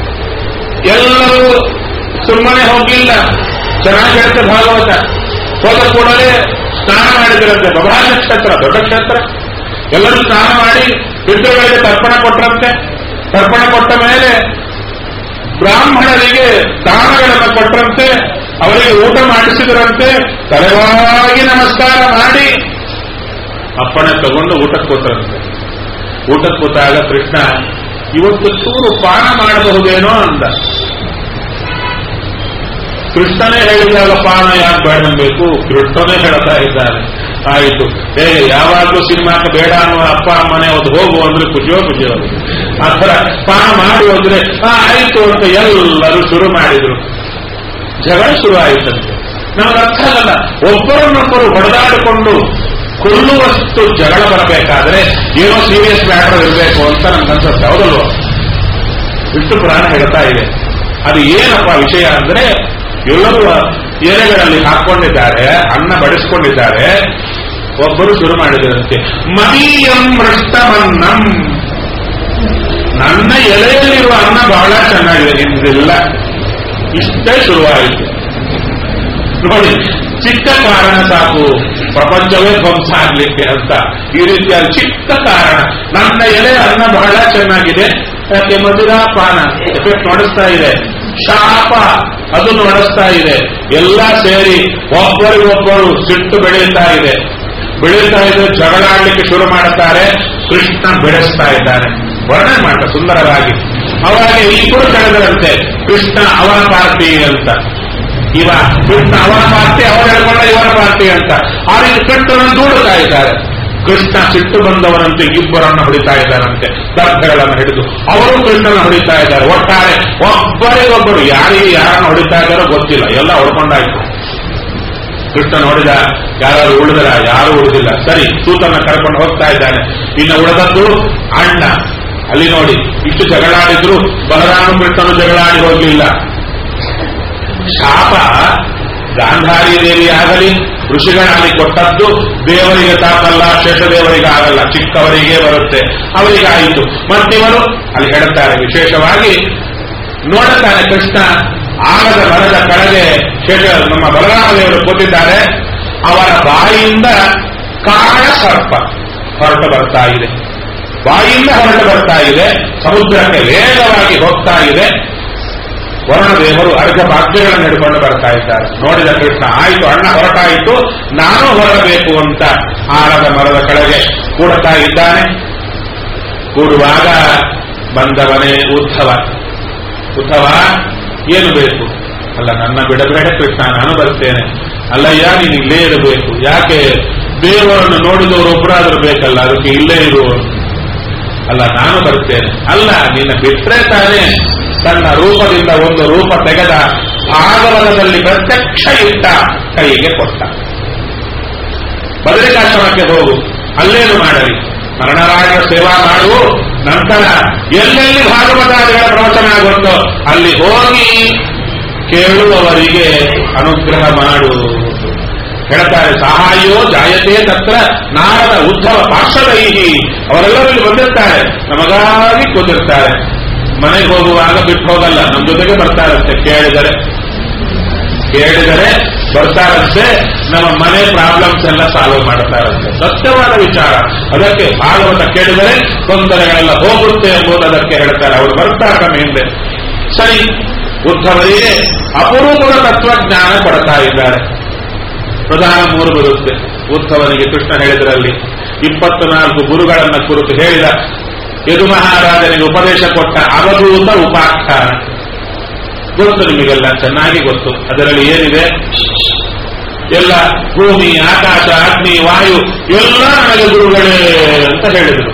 ಎಲ್ಲರೂ ಸುಮ್ಮನೆ ಹೋಗಿಲ್ಲ ಚೆನ್ನಾಗಿ ಹೇಳ್ತೆ ಭಾಗವತ ಹೋದ ಕೂಡಲೇ ಸ್ನಾನ ಮಾಡಿದ್ರಂತೆ ಪ್ರಭಾತ ಕ್ಷೇತ್ರ ದೊಡ್ಡ ಕ್ಷೇತ್ರ ಎಲ್ಲರೂ ಸ್ನಾನ ಮಾಡಿ ಪಿತೃಗಳಿಗೆ ತರ್ಪಣ ಕೊಟ್ಟರಂತೆ ತರ್ಪಣ ಕೊಟ್ಟ ಮೇಲೆ ಬ್ರಾಹ್ಮಣರಿಗೆ ದಾನಗಳನ್ನು ಕೊಟ್ಟರಂತೆ ಅವರಿಗೆ ಊಟ ಮಾಡಿಸಿದರಂತೆ ತಲೆವಾಗಿ ನಮಸ್ಕಾರ ಮಾಡಿ ಅಪ್ಪಣೆ ತಗೊಂಡು ಊಟಕ್ಕೆ ಕೊಟ್ಟರಂತೆ ಊಟಕ್ಕೆ ಕೂತಾಗ ಕೃಷ್ಣ ಇವತ್ತು ಚೂರು ಪಾನ ಮಾಡಬಹುದೇನೋ ಅಂದ ಕೃಷ್ಣನೇ ಹೇಳಿದಾಗ ಪಾನ ಯಾಕೆ ಬೇಡಬೇಕು ಕೃಷ್ಣನೇ ಹೇಳ್ತಾ ಇದ್ದಾನೆ ಆಯಿತು ಹೇಗೆ ಯಾವಾಗಲೂ ಸಿನಿಮಾಕ್ಕೆ ಬೇಡ ಅನ್ನುವ ಅಪ್ಪ ಅಮ್ಮನೆ ಒಂದು ಹೋಗು ಅಂದ್ರೆ ಖುಷಿಯೋ ಖುಷಿಯೋ ಆ ಥರ ಪಾನ ಮಾಡು ಅಂದ್ರೆ ಆ ಆಯಿತು ಅಂತ ಎಲ್ಲರೂ ಶುರು ಮಾಡಿದ್ರು ಜಗಳ ಶುರು ಆಯಿತಂತೆ ನಮ್ಗೆ ಅರ್ಥ ಆಗಲ್ಲ ಒಬ್ಬರನ್ನೊಬ್ಬರು ಹೊಡೆದಾಡಿಕೊಂಡು ಕೊಲ್ಲುವಷ್ಟು ಜಗಳ ಬರಬೇಕಾದ್ರೆ ಏನೋ ಸೀರಿಯಸ್ ಮ್ಯಾಟರ್ ಇರಬೇಕು ಅಂತ ನಮ್ಗೆ ಅನ್ಸುತ್ತೆ ಹೌದಲ್ವ ವಿಷ್ಣು ಪುರಾಣ ಹೇಳ್ತಾ ಇದೆ ಅದು ಏನಪ್ಪ ವಿಷಯ ಅಂದ್ರೆ ಎಲ್ಲರೂ ಎಲೆಗಳಲ್ಲಿ ಹಾಕೊಂಡಿದ್ದಾರೆ ಅನ್ನ ಬಡಿಸ್ಕೊಂಡಿದ್ದಾರೆ ಒಬ್ಬರು ಶುರು ಮಾಡಿದರಂತೆ ಮದೀಯಂ ಮೃಷ್ಟಮನ್ನಂ ನನ್ನ ಎಲೆಯಲ್ಲಿರುವ ಅನ್ನ ಬಹಳ ಚೆನ್ನಾಗಿದೆ ನಿಮ್ದಿಲ್ಲ ಇಷ್ಟೇ ಶುರುವಾಯಿತು ನೋಡಿ ಚಿಕ್ಕ ಕಾರಣ ಸಾಕು ಪ್ರಪಂಚವೇ ಧ್ವಂಸ ಆಗ್ಲಿಕ್ಕೆ ಅಂತ ಈ ರೀತಿಯಾದ ಚಿಕ್ಕ ಕಾರಣ ನನ್ನ ಎಲೆ ಅನ್ನ ಬಹಳ ಚೆನ್ನಾಗಿದೆ ಯಾಕೆ ಮಧುರ ಪಾನ ಎಫೆಕ್ಟ್ ನಡೆಸ್ತಾ ಇದೆ ಶಾಪ ಅದು ನಡೆಸ್ತಾ ಇದೆ ಎಲ್ಲ ಸೇರಿ ಒಬ್ಬರಿಗೊಬ್ಬರು ಸಿಟ್ಟು ಬೆಳೆಯುತ್ತಾ ಇದೆ ಬೆಳೆಯುತ್ತಾ ಇದೆ ಜಗಳಾಡ್ಲಿಕ್ಕೆ ಶುರು ಮಾಡುತ್ತಾರೆ ಕೃಷ್ಣ ಬೆಳೆಸ್ತಾ ಇದ್ದಾನೆ ವರ್ಣನೆ ಮಾಡ್ತಾ ಸುಂದರವಾಗಿ ಅವಾಗ ಇಬ್ಬರು ಕಳೆದರಂತೆ ಕೃಷ್ಣ ಅವರ ಪಾರ್ಟಿ ಅಂತ ಇವ ಕೃಷ್ಣ ಅವರ ಪಾರ್ಟಿ ಅವರು ಹೇಳ್ಕೊಂಡ ಇವರ ಪಾರ್ಟಿ ಅಂತ ಆ ರೀತಿ ಕಟ್ಟನ್ನು ದೂಡುತ್ತಾ ಇದ್ದಾರೆ ಕೃಷ್ಣ ಸಿಟ್ಟು ಬಂದವರಂತೆ ಇಬ್ಬರನ್ನು ಹೊಡಿತಾ ಇದ್ದಾರಂತೆ ದರ್ಭಗಳನ್ನು ಹಿಡಿದು ಅವರು ಕೃಷ್ಣನ ಹೊಡಿತಾ ಇದ್ದಾರೆ ಒಟ್ಟಾರೆ ಒಬ್ಬರಿಗೊಬ್ಬರು ಯಾರಿಗೆ ಯಾರನ್ನು ಹೊಡಿತಾ ಇದ್ದಾರೋ ಗೊತ್ತಿಲ್ಲ ಎಲ್ಲ ಹೊಡ್ಕೊಂಡಾಯ್ತು ಕೃಷ್ಣ ನೋಡಿದ ಯಾರು ಉಳಿದರ ಯಾರು ಉಳಿದಿಲ್ಲ ಸರಿ ಸೂತನ ಕರ್ಕೊಂಡು ಹೋಗ್ತಾ ಇದ್ದಾನೆ ಇನ್ನು ಉಳಿದದ್ದು ಅಣ್ಣ ಅಲ್ಲಿ ನೋಡಿ ಇಷ್ಟು ಜಗಳಾಡಿದ್ರು ಬಲರಾಮ ಕೃಷ್ಣನು ಜಗಳಾಡಿ ಹೋಗಲಿಲ್ಲ ಶಾಪ ಗಾಂಧಾರಿ ದೇವಿ ಆಗಲಿ ಋಷಿಗಳಾಗಲಿ ಕೊಟ್ಟದ್ದು ದೇವರಿಗೆ ತಾಕಲ್ಲ ಶೇಷದೇವರಿಗೆ ಆಗಲ್ಲ ಚಿಕ್ಕವರಿಗೆ ಬರುತ್ತೆ ಅವರಿಗೆ ಆಯಿತು ಮತ್ತಿವರು ಅಲ್ಲಿ ಹೇಳ್ತಾರೆ ವಿಶೇಷವಾಗಿ ನೋಡುತ್ತಾನೆ ಕೃಷ್ಣ ಆಲದ ಮರದ ಕೆಳಗೆ ಶೇಷ ನಮ್ಮ ಬಲರಾಮದೇವರು ಕೂತಿದ್ದಾರೆ ಅವರ ಬಾಯಿಯಿಂದ ಕಾಳ ಸರ್ಪ ಹೊರಟು ಬರ್ತಾ ಇದೆ ಬಾಯಿಯಿಂದ ಹೊರಟು ಬರ್ತಾ ಇದೆ ಸಮುದ್ರಕ್ಕೆ ವೇಗವಾಗಿ ಹೋಗ್ತಾ ಇದೆ ವರುಣದೇವರು ಅರ್ಘ ಭಾಗ್ಯಗಳನ್ನು ಹಿಡ್ಕೊಂಡು ಬರ್ತಾ ಇದ್ದಾರೆ ನೋಡಿದ ಕೃಷ್ಣ ಆಯಿತು ಅಣ್ಣ ಹೊರಟಾಯಿತು ನಾನು ಹೊರಡಬೇಕು ಅಂತ ಆಲದ ಮರದ ಕೆಳಗೆ ಕೂಡುತ್ತಾ ಇದ್ದಾನೆ ಕೂಡುವಾಗ ಬಂದವನೇ ಉದ್ಧವ ಉದ್ಧವ ಏನು ಬೇಕು ಅಲ್ಲ ನನ್ನ ಬಿಡಬೇಡ ಕೃಷ್ಣ ನಾನು ಬರ್ತೇನೆ ಅಲ್ಲಯ್ಯ ನೀನು ಇಲ್ಲೇ ಇರಬೇಕು ಯಾಕೆ ದೇವರನ್ನು ನೋಡಿದವರು ಒಬ್ಬರಾದ್ರೂ ಬೇಕಲ್ಲ ಅದಕ್ಕೆ ಇಲ್ಲೇ ಇರು ಅಲ್ಲ ನಾನು ಬರ್ತೇನೆ ಅಲ್ಲ ನಿನ್ನ ಬಿಟ್ರೆ ತಾನೇ ತನ್ನ ರೂಪದಿಂದ ಒಂದು ರೂಪ ತೆಗೆದ ಭಾಗವತದಲ್ಲಿ ಪ್ರತ್ಯಕ್ಷ ಇಟ್ಟ ಕೈಗೆ ಕೊಟ್ಟ ಬದರಿಕಾಶ್ರಮಕ್ಕೆ ಹೋಗು ಅಲ್ಲೇನು ಮಾಡಲಿ ಮರಣರಾಜರ ಸೇವಾ ಮಾಡು ನಂತರ ಎಲ್ಲೆಲ್ಲಿ ಭಾಗವತಾದಿಗಳ ಪ್ರವಚನ ಆಗುತ್ತೋ ಅಲ್ಲಿ ಹೋಗಿ ಕೇಳುವವರಿಗೆ ಅನುಗ್ರಹ ಮಾಡು ಹೇಳ್ತಾರೆ ಸಹಾಯೋ ಜಾಯತೆ ತತ್ರ ನಾರದ ಉದ್ಧವ ಪಾರ್ಶ್ವದೈಹಿ ಅವರೆಲ್ಲರೂ ಇಲ್ಲಿ ಬಂದಿರ್ತಾರೆ ನಮಗಾಗಿ ಕೂತಿರ್ತಾರೆ ಮನೆಗೆ ಹೋಗುವಾಗ ಬಿಟ್ಟು ಹೋಗಲ್ಲ ನಮ್ಮ ಜೊತೆಗೆ ಬರ್ತಾರಂತೆ ಕೇಳಿದರೆ ಕೇಳಿದರೆ ಬರ್ತಾರಂತೆ ನಮ್ಮ ಮನೆ ಪ್ರಾಬ್ಲಮ್ಸ್ ಎಲ್ಲ ಸಾಲ್ವ್ ಮಾಡ್ತಾರಂತೆ ಸತ್ಯವಾದ ವಿಚಾರ ಅದಕ್ಕೆ ಭಾಗವತ ಕೇಳಿದರೆ ತೊಂದರೆಗಳೆಲ್ಲ ಹೋಗುತ್ತೆ ಎಂಬುದು ಅದಕ್ಕೆ ಹೇಳ್ತಾರೆ ಅವರು ಬರ್ತಾರೆ ನಮ್ಮ ಹಿಂದೆ ಸರಿ ಉದ್ಧವರಿಗೆ ಅಪರೂಪದ ತತ್ವಜ್ಞಾನ ಕೊಡ್ತಾ ಇದ್ದಾರೆ ಪ್ರಧಾನ ಮೂರು ಬರುತ್ತೆ ಉದ್ಧವನಿಗೆ ಕೃಷ್ಣ ಹೇಳಿದರಲ್ಲಿ ಇಪ್ಪತ್ತು ನಾಲ್ಕು ಗುರುಗಳನ್ನ ಕುರಿತು ಹೇಳಿದ ಯದು ಮಹಾರಾಜನಿಗೆ ಉಪದೇಶ ಕೊಟ್ಟ ಅವಧೂತ ಉಪಾಖ್ಯಾನ ಗೊತ್ತು ನಿಮಗೆಲ್ಲ ಚೆನ್ನಾಗಿ ಗೊತ್ತು ಅದರಲ್ಲಿ ಏನಿದೆ ಎಲ್ಲ ಭೂಮಿ ಆಕಾಶ ಅಗ್ನಿ ವಾಯು ಎಲ್ಲ ನನಗೆ ಗುರುಗಳೇ ಅಂತ ಹೇಳಿದರು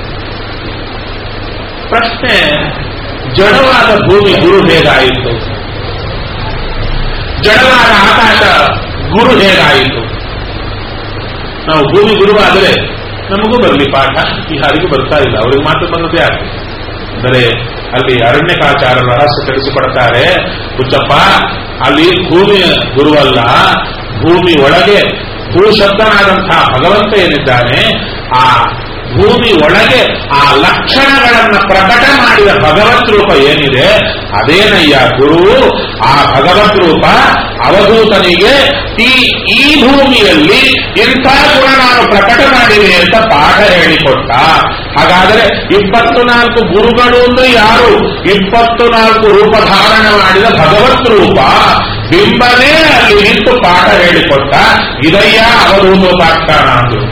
ಪ್ರಶ್ನೆ ಜಡವಾದ ಭೂಮಿ ಗುರು ಹೇಗಾಯಿತು ಜಡವಾದ ಆಕಾಶ ಗುರು ಹೇಗಾಯಿತು ನಾವು ಭೂಮಿ ಗುರುವಾದರೆ ನಮಗೂ ಬರಲಿ ಪಾಠ ಈ ಹಾರಿಗೂ ಬರ್ತಾ ಇಲ್ಲ ಅವರಿಗೆ ಮಾತ್ರ ಬಂದದೇ ಯಾಕೆ ಅಂದರೆ ಅಲ್ಲಿ ಅರಣ್ಯಕಾಚಾರ ರಹಸ್ಯ ತಿಳಿಸಿಕೊಡ್ತಾರೆ ಹುಚ್ಚಪ್ಪ ಅಲ್ಲಿ ಭೂಮಿಯ ಗುರುವಲ್ಲ ಭೂಮಿ ಒಳಗೆ ಭೂಶಬ್ದನಾದಂತಹ ಭಗವಂತ ಏನಿದ್ದಾನೆ ಆ ಭೂಮಿ ಒಳಗೆ ಆ ಲಕ್ಷಣಗಳನ್ನ ಪ್ರಕಟ ಮಾಡಿದ ಭಗವತ್ ರೂಪ ಏನಿದೆ ಅದೇನಯ್ಯ ಗುರು ಆ ಭಗವತ್ ರೂಪ ಅವಧೂತನಿಗೆ ಈ ಈ ಭೂಮಿಯಲ್ಲಿ ಇಂಥ ಗುಣ ನಾನು ಪ್ರಕಟ ಮಾಡಿದೆ ಅಂತ ಪಾಠ ಹೇಳಿಕೊಟ್ಟ ಹಾಗಾದರೆ ಇಪ್ಪತ್ತು ನಾಲ್ಕು ಗುರುಗಳು ಅಂದ್ರೆ ಯಾರು ಇಪ್ಪತ್ತು ನಾಲ್ಕು ರೂಪ ಧಾರಣ ಮಾಡಿದ ಭಗವತ್ ರೂಪ ಬಿಂಬನೇ ಅಲ್ಲಿ ನಿಂತು ಪಾಠ ಹೇಳಿಕೊಟ್ಟ ಇದಯ್ಯ ಅವಧೂತೋಪಾಖ್ಯಾನ ಅಂದ್ರು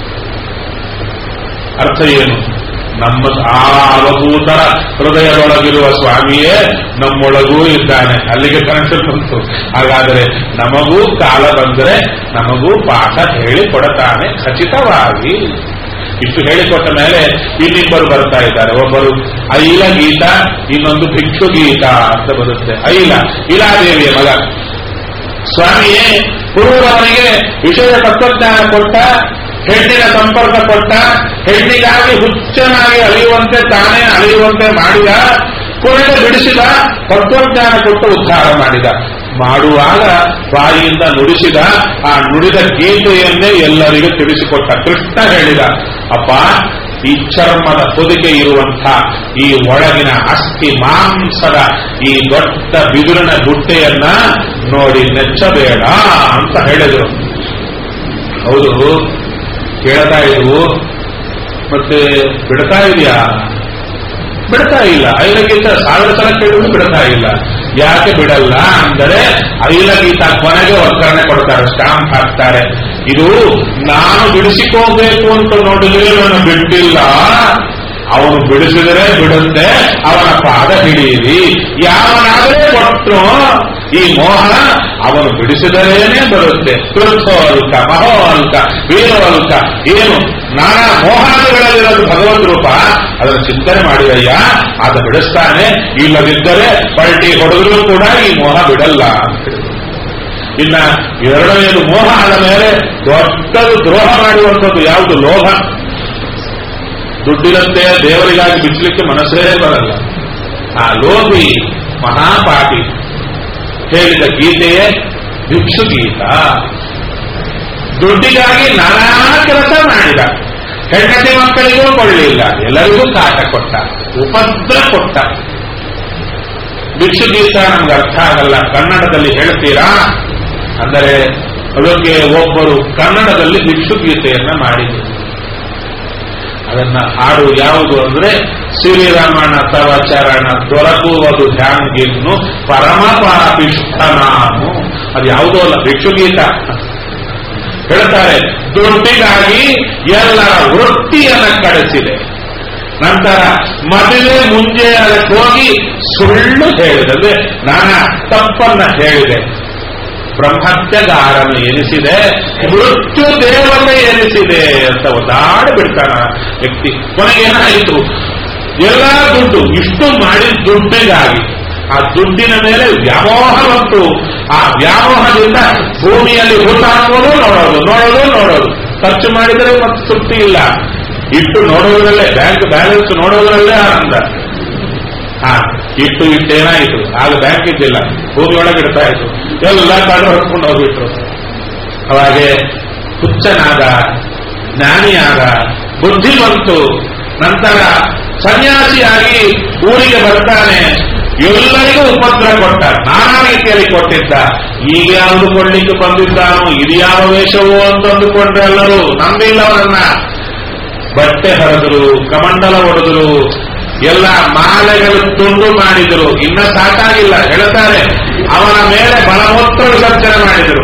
ಅರ್ಥ ಏನು ನಮ್ಮ ಆ ಅವಧೂತರ ಹೃದಯದೊಳಗಿರುವ ಸ್ವಾಮಿಯೇ ನಮ್ಮೊಳಗೂ ಇದ್ದಾನೆ ಅಲ್ಲಿಗೆ ಕನೆಕ್ಷನ್ ಬಂತು ಹಾಗಾದರೆ ನಮಗೂ ಕಾಲ ಬಂದರೆ ನಮಗೂ ಪಾಠ ಹೇಳಿಕೊಡತಾನೆ ಖಚಿತವಾಗಿ ಇಷ್ಟು ಹೇಳಿಕೊಟ್ಟ ಮೇಲೆ ಇನ್ನಿಬ್ಬರು ಬರ್ತಾ ಇದ್ದಾರೆ ಒಬ್ಬರು ಐಲ ಗೀತ ಇನ್ನೊಂದು ಭಿಕ್ಷು ಗೀತ ಅಂತ ಬರುತ್ತೆ ಐಲ ಇಲಾದೇವಿಯ ಮಗ ಸ್ವಾಮಿಯೇ ಪುರೂರವನಿಗೆ ವಿಷಯ ತತ್ವಜ್ಞಾನ ಕೊಟ್ಟ ಹೆಣ್ಣಿನ ಸಂಪರ್ಕ ಕೊಟ್ಟ ಹೆಣ್ಣಿಗಾಗಿ ಹುಚ್ಚನಾಗಿ ಅಳಿಯುವಂತೆ ತಾನೇ ಅಳಿಯುವಂತೆ ಮಾಡಿದ ಕೊನೆಗೆ ಬಿಡಿಸಿದ ತತ್ವಜ್ಞಾನ ಕೊಟ್ಟು ಉದ್ಧಾರ ಮಾಡಿದ ಮಾಡುವಾಗ ಬಾಯಿಯಿಂದ ನುಡಿಸಿದ ಆ ನುಡಿದ ಗೀತೆಯನ್ನೇ ಎಲ್ಲರಿಗೂ ತಿಳಿಸಿಕೊಟ್ಟ ಕೃಷ್ಣ ಹೇಳಿದ ಅಪ್ಪ ಈ ಚರ್ಮದ ಹೊದಿಕೆ ಇರುವಂಥ ಈ ಒಳಗಿನ ಅಸ್ಥಿ ಮಾಂಸದ ಈ ದೊಡ್ಡ ಬಿದುರಿನ ಗುಡ್ಡೆಯನ್ನ ನೋಡಿ ನೆಚ್ಚಬೇಡ ಅಂತ ಹೇಳಿದರು ಹೌದು ಕೇಳ್ತಾ ಇದ್ವು ಮತ್ತೆ ಬಿಡ್ತಾ ಇದೆಯಾ ಬಿಡ್ತಾ ಇಲ್ಲ ಐಲಗೀತ ಸಾವಿರ ಸಲ ಕೇಳಿದ್ರು ಬಿಡ್ತಾ ಇಲ್ಲ ಯಾಕೆ ಬಿಡಲ್ಲ ಅಂದರೆ ಐಲಗೀತ ಕೊನೆಗೆ ಒಗ್ಗರಣೆ ಕೊಡ್ತಾರೆ ಸ್ಟಾಂಪ್ ಹಾಕ್ತಾರೆ ಇದು ನಾನು ಬಿಡಿಸಿಕೋಬೇಕು ಅಂತ ನೋಡಿದ್ರೆ ನಾನು ಬಿಟ್ಟಿಲ್ಲ ಅವನು ಬಿಡಿಸಿದರೆ ಬಿಡುತ್ತೆ ಅವನ ಪಾದ ಹಿಡಿಯಿರಿ ಯಾವನಾದರೆ ಕೊಟ್ಟರು ಈ ಮೋಹ ಅವನು ಬಿಡಿಸಿದರೇನೆ ಬರುತ್ತೆ ಕೃಥೋಲ್ಕ ಮಹೋಲ್ಕ ವೀರೋಲ್ಕ ಏನು ನಾನಾ ಮೋಹಾದಿಗಳಲ್ಲಿರೋದು ಭಗವದ್ ರೂಪ ಅದರ ಚಿಂತನೆ ಮಾಡಿದಯ್ಯ ಆತ ಬಿಡಿಸ್ತಾನೆ ಇಲ್ಲದಿದ್ದರೆ ಪಲ್ಟಿ ಹೊಡೆದರೂ ಕೂಡ ಈ ಮೋಹ ಬಿಡಲ್ಲ ಅಂತ ಹೇಳಿದ್ರು. ಇನ್ನ ಎರಡನೆಯದು ಮೋಹ ಆದ ಮೇಲೆ ದೊಡ್ಡದು ದ್ರೋಹ ಮಾಡುವಂಥದ್ದು ಯಾವುದು ಲೋಭ ದುಡ್ಡಿರುತ್ತೆ ದೇವರಿಗಾಗಿ ಬಿಚ್ಚಲಿಕ್ಕೆ ಮನಸ್ಸೇ ಬರಲ್ಲ ಆ ಲೋಭಿ ಮಹಾಪಾಪಿ ಹೇಳಿದ ಗೀತೆಯೇ ಭಿಕ್ಷು ಗೀತ ದುಡ್ಡಿಗಾಗಿ ನಾನಾ ಕೆಲಸ ಮಾಡಿದ ಹೆಂಡತಿ ಮಕ್ಕಳಿಗೂ ಕೊಳ್ಳಿಲ್ಲ ಎಲ್ಲರಿಗೂ ಕಾಟ ಕೊಟ್ಟ ಉಪದ್ರ ಕೊಟ್ಟ ಭಿಕ್ಷು ಗೀತ ನಮ್ಗೆ ಅರ್ಥ ಆಗಲ್ಲ ಕನ್ನಡದಲ್ಲಿ ಹೇಳ್ತೀರಾ ಅಂದರೆ ಅದಕ್ಕೆ ಒಬ್ಬರು ಕನ್ನಡದಲ್ಲಿ ಭಿಕ್ಷು ಗೀತೆಯನ್ನ ಮಾಡಿದರು ಅದನ್ನ ಹಾಡು ಯಾವುದು ಅಂದ್ರೆ ಶ್ರೀರಾಮನ ತವ ಚರಣ ದೊರಕುವುದು ಧ್ಯಾನ್ಗಿನ್ನು ಪರಮ ಪಾಪಿಷ್ಠ ನಾನು ಅದು ಯಾವುದೋ ಅಲ್ಲ ಭಿಕ್ಷುಗೀತ ಹೇಳ್ತಾರೆ ದುಡ್ಡಿಗಾಗಿ ಎಲ್ಲರ ವೃತ್ತಿಯನ್ನ ಕಳಿಸಿದೆ ನಂತರ ಮದುವೆ ಮುಂಜೆ ಅದಕ್ಕೆ ಹೋಗಿ ಸುಳ್ಳು ಹೇಳಿದೆ ಅಂದ್ರೆ ನಾನಾ ತಪ್ಪನ್ನ ಹೇಳಿದೆ ಬ್ರಹ್ಮತ್ಯಗಾರನು ಎನಿಸಿದೆ ಮೃತ್ಯು ದೇವತೆ ಎನಿಸಿದೆ ಅಂತ ಒದ್ದಾಡಿ ಬಿಡ್ತಾನ ವ್ಯಕ್ತಿ ಕೊನೆಗೆ ಏನಾಯಿತು ಎಲ್ಲ ದುಡ್ಡು ಇಷ್ಟು ಮಾಡಿ ದುಡ್ಡಿಗಾಗಿ ಆ ದುಡ್ಡಿನ ಮೇಲೆ ವ್ಯಾಮೋಹ ಬಂತು ಆ ವ್ಯಾಮೋಹದಿಂದ ಭೂಮಿಯಲ್ಲಿ ಊಟ ಹಾಕೋದು ನೋಡೋದು ನೋಡೋದು ನೋಡೋದು ಖರ್ಚು ಮಾಡಿದರೆ ಮತ್ತೆ ತೃಪ್ತಿ ಇಲ್ಲ ಇಟ್ಟು ನೋಡೋದ್ರಲ್ಲೇ ಬ್ಯಾಂಕ್ ಬ್ಯಾಲೆನ್ಸ್ ನೋಡೋದ್ರಲ್ಲೇ ಆನಂದ ಹಾ ಇಟ್ಟು ಇಟ್ಟೇನಾಯಿತು ಆಗ ಬ್ಯಾಂಕ್ ಇದ್ದಿಲ್ಲ ಭೂಮಿ ಒಳಗೆ ಇಡ್ತಾ ಇತ್ತು ಎಲ್ಲ ಕಾಡು ಹೊಡ್ಕೊಂಡು ಹೋಗ್ಬಿಟ್ರು ಅವಾಗೆ ಹುಚ್ಚನಾದ ಜ್ಞಾನಿಯಾದ ಬುದ್ಧಿ ಬಂತು ನಂತರ ಸನ್ಯಾಸಿಯಾಗಿ ಊರಿಗೆ ಬರ್ತಾನೆ ಎಲ್ಲರಿಗೂ ಉಪದ್ರ ಕೊಟ್ಟ ನಾನಾ ರೀತಿಯಲ್ಲಿ ಕೊಟ್ಟಿದ್ದ ಈಗ ಯಾವುದು ಕೊಡ್ಲಿಕ್ಕೆ ಬಂದಿದ್ದಾನೋ ಇದು ಯಾವ ವೇಷವೋ ಅಂತ ಅಂದುಕೊಂಡ್ರೆ ಎಲ್ಲರೂ ನಂಬಿಲ್ಲ ಅವರನ್ನ ಬಟ್ಟೆ ಹರಿದ್ರು ಕಮಂಡಲ ಹೊಡೆದ್ರು ಎಲ್ಲ ಮಾಲೆಗಳು ತುಂಡು ಮಾಡಿದ್ರು ಇನ್ನ ಸಾಕಾಗಿಲ್ಲ ಹೇಳ್ತಾರೆ ಅವನ ಮೇಲೆ ಬಲಮೂತ್ರ ವಿಸರ್ಜನೆ ಮಾಡಿದರು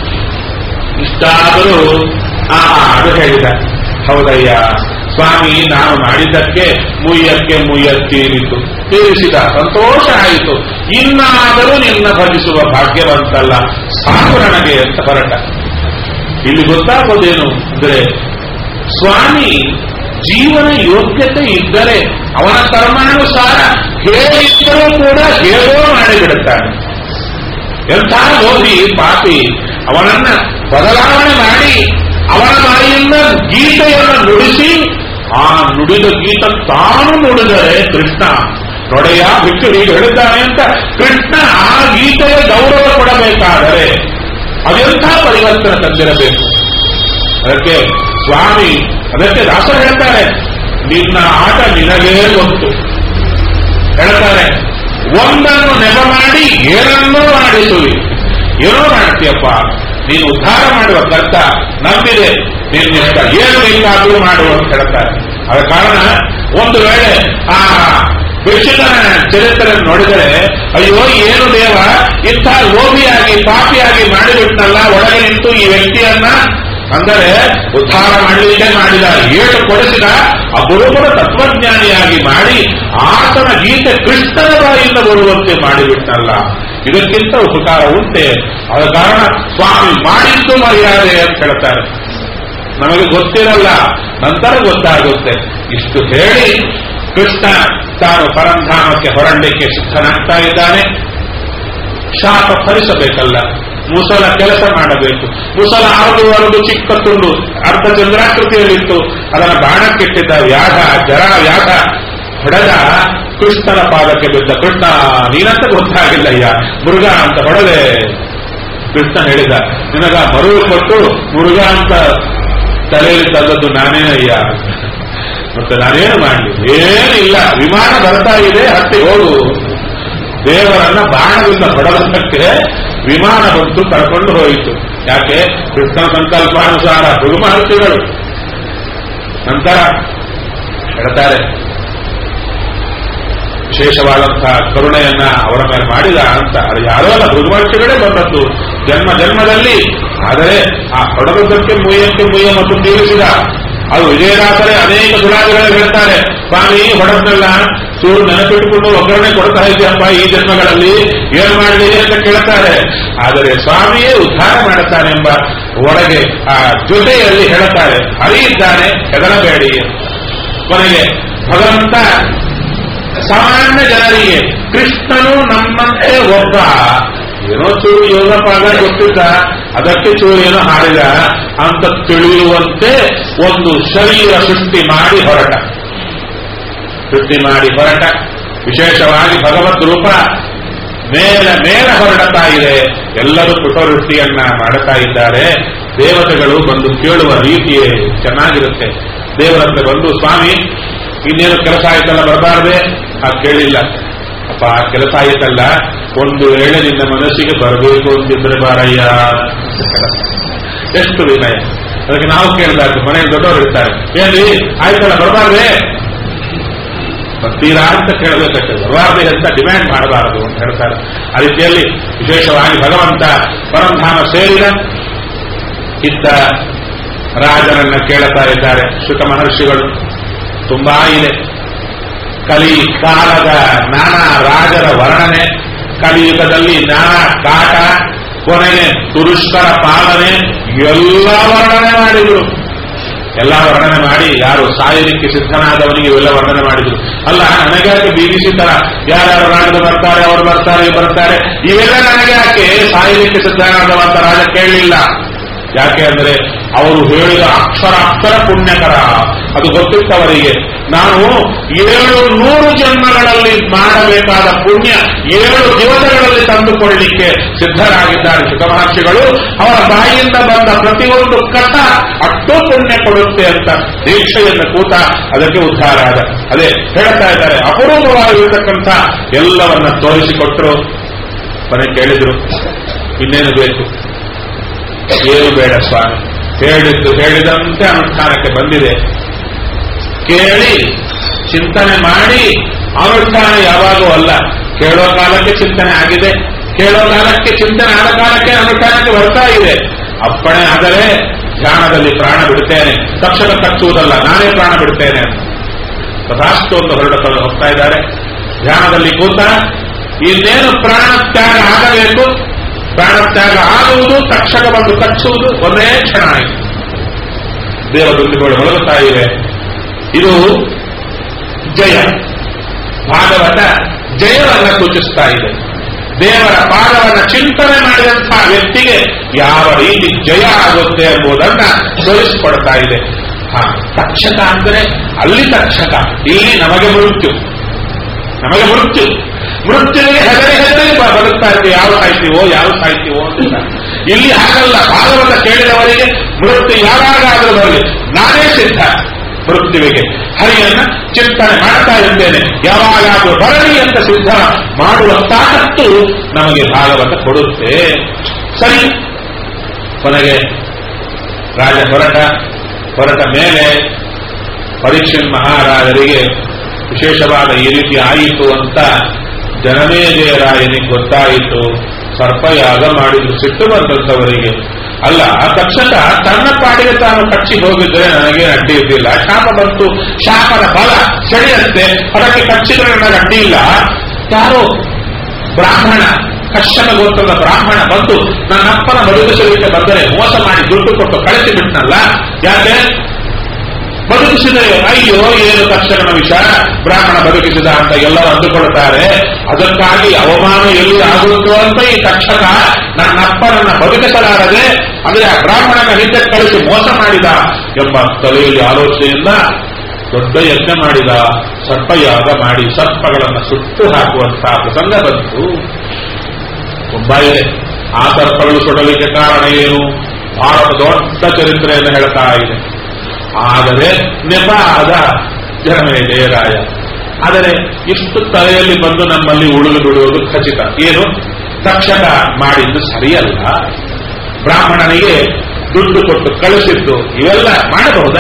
ಇಷ್ಟಾದರೂ ಆ ಅದು ಹೇಳಿದ ಹೌದಯ್ಯ ಸ್ವಾಮಿ ನಾನು ಮಾಡಿದ್ದಕ್ಕೆ ಮುಯ್ಯಕ್ಕೆ ಮುಯ್ಯ ತೀರಿತು ತೀರಿಸಿದ ಸಂತೋಷ ಆಯಿತು ಇನ್ನಾದರೂ ನಿನ್ನ ಭಜಿಸುವ ಭಾಗ್ಯವಂತಲ್ಲ ಸಾಕು ನನಗೆ ಅಂತ ಹೊರಟ ಇಲ್ಲಿ ಗೊತ್ತಾಗೋದೇನು ಅಂದ್ರೆ ಸ್ವಾಮಿ ಜೀವನ ಯೋಗ್ಯತೆ ಇದ್ದರೆ ಅವನ ಕರ್ಮಾನುಸಾರ ಹೇಳಿದ್ದರೂ ಕೂಡ ಹೇಗೋ ಮಾಡಿಬಿಡುತ್ತಾನೆ ಎಂಥ ಲೋಭಿ ಪಾಪಿ ಅವನನ್ನ ಬದಲಾವಣೆ ಮಾಡಿ ಅವನ ಬಾಯಿಯಿಂದ ಗೀತೆಯನ್ನು ನುಡಿಸಿ ಆ ನುಡಿದ ಗೀತ ತಾನು ನುಡಿದರೆ ಕೃಷ್ಣ ನೊಡೆಯ ಬಿಟ್ಟು ಹೀಗೆ ಹೇಳಿದ್ದಾನೆ ಅಂತ ಕೃಷ್ಣ ಆ ಗೀತೆಗೆ ಗೌರವ ಕೊಡಬೇಕಾದರೆ ಅದೆಂಥ ಪರಿವರ್ತನೆ ತಂದಿರಬೇಕು ಅದಕ್ಕೆ ಸ್ವಾಮಿ ಅದಕ್ಕೆ ದಾಸರು ಹೇಳ್ತಾರೆ ನಿನ್ನ ಆಟ ನಿನಗೇ ಗೊತ್ತು ಹೇಳ್ತಾರೆ ಒಂದನ್ನು ನೆಪ ಮಾಡಿ ಏನನ್ನೂ ಮಾಡಿಸುವಿ ಏನೋ ಮಾಡ್ತೀಯಪ್ಪ ನೀನು ಉದ್ಧಾರ ಮಾಡುವ ಕರ್ತ ನಂಬಿದೆ ನಿನ್ನಿಷ್ಟ ಏನು ಬೇಕಾದರೂ ಮಾಡುವ ಅಂತ ಹೇಳ್ತಾರೆ ಅದ ಕಾರಣ ಒಂದು ವೇಳೆ ಆ ಭಿಕ್ಷುಕನ ಚರಿತ್ರೆ ನೋಡಿದರೆ ಅಯ್ಯೋ ಏನು ದೇವ ಇಂಥ ಲೋಭಿಯಾಗಿ ಪಾಪಿಯಾಗಿ ಮಾಡಿಬಿಟ್ನಲ್ಲ ಒಳಗೆ ನಿಂತು ಈ ವ್ಯಕ್ತಿಯನ್ನ ಅಂದರೆ ಉದ್ಧಾರ ಮಾಡಲಿಕ್ಕೆ ಮಾಡಿದ ಏಳು ಕೊಡಿಸಿದ ಅಪರೂಪದ ತತ್ವಜ್ಞಾನಿಯಾಗಿ ಮಾಡಿ ಆತನ ಗೀತೆ ಕೃಷ್ಣನ ಬಾಯಿಂದ ಬರುವಂತೆ ಮಾಡಿಬಿಟ್ನಲ್ಲ ಇದಕ್ಕಿಂತ ಉಪಕಾರ ಉಂಟೆ ಆದ ಕಾರಣ ಸ್ವಾಮಿ ಮಾಡಿದ್ದು ಮರ್ಯಾದೆ ಅಂತ ಹೇಳ್ತಾರೆ ನಮಗೆ ಗೊತ್ತಿರಲ್ಲ ನಂತರ ಗೊತ್ತಾಗುತ್ತೆ ಇಷ್ಟು ಹೇಳಿ ಕೃಷ್ಣ ತಾನು ಪರಂಧಾಮಕ್ಕೆ ಹೊರಡಲಿಕ್ಕೆ ಸಿದ್ಧನಾಗ್ತಾ ಇದ್ದಾನೆ ಶಾಪ ಫಲಿಸಬೇಕಲ್ಲ ಮುಸಲ ಕೆಲಸ ಮಾಡಬೇಕು ಮುಸಲ ಆರು ಅರದು ಚಿಕ್ಕ ತುಂಡು ಅರ್ಧ ಚಂದ್ರಾಕೃತಿಯಲ್ಲಿತ್ತು ಅದನ್ನ ಬಾಣಕ್ಕಿಟ್ಟಿದ್ದ ವ್ಯಾಧ ಜರ ವ್ಯಾಧ ಹೊಡೆದ ಕೃಷ್ಣನ ಪಾದಕ್ಕೆ ಬಿದ್ದ ಕೃಷ್ಣ ನೀನಂತ ಗೊತ್ತಾಗಿಲ್ಲಯ್ಯ ಮುರುಘ ಅಂತ ಹೊಡೆದೆ ಕೃಷ್ಣ ಹೇಳಿದ ನಿನಗ ಮರುವು ಕೊಟ್ಟು ಮುರುಘ ಅಂತ ತಲೆಯಲ್ಲಿ ತಂದದ್ದು ನಾನೇನಯ್ಯ ಮತ್ತೆ ನಾನೇನು ಮಾಡಲಿ ಏನಿಲ್ಲ ವಿಮಾನ ಬರ್ತಾ ಇದೆ ಹತ್ತಿ ಹೋಗು ದೇವರನ್ನ ಬಾಣದಿಂದ ಹೊಡೆದಕ್ಕೆ ವಿಮಾನ ಬಂತು ಕರ್ಕೊಂಡು ಹೋಯಿತು ಯಾಕೆ ಕೃಷ್ಣ ಸಂಕಲ್ಪಾನುಸಾರ ಗುರುಮಹರ್ಷಿಗಳು ನಂತರ ಹೇಳ್ತಾರೆ ವಿಶೇಷವಾದಂತಹ ಕರುಣೆಯನ್ನ ಅವರ ಮೇಲೆ ಮಾಡಿದ ಅಂತ ಅದು ಯಾರೋ ಅಲ್ಲ ಭೃಗುಮಹರ್ಷಿಗಳೇ ಬಂದದ್ದು ಜನ್ಮ ಜನ್ಮದಲ್ಲಿ ಆದರೆ ಆ ಹೊಡೆದದ್ದಕ್ಕೆ ಮುಯ್ಯಕ್ಕೆ ಮುಯ್ಯ ಮತ್ತು ತೀರಿಸಿದ ಅದು ವಿಜಯದಾಸರೇ ಅನೇಕ ದುರಾದಿಗಳು ಹೇಳ್ತಾರೆ ಸ್ವಾಮಿ ಹೊಡೆದ್ನಲ್ಲ ಚೂರು ನೆನಪಿಟ್ಟುಕೊಂಡು ಒಗ್ಗರಣೆ ಕೊಡ್ತಾ ಇದೆಯಪ್ಪ ಈ ಜನ್ಮಗಳಲ್ಲಿ ಏನ್ ಮಾಡಲಿ ಅಂತ ಕೇಳ್ತಾರೆ ಆದರೆ ಸ್ವಾಮಿಯೇ ಉದ್ಧಾರ ಮಾಡುತ್ತಾನೆ ಎಂಬ ಒಳಗೆ ಆ ಜೊತೆಯಲ್ಲಿ ಹೇಳುತ್ತಾರೆ ಹರಿಯಿದ್ದಾನೆ ಹೆದರಬೇಡಿ ಕೊನೆಗೆ ಭಗವಂತ ಸಾಮಾನ್ಯ ಜನರಿಗೆ ಕೃಷ್ಣನು ನಮ್ಮಂತೆ ಒಬ್ಬ ಏನೋ ಚೂರು ಯೋಗ ಪಾದ ಗೊತ್ತಿದ್ದ ಅದಕ್ಕೆ ಚೂರು ಏನೋ ಹಾಡಿದ ಅಂತ ತಿಳಿಯುವಂತೆ ಒಂದು ಶರೀರ ಸೃಷ್ಟಿ ಮಾಡಿ ಹೊರಟ ಸೃಷ್ಟಿ ಮಾಡಿ ಹೊರಟ ವಿಶೇಷವಾಗಿ ಭಗವದ್ ರೂಪ ಮೇಲೆ ಮೇಲೆ ಹೊರಡತಾ ಇದೆ ಎಲ್ಲರೂ ಪುಟವೃತ್ತಿಯನ್ನ ಮಾಡುತ್ತಾ ಇದ್ದಾರೆ ದೇವತೆಗಳು ಬಂದು ಕೇಳುವ ರೀತಿಯೇ ಚೆನ್ನಾಗಿರುತ್ತೆ ದೇವರ ಹತ್ರ ಬಂದು ಸ್ವಾಮಿ ಇನ್ನೇನು ಕೆಲಸ ಆಯ್ತಲ್ಲ ಬರಬಾರ್ದೆ ಆ ಕೇಳಿಲ್ಲ ಅಪ್ಪ ಕೆಲಸ ಆಯ್ತಲ್ಲ ಒಂದು ವೇಳೆ ನಿನ್ನ ಮನಸ್ಸಿಗೆ ಬರಬೇಕು ಅಂತಿದ್ರೆ ಬಾರಯ್ಯ ಎಷ್ಟು ವಿನಯ ಅದಕ್ಕೆ ನಾವು ಕೇಳಬಾರ್ದು ಮನೆಯಲ್ಲಿ ದೊಡ್ಡವರು ಇರ್ತಾರೆ ಏನ್ರಿ ಆಯ್ತಲ್ಲ ಬರಬಾರ್ದೆ ಬರ್ತೀರಾ ಅಂತ ಕೇಳಬೇಕಷ್ಟೇ ಬರಬಾರ್ದೆ ಅಂತ ಡಿಮ್ಯಾಂಡ್ ಮಾಡಬಾರದು ಅಂತ ಹೇಳ್ತಾರೆ ಆ ರೀತಿಯಲ್ಲಿ ವಿಶೇಷವಾಗಿ ಭಗವಂತ ಪರಂಧಾಮ ಸೇರಿದ ಇದ್ದ ರಾಜರನ್ನ ಕೇಳುತ್ತಾ ಇದ್ದಾರೆ ಶುಕ ಮಹರ್ಷಿಗಳು ತುಂಬಾ ಇದೆ ಕಲಿ ಕಾಲದ ನಾನಾ ರಾಜರ ವರ್ಣನೆ ಕಲಿಯುಗದಲ್ಲಿ ನಾನಾ ಕಾಟ ಕೊನೆಗೆ ತುರುಷ್ಕರ ಪಾಲನೆ ಎಲ್ಲ ವರ್ಣನೆ ಮಾಡಿದರು ಎಲ್ಲ ವರ್ಣನೆ ಮಾಡಿ ಯಾರು ಸಾಯಲಿಕ್ಕೆ ಸಿದ್ಧನಾದವನಿಗೆ ಇವೆಲ್ಲ ವರ್ಣನೆ ಮಾಡಿದ್ರು ಅಲ್ಲ ನನಗೆ ಯಾಕೆ ಬಿಬಿಸಿ ತರ ಯಾರ್ಯಾರು ರಾಜರು ಬರ್ತಾರೆ ಅವ್ರು ಬರ್ತಾರೆ ಇವ್ರು ಬರ್ತಾರೆ ಇವೆಲ್ಲ ನನಗೆ ಯಾಕೆ ಸಾಯಲಿಕ್ಕೆ ಸಿದ್ಧನಾದವ ಅಂತ ರಾಜ ಕೇಳಲಿಲ್ಲ ಯಾಕೆ ಅಂದ್ರೆ ಅವರು ಹೇಳಿದ ಅಕ್ಷರ ಅಕ್ಷರ ಪುಣ್ಯಕರ ಅದು ಗೊತ್ತಿತ್ತವರಿಗೆ ನಾನು ಏಳು ನೂರು ಜನ್ಮಗಳಲ್ಲಿ ಮಾಡಬೇಕಾದ ಪುಣ್ಯ ಏಳು ದಿವಸಗಳಲ್ಲಿ ತಂದುಕೊಳ್ಳಲಿಕ್ಕೆ ಸಿದ್ಧರಾಗಿದ್ದಾರೆ ಸುಖಮಹರ್ಷಿಗಳು ಅವರ ಬಾಯಿಯಿಂದ ಬಂದ ಪ್ರತಿಯೊಂದು ಕಸ ಅಷ್ಟು ಪುಣ್ಯ ಕೊಡುತ್ತೆ ಅಂತ ದೀಕ್ಷೆಯನ್ನು ಕೂತ ಅದಕ್ಕೆ ಉದ್ಧಾರ ಆದ ಅದೇ ಹೇಳ್ತಾ ಇದ್ದಾರೆ ಅಪರೂಪವಾಗಿರ್ತಕ್ಕಂಥ ಎಲ್ಲವನ್ನ ತೋರಿಸಿಕೊಟ್ರು ಕೊನೆ ಕೇಳಿದ್ರು ಇನ್ನೇನು ಬೇಕು ಏನು ಬೇಡ ಸ್ವಾಮಿ ಹೇಳಿದ್ದು ಹೇಳಿದಂತೆ ಅನುಷ್ಠಾನಕ್ಕೆ ಬಂದಿದೆ ಕೇಳಿ ಚಿಂತನೆ ಮಾಡಿ ಅನುಷ್ಠಾನ ಯಾವಾಗೂ ಅಲ್ಲ ಕೇಳೋ ಕಾಲಕ್ಕೆ ಚಿಂತನೆ ಆಗಿದೆ ಕೇಳೋ ಕಾಲಕ್ಕೆ ಚಿಂತನೆ ಆದ ಕಾಲಕ್ಕೆ ಅನುಷ್ಠಾನಕ್ಕೆ ಬರ್ತಾ ಇದೆ ಅಪ್ಪಣೆ ಆದರೆ ಧ್ಯಾನದಲ್ಲಿ ಪ್ರಾಣ ಬಿಡ್ತೇನೆ ತಕ್ಷಣ ಕಚ್ಚುವುದಲ್ಲ ನಾನೇ ಪ್ರಾಣ ಬಿಡ್ತೇನೆ ಅಂತ ತಥಾಸ್ತು ಅಂತ ಹೊರಟು ಹೋಗ್ತಾ ಇದ್ದಾರೆ ಧ್ಯಾನದಲ್ಲಿ ಕೂತ ಇನ್ನೇನು ಪ್ರಾಣತ್ಯಾಗ ಆಗಬೇಕು ಪ್ರಾಣತ್ಯಾಗ ಆಗುವುದು ತಕ್ಷಣ ಬಂದು ಕಚ್ಚುವುದು ಒಂದೇ ಕ್ಷಣ ಆಯಿತು ದೇವದುಂಬಿಗಳು ಹೊರಗುತ್ತಾ ಇವೆ ಇದು ಜಯ ಭಾಗವತ ಜಯವನ್ನ ಸೂಚಿಸ್ತಾ ಇದೆ ದೇವರ ಪಾದವನ್ನ ಚಿಂತನೆ ಮಾಡಿದಂತಹ ವ್ಯಕ್ತಿಗೆ ಯಾವ ರೀತಿ ಜಯ ಆಗುತ್ತೆ ಎಂಬುದನ್ನ ತೋರಿಸಿಕೊಡ್ತಾ ಇದೆ ಹಾ ತಕ್ಷಕ ಅಂದರೆ ಅಲ್ಲಿ ತಕ್ಷಕ ಇಲ್ಲಿ ನಮಗೆ ಮೃತ್ಯು ನಮಗೆ ಮೃತ್ಯು ಮೃತ್ಯುವಿಗೆ ಹೆದರಿ ಹೆದರಿ ಬ- ಬದುಕ್ತಾ ಇರ್ತೀವಿ ಯಾವ ಸಾಯ್ತೀವೋ ಯಾವ ಸಾಯ್ತೀವೋ ಅಂತ ಇಲ್ಲಿ ಹಾಗಲ್ಲ ಭಾಗವತ ಕೇಳಿದವರಿಗೆ ಮೃತ್ಯು ಯಾವಾಗಾದರೂ ಬರಲಿ ನಾನೇ ಸಿದ್ಧ ಮೃತ್ಯುವಿಗೆ ಹರಿಯನ್ನ ಚಿಂತನೆ ಮಾಡ್ತಾ ಇದ್ದೇನೆ ಯಾವಾಗಾದರೂ ಬರಲಿ ಅಂತ ಸಿದ್ಧ ಮಾಡುವ ತಾಕತ್ತು ನಮಗೆ ಭಾಗವತ ಕೊಡುತ್ತೆ ಸರಿ ಕೊನೆಗೆ ರಾಜ ಹೊರಟ ಹೊರಟ ಮೇಲೆ ಪರೀಕ್ಷನ್ ಮಹಾರಾಜರಿಗೆ ವಿಶೇಷವಾದ ಈ ರೀತಿ ಆಯಿತು ಅಂತ ಜನಮೇಜಯರಾಯನಿಗೆ ಗೊತ್ತಾಯಿತು ಸರ್ಪಯಾಗ ಮಾಡಿದ್ರು ಸಿಟ್ಟು ಬಂದಂತವರಿಗೆ ಅಲ್ಲ ಆ ತಕ್ಷಣ ತನ್ನ ಪಾಡಿಗೆ ತಾನು ಕಚ್ಚಿ ಹೋಗಿದ್ರೆ ನನಗೆ ಅಡ್ಡಿ ಇದ್ದಿಲ್ಲ ಶಾಪ ಬಂತು ಶಾಪದ ಬಲ ಸೆಳೆಯಂತೆ ಅದಕ್ಕೆ ಕಚ್ಚಿದ್ರೆ ನನಗೆ ಅಡ್ಡಿ ಇಲ್ಲ ಯಾರೋ ಬ್ರಾಹ್ಮಣ ಕಶ್ಯಪ ಗೋತ್ರದ ಬ್ರಾಹ್ಮಣ ಬಂದು ನನ್ನಪ್ಪನ ಬದುಕಿಸಲಿಕ್ಕೆ ಬಂದರೆ ಮೋಸ ಮಾಡಿ ದುಡ್ಡು ಕೊಟ್ಟು ಕಳಿಸಿ ಬಿಟ್ನಲ್ಲ ಯಾಕೆ ಬದುಕಿಸಿದರೆ ಅಯ್ಯೋ ಏನು ತಕ್ಷಣ ವಿಚಾರ ಬ್ರಾಹ್ಮಣ ಬದುಕಿಸಿದ ಅಂತ ಎಲ್ಲರೂ ಅಂದುಕೊಳ್ತಾರೆ ಅದಕ್ಕಾಗಿ ಅವಮಾನ ಎಲ್ಲಿ ಆಗುತ್ತೋ ಅಂತ ಈ ತಕ್ಷಕ ನನ್ನಪ್ಪನನ್ನ ಬದುಕಿಸಲಾರದೆ ಅಂದ್ರೆ ಆ ಬ್ರಾಹ್ಮಣನ ಹಿಂದೆ ಕಳಿಸಿ ಮೋಸ ಮಾಡಿದ ಎಂಬ ತಲೆಯಲ್ಲಿ ಆಲೋಚನೆಯಿಂದ ದೊಡ್ಡ ಯಜ್ಞ ಮಾಡಿದ ಸರ್ಪಯಾಗ ಮಾಡಿ ಸರ್ಪಗಳನ್ನು ಸುಟ್ಟು ಹಾಕುವಂತಹ ಪ್ರಸಂಗ ಬಂತು ತುಂಬಾ ಇದೆ ಆ ಸರ್ಪಗಳು ಸುಡಲಿಕ್ಕೆ ಕಾರಣ ಏನು ಭಾರತ ದೊಡ್ಡ ಚರಿತ್ರೆಯನ್ನು ಹೇಳ್ತಾ ಇದೆ ಆದರೆ ನೆಪ ಆದ ಜನಮೇಜಯರಾಯ ಆದರೆ ಇಷ್ಟು ತಲೆಯಲ್ಲಿ ಬಂದು ನಮ್ಮಲ್ಲಿ ಉಳಿದು ಬಿಡುವುದು ಖಚಿತ ಏನು ತಕ್ಷಕ ಮಾಡಿದ್ದು ಸರಿಯಲ್ಲ ಬ್ರಾಹ್ಮಣನಿಗೆ ದುಡ್ಡು ಕೊಟ್ಟು ಕಳಿಸಿದ್ದು ಇವೆಲ್ಲ ಮಾಡಬಹುದ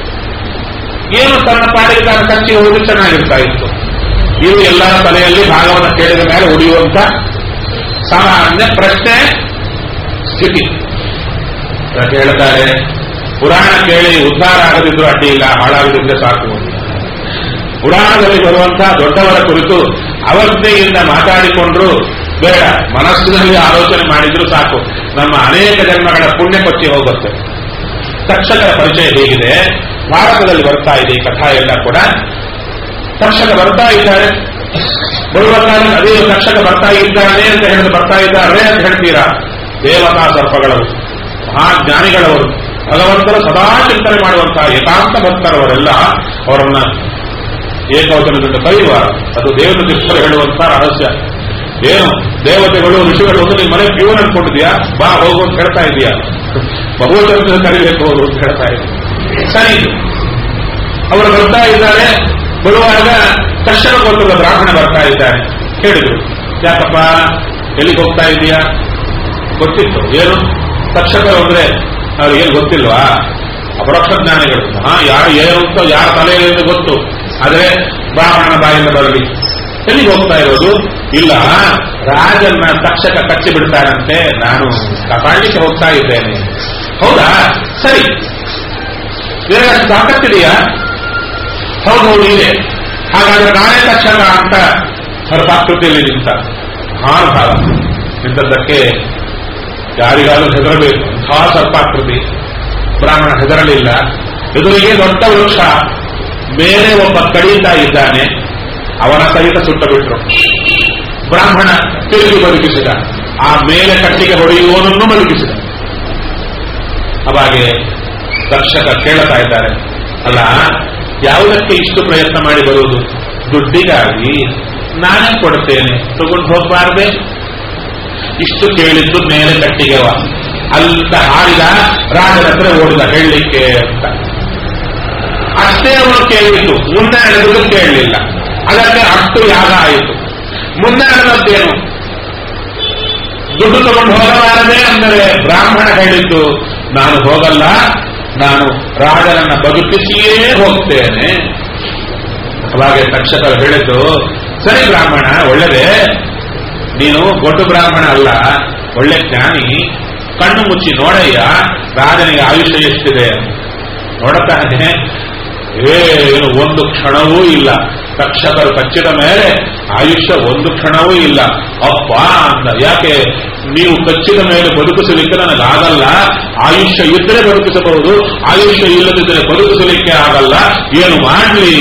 ಏನು ತನ್ನ ಪಾಡಿಗೆ ತಾನು ಕಚ್ಚಿ ಹೋಗಿ ಚೆನ್ನಾಗಿರ್ತಾ ಇತ್ತು ಇವು ಎಲ್ಲರ ತಲೆಯಲ್ಲಿ ಭಾಗವತ ಕೇಳಿದ ಮೇಲೆ ಉಳಿಯುವಂತ ಸಾಮಾನ್ಯ ಪ್ರಶ್ನೆ ಸ್ಥಿತಿ ಅದಕ್ಕೆ ಹೇಳ್ತಾರೆ ಪುರಾಣ ಕೇಳಿ ಉದ್ಧಾರ ಆಗದಿದ್ರು ಅಡ್ಡಿ ಇಲ್ಲ ಹಾಳಾಗದಿದ್ರೆ ಸಾಕು ಅಂತ. ಪುರಾಣದಲ್ಲಿ ಬರುವಂತಹ ದೊಡ್ಡವರ ಕುರಿತು ಅವಜ್ಞೆಯಿಂದ ಮಾತಾಡಿಕೊಂಡ್ರು ಬೇಡ ಮನಸ್ಸಿನಲ್ಲಿ ಆಲೋಚನೆ ಮಾಡಿದ್ರು ಸಾಕು ನಮ್ಮ ಅನೇಕ ಜನ್ಮಗಳ ಪುಣ್ಯ ಕೊಚ್ಚಿ ಹೋಗುತ್ತೆ ತಕ್ಷಕರ ಪರಿಚಯ ಹೇಗಿದೆ ಭಾರತದಲ್ಲಿ ಬರ್ತಾ ಇದೆ ಈ ಕಥಾ ಎಲ್ಲ ಕೂಡ ತಕ್ಷಕ ಬರ್ತಾ ಇದ್ದಾರೆ ಬರುವ ಕಾಲ ಅದೇ ತಕ್ಷಕ ಬರ್ತಾ ಇದ್ದಾನೆ ಅಂತ ಹೇಳಿದ್ರೆ ಬರ್ತಾ ಇದ್ದಾರೆ ಅಂತ ಹೇಳ್ತೀರಾ ದೇವತಾ ಸರ್ಪಗಳವರು ಮಹಾಜ್ಞಾನಿಗಳವರು ಭಗವಂತರು ಸದಾ ಚಿಂತನೆ ಮಾಡುವಂತಹ ಏಕಾಂತ ಭಕ್ತರವರೆಲ್ಲ ಅವರನ್ನ ಏಕವಚನದಿಂದ ಕರೆಯುವ ಅದು ದೇವರ ದಿಕ್ಕರು ಹೇಳುವಂತಹ ರಹಸ್ಯ ಏನು ದೇವತೆಗಳು ಋಷಿಗಳು ಒಂದು ನಿಮ್ಮ ಮನೆ ಪ್ಯೂನ್ ಅನ್ಕೊಂಡಿದ್ಯಾ ಬಾ ಹೋಗು ಅಂತ ಹೇಳ್ತಾ ಇದೀಯಾ ಬಹುವಚನದಿಂದ ಕರಿಬೇಕು ಅವರು ಅಂತ ಹೇಳ್ತಾ ಇದ್ದೀವಿ ಸರಿ ಅವರು ಬರ್ತಾ ಇದ್ದಾರೆ ಬರುವಾಗ ಕಷ್ಟನ ಗೋತ್ರದ ಬ್ರಾಹ್ಮಣ ಬರ್ತಾ ಇದ್ದಾನೆ ಹೇಳಿದ್ರು ಯಾಕಪ್ಪ ಎಲ್ಲಿಗೆ ಹೋಗ್ತಾ ಇದೀಯಾ ಗೊತ್ತಿತ್ತು ಏನು ತಕ್ಷಕ ಅಂದ್ರೆ ಅವ್ರಿಗೇನು ಗೊತ್ತಿಲ್ವಾ ಅಪರೋಕ್ಷ ಜ್ಞಾನಿಗಳು ಹಾ ಯಾರು ಏನು ಅಂತ ಯಾರ ತಲೆಯಲ್ಲಿ ಗೊತ್ತು ಆದ್ರೆ ಬ್ರಾಹ್ಮಣನ ಬಾಯಿಂದ ಬರಲಿ ಎಲ್ಲಿಗೆ ಹೋಗ್ತಾ ಇರೋದು ಇಲ್ಲ ರಾಜನ್ನ ತಕ್ಷಕ ಕಚ್ಚಿ ಬಿಡ್ತಾರಂತೆ ನಾನು ಕಾಪಾಡಲಿಕ್ಕೆ ಹೋಗ್ತಾ ಇದ್ದೇನೆ ಹೌದಾ ಸರಿ ಬೇರೆ ತಾಕತ್ತಿದೆಯಾ ಹೌದು ಹೌದು ಇದೆ ಹಾಗಾದ್ರೆ ನಾನೇ ತಕ್ಷಣ ಅಂತ ಸರ್ಪಾಕೃತಿಯಲ್ಲಿ ನಿಂತ ಮಹಾನುಭಾವ ನಿಂತದ್ದಕ್ಕೆ ಯಾರಿಗಾದ್ರೂ ಹೆದರಬೇಕು ಅಂಥ ಸರ್ಪಾಕೃತಿ ಬ್ರಾಹ್ಮಣ ಹೆದರಲಿಲ್ಲ ಎದುರಿಗೆ ದೊಡ್ಡ ವೃಕ್ಷ ಮೇಲೆ ಒಬ್ಬ ಕಡಿತಾ ಇದ್ದಾನೆ ಅವನ ಸಹಿತ ಸುತ್ತ ಬಿಟ್ರು ಬ್ರಾಹ್ಮಣ ತಿರುಗಿ ಬದುಕಿಸಿದ ಆ ಮೇಲೆ ಕಟ್ಟಿಗೆ ಹೊಡೆಯುವವನನ್ನು ಬದುಕಿಸಿದ ಅವಾಗೆ ದರ್ಶಕ ಕೇಳ್ತಾ ಇದ್ದಾರೆ ಅಲ್ಲ ಯಾವುದಕ್ಕೆ ಇಷ್ಟು ಪ್ರಯತ್ನ ಮಾಡಿ ಬರುವುದು ದುಡ್ಡಿಗಾಗಿ ನಾನೇ ಕೊಡ್ತೇನೆ ತಗೊಂಡು ಹೋಗಬಾರ್ದೆ ಇಷ್ಟು ಕೇಳಿದ್ದು ಮೇಲೆ ಕಟ್ಟಿಗೆವ ಅಂತ ಹಾಡಿದ ರಾಜನ ಹತ್ರ ಓಡಿದ ಹೇಳಲಿಕ್ಕೆ ಅಂತ ಅಷ್ಟೇ ಅವನು ಕೇಳಿದ್ದು ಮುಂದೆ ನಡೆದು ಕೇಳಲಿಲ್ಲ ಅದಕ್ಕೆ ಅಷ್ಟು ಯಾಗ ಆಯಿತು ಮುಂದೆ ನಡೆದದ್ದೇನು ದುಡ್ಡು ತಗೊಂಡು ಹೋಗಬಾರದೆ ಅಂದರೆ ಬ್ರಾಹ್ಮಣ ಹೇಳಿದ್ದು ನಾನು ಹೋಗಲ್ಲ ನಾನು ರಾಜನನ್ನ ಬದುಕಿಸಿಯೇ ಹೋಗ್ತೇನೆ ಅವಾಗ ತಕ್ಷಕರು ಹೇಳಿದ್ದು ಸರಿ ಬ್ರಾಹ್ಮಣ ಒಳ್ಳೆದೇ ನೀನು ಗೊಡ್ಡು ಬ್ರಾಹ್ಮಣ ಅಲ್ಲ ಒಳ್ಳೆ ಜ್ಞಾನಿ ಕಣ್ಣು ಮುಚ್ಚಿ ನೋಡಯ್ಯ ರಾಜನಿಗೆ ಆಯುಷ್ಯ ಎಷ್ಟಿದೆ ನೋಡುತ್ತಾನೆ ಏನು ಒಂದು ಕ್ಷಣವೂ ಇಲ್ಲ ತಕ್ಷಕರು ಕಚ್ಚಿದ ಮೇಲೆ ಆಯುಷ್ಯ ಒಂದು ಕ್ಷಣವೂ ಇಲ್ಲ ಅಪ್ಪ ಅಂದ ಯಾಕೆ ನೀವು ಕಚ್ಚಿದ ಮೇಲೆ ಬದುಕಿಸಲಿಕ್ಕೆ ನನಗಾಗಲ್ಲ ಆಯುಷ್ಯ ಇದ್ದರೆ ಬದುಕಿಸಬಹುದು ಆಯುಷ್ಯ ಇಲ್ಲದಿದ್ದರೆ ಬದುಕಿಸಲಿಕ್ಕೆ ಆಗಲ್ಲ ಏನು ಮಾಡಲಿ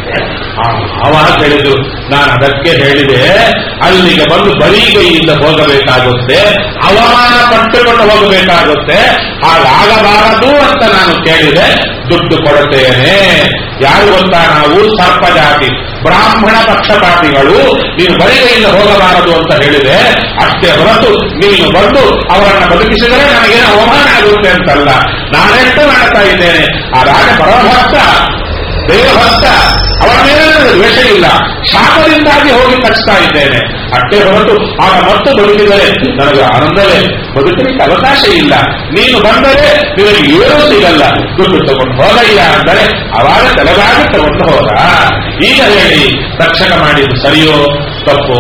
ಅವಾಗ ಹೇಳಿದ್ರು ನಾನು ಅದಕ್ಕೆ ಹೇಳಿದೆ ಅಲ್ಲಿಗೆ ಬಂದು ಬರೀ ಕೈಯಿಂದ ಹೋಗಬೇಕಾಗುತ್ತೆ ಅವಮಾನ ಪಟ್ಟುಕೊಂಡು ಹೋಗಬೇಕಾಗುತ್ತೆ ಹಾಗಾಗಬಾರದು ಅಂತ ನಾನು ಕೇಳಿದೆ ದುಡ್ಡು ಕೊಡುತ್ತೇನೆ ಯಾರು ಗೊತ್ತಾ ನಾವು ಸರ್ಪ ಜಾತಿ ಬ್ರಾಹ್ಮಣ ಪಕ್ಷಪಾತಿಗಳು ನೀನು ಬರಿಗೈಯಿಂದ ಹೋಗಬಾರದು ಅಂತ ಹೇಳಿದೆ ಅಷ್ಟೇ ಹೊರತು ನೀನು ಬಂದು ಅವರನ್ನ ಬದುಕಿಸಿದರೆ ನನಗೇನು ಅವಮಾನ ಆಗುತ್ತೆ ಅಂತಲ್ಲ ನಾನೆಷ್ಟು ಮಾಡ್ತಾ ಇದ್ದೇನೆ ಆ ರಾಜ ಪರಭಕ್ತ ದೇವಭಕ್ತ ಅವರ ಮೇಲೆ ನನಗೆ ದ್ವೇಷ ಇಲ್ಲ ಶಾಪದಿಂದಾಗಿ ಹೋಗಿ ಕಚ್ತಾ ಇದ್ದೇನೆ ಅಷ್ಟೇ ಹೊರತು ಆಗ ಮತ್ತು ಬದುಕಿದರೆ ನನಗೆ ಆನಂದವೇ ಬದುಕಲಿಕ್ಕೆ ಅವಕಾಶ ಇಲ್ಲ ನೀನು ಬಂದರೆ ನಿನಗೆ ಏನೂ ಸಿಗಲ್ಲ ದುಡ್ಡು ತಗೊಂಡು ಹೋಗಯ್ಯ ಅಂದರೆ ಅವಾಗ ತಲೆಗಾಗಿ ತಗೊಂಡು ಹೋದ ಈಗ ಹೇಳಿ ರಕ್ಷಕ ಮಾಡಿದ್ದು ಸರಿಯೋ ತಪ್ಪೋ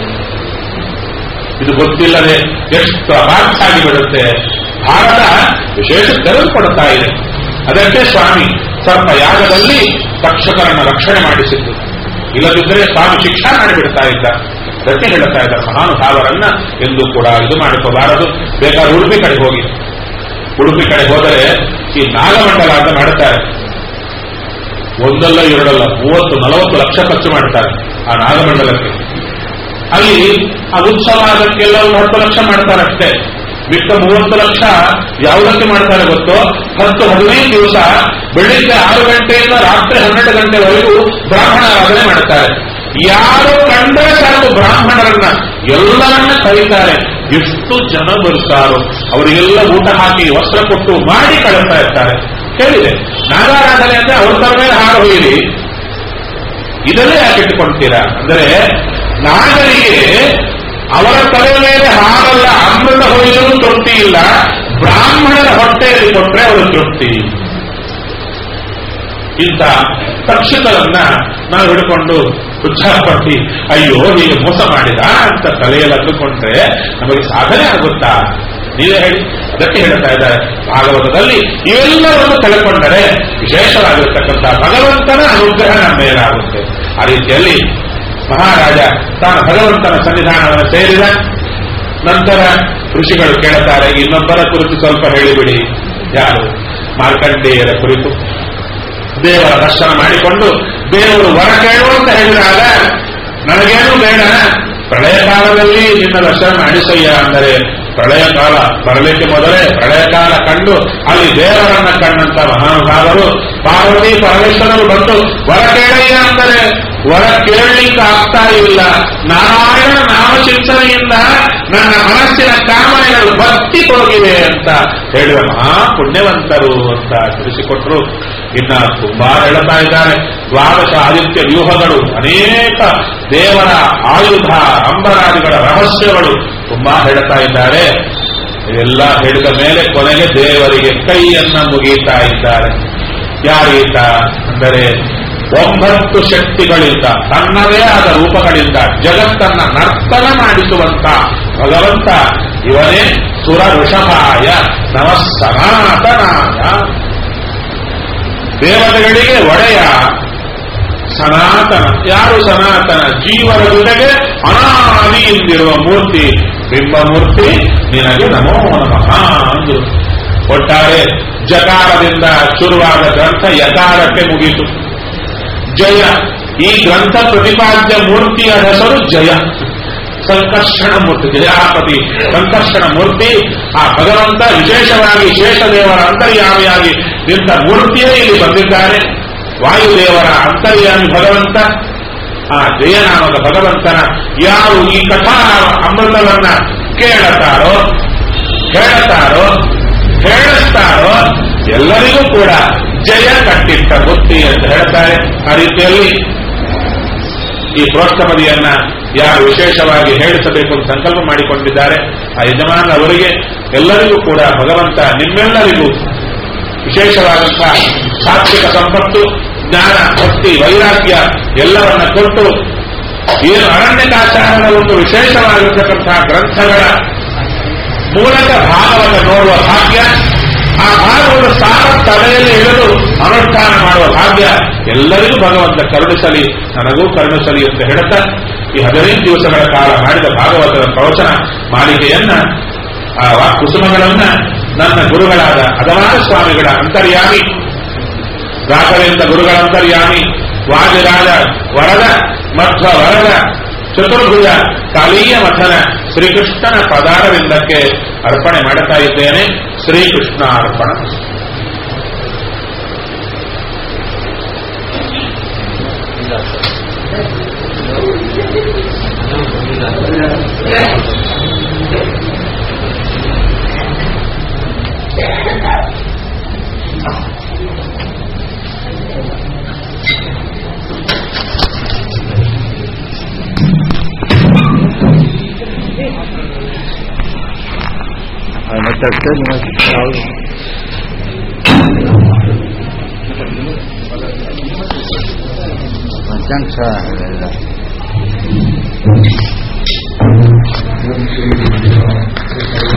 ಇದು ಗೊತ್ತಿಲ್ಲದೆ ಎಷ್ಟು ಅಪಾರ್ಥಾಗಿ ಬಿಡುತ್ತೆ ಭಾರತ ವಿಶೇಷ ತೆರೆದುಕೊಡುತ್ತಾ ಇದೆ ಅದಕ್ಕೆ ಸ್ವಾಮಿ ಸ್ವಲ್ಪ ಯಾಗದಲ್ಲಿ ತಕ್ಷಕರನ್ನ ರಕ್ಷಣೆ ಮಾಡಿಸಿದ್ದು ಇಲ್ಲದಿದ್ದರೆ ಸ್ವಾಮಿ ಶಿಕ್ಷಾ ಮಾಡಿಬಿಡ್ತಾ ಇದ್ದ ಅದಕ್ಕೆ ಹೇಳುತ್ತಾ ಇದ್ದ ಮಹಾನುಭಾವರನ್ನ ಎಂದು ಕೂಡ ಇದು ಮಾಡಿಕೋಬಾರದು ಬೇಕಾದ್ರೆ ಉಡುಪಿ ಕಡೆ ಹೋಗಿ ಉಡುಪಿ ಕಡೆ ಹೋದರೆ ಈ ನಾಗಮಂಡಲ ಅಂತ ಮಾಡುತ್ತಾರೆ ಒಂದಲ್ಲ ಎರಡಲ್ಲ ಮೂವತ್ತು ನಲವತ್ತು ಲಕ್ಷ ಖರ್ಚು ಮಾಡ್ತಾರೆ ಆ ನಾಗಮಂಡಲಕ್ಕೆ ಅಲ್ಲಿ ಆ ಉತ್ಸವ ಅದಕ್ಕೆಲ್ಲ ಒಂದು ಹತ್ತು ಲಕ್ಷ ಮಾಡ್ತಾರೆ ಅಷ್ಟೇ ಬಿಟ್ಟ ಮೂವತ್ತು ಲಕ್ಷ ಯಾವುದಕ್ಕೆ ಮಾಡ್ತಾರೆ ಗೊತ್ತೋ ಹತ್ತು ಹದಿನೈದು ದಿವಸ ಬೆಳಿಗ್ಗೆ ಆರು ಗಂಟೆಯಿಂದ ರಾತ್ರಿ ಹನ್ನೆರಡು ಗಂಟೆವರೆಗೂ ಬ್ರಾಹ್ಮಣ ಆರಾಧನೆ ಮಾಡ್ತಾರೆ ಯಾರು ಕಂಡರೆ ಸಾಕು ಬ್ರಾಹ್ಮಣರನ್ನ ಎಲ್ಲರನ್ನ ಕರೀತಾರೆ ಎಷ್ಟು ಜನ ಬರ್ತಾರೋ ಅವರಿಗೆಲ್ಲ ಊಟ ಹಾಕಿ ವಸ್ತ್ರ ಕೊಟ್ಟು ಮಾಡಿ ಕಳಿಸ್ತಾ ಇರ್ತಾರೆ ಕೇಳಿದೆ ನಾಗಾರಾಧನೆ ಅಂದ್ರೆ ಅವ್ರ ತರ ಮೇಲೆ ಹಾಡು ಹೊಯ್ಯಿರಿ ಇದನ್ನೇ ಯಾಕೆ ಇಟ್ಟುಕೊಳ್ತೀರಾ ಅಂದ್ರೆ ನಾಗರಿಗೆ ಅವರ ತಲೆ ಮೇಲೆ ಹಾಗಲ್ಲ ಅಮೃತ ಹೊಯ್ಯಲು ತೃಪ್ತಿ ಇಲ್ಲ ಬ್ರಾಹ್ಮಣರ ಹೊಟ್ಟೆಯಲ್ಲಿ ಕೊಟ್ಟರೆ ಅವರು ತೃಪ್ತಿ ಇಂಥ ತಕ್ಷಕರನ್ನ ನಾವು ಹಿಡ್ಕೊಂಡು ಉಚ್ಚಾರಪಟ್ಟಿ ಅಯ್ಯೋ ಹೀಗೆ ಮೋಸ ಮಾಡಿದ ಅಂತ ತಲೆಯಲ್ಲಿ ಹತ್ತುಕೊಂಡ್ರೆ ನಮಗೆ ಸಾಧನೆ ಆಗುತ್ತಾ ನೀವೇ ಹೇಳಿ ಅದಕ್ಕೆ ಹೇಳ್ತಾ ಇದ್ದಾರೆ ಭಾಗವತದಲ್ಲಿ ಇವೆಲ್ಲವನ್ನು ಕಳೆಕೊಂಡರೆ ವಿಶೇಷವಾಗಿರ್ತಕ್ಕಂಥ ಭಗವಂತನ ಅನುಗ್ರಹ ನಮ್ಮ ಮೇಲಾಗುತ್ತೆ ಆ ರೀತಿಯಲ್ಲಿ ಮಹಾರಾಜ ತಾನು ಭಗವಂತನ ಸನ್ನಿಧಾನವನ್ನು ಸೇರಿದ ನಂತರ ಋಷಿಗಳು ಕೇಳುತ್ತಾರೆ ಇನ್ನೊಬ್ಬರ ಕುರಿತು ಸ್ವಲ್ಪ ಹೇಳಿಬಿಡಿ ಯಾರು ಮಾರ್ಕಂಡೇಯರ ಕುರಿತು ದೇವರ ದರ್ಶನ ಮಾಡಿಕೊಂಡು ದೇವರು ವರ ಕೇಳು ಅಂತ ಹೇಳಿದಾಗ ನನಗೇನು ಬೇಡ ಪ್ರಳಯ ಕಾಲದಲ್ಲಿ ನಿನ್ನ ದರ್ಶನ ಮಾಡಿಸಯ್ಯ ಅಂದರೆ ಪ್ರಳಯ ಕಾಲ ಬರಲಿಕ್ಕೆ ಮೊದಲೇ ಪ್ರಳಯ ಕಾಲ ಕಂಡು ಅಲ್ಲಿ ದೇವರನ್ನ ಕಂಡಂತ ಮಹಾನುಭಾವರು ಪಾರ್ವತಿ ಪರಮೇಶ್ವರರು ಬಂದು ವರ ಕೇಳಯ್ಯ ಅಂದರೆ ವರ ಕೇಳಲಿಕ್ಕೆ ಆಗ್ತಾ ಇಲ್ಲ ನಾರಾಯಣ ನಾಮಚಿಂತನೆಯಿಂದ ನನ್ನ ಮನಸ್ಸಿನ ಕಾಮನೆಗಳು ಬತ್ತಿ ಹೋಗಿವೆ ಅಂತ ಹೇಳಿದ ಮಹಾ ಪುಣ್ಯವಂತರು ಅಂತ ತಿಳಿಸಿಕೊಟ್ರು ಇನ್ನ ತುಂಬಾ ಹೇಳ್ತಾ ಇದ್ದಾರೆ ದ್ವಾದಶ ಆದಿತ್ಯ ವ್ಯೂಹಗಳು ಅನೇಕ ದೇವರ ಆಯುಧ ಅಂಬರಾದಿಗಳ ರಹಸ್ಯಗಳು ತುಂಬಾ ಹೇಳ್ತಾ ಇದ್ದಾರೆ ಇವೆಲ್ಲ ಹೇಳಿದ ಮೇಲೆ ಕೊನೆಗೆ ದೇವರಿಗೆ ಕೈಯನ್ನ ಮುಗೀತಾ ಇದ್ದಾರೆ ಯಾರೀತ ಅಂದರೆ ಒಂಬತ್ತು ಶಕ್ತಿಗಳಿಂದ ತನ್ನದೇ ಆದ ರೂಪಗಳಿಂದ ಜಗತ್ತನ್ನ ನರ್ತನ ಮಾಡಿಸುವಂತ ಭಗವಂತ ಇವನೇ ಸುರ ಋಷಭಾಯ ನವ ಸನಾತನಾಯ ದೇವತೆಗಳಿಗೆ ಒಡೆಯ ಸನಾತನ ಯಾರು ಸನಾತನ ಜೀವರ ಜೊತೆಗೆ ಅನಾದಿಯಿಂದಿರುವ ಮೂರ್ತಿ ಬಿಂಬಮೂರ್ತಿ ನಿನಗೆ ನಮೋ ನಮಃ ಅಂದರು ಒಟ್ಟಾರೆ ಜಕಾರದಿಂದ ಶುರುವಾದ ಗ್ರಂಥ ಯಕಾರಕ್ಕೆ ಮುಗಿಯಿತು ಜಯ ಈ ಗ್ರಂಥ ಪ್ರತಿಪಾದ್ಯ ಮೂರ್ತಿಯ ಹೆಸರು ಜಯ ಸಂಕರ್ಷಣ ಮೂರ್ತಿ ಜಯಾಪತಿ ಸಂಕರ್ಷಣ ಮೂರ್ತಿ ಆ ಭಗವಂತ ವಿಶೇಷವಾಗಿ ಶೇಷದೇವರ ಅಂತರ್ಯಾಮಿಯಾಗಿ ನಿಂತ ಮೂರ್ತಿಯೇ ಇಲ್ಲಿ ಬಂದಿದ್ದಾರೆ ವಾಯುದೇವರ ಅಂತರ್ಯಾಮಿ ಭಗವಂತ ಆ ಜಯನಾಮಕ ಭಗವಂತನ ಯಾರು ಈ ಕಥಾ ಅಮೃತವನ್ನ ಕೇಳುತ್ತಾರೋ ಹೇಳುತ್ತಾರೋ ಹೇಳಿಸ್ತಾರೋ ಎಲ್ಲರಿಗೂ ಕೂಡ ಜಯ ಕಟ್ಟಿಟ್ಟ ಬುತ್ತಿ ಅಂತ ಹೇಳ್ತಾರೆ ಆ ರೀತಿಯಲ್ಲಿ ಈ ಪ್ರೋತ್ಸವದಿಯನ್ನ ಯಾರು ವಿಶೇಷವಾಗಿ ಹೇಳಿಸಬೇಕು ಅಂತ ಸಂಕಲ್ಪ ಮಾಡಿಕೊಂಡಿದ್ದಾರೆ ಆ ಯಜಮಾನ ಅವರಿಗೆ ಎಲ್ಲರಿಗೂ ಕೂಡ ಭಗವಂತ ನಿಮ್ಮೆಲ್ಲರಿಗೂ ವಿಶೇಷವಾದಂತಹ ಸಾತ್ವಿಕ ಸಂಪತ್ತು ಜ್ಞಾನ ಭಕ್ತಿ ವೈರಾಗ್ಯ ಎಲ್ಲವನ್ನ ಕೊಟ್ಟು ಏನು ಅರಣ್ಯಕಾಚಾರದ ಒಂದು ವಿಶೇಷವಾಗಿರ್ತಕ್ಕಂತಹ ಗ್ರಂಥಗಳ ಮೂಲಕ ಭಾಗವತ ನೋಡುವ ಭಾಗ್ಯ ಆ ಭಾಗವತ ಸಾರ ತಲೆಯಲ್ಲಿ ಇಳಿದು ಅನುಷ್ಠಾನ ಮಾಡುವ ಭಾಗ್ಯ ಎಲ್ಲರಿಗೂ ಭಗವಂತ ಕರುಣಿಸಲಿ ನನಗೂ ಕರುಣಿಸಲಿ ಅಂತ ಹೇಳುತ್ತಾ ಈ ಹದಿನೈದು ದಿವಸಗಳ ಕಾಲ ಮಾಡಿದ ಭಾಗವತದ ಪ್ರವಚನ ಮಾಲಿಕೆಯನ್ನ ಆ ವಾಕ್ಕುಸುಮಗಳನ್ನ ನನ್ನ ಗುರುಗಳಾದ ಅದವಾದ ಸ್ವಾಮಿಗಳ ಅಂತರ್ಯಾಮಿ ರಾಘವೇಂದ್ರ ಗುರುಗಳ ಅಂತರ್ಯಾಮಿ ವಾದಿರಾಜ ವರದ ಮಧ್ವ ವರದ ಚತುರ್ಭುಜ ಕಾಲೀಯ ಮಥನ ಶ್ರೀಕೃಷ್ಣನ ಪದಾರವಿಂದಕ್ಕೆ ಅರ್ಪಣೆ ಮಾಡುತ್ತಾ ಇದ್ದೇನೆ Shrikrishna ಅರ್ಪಣ Ahmet Akta Üniversitesi aldım. Macam sah herhalde.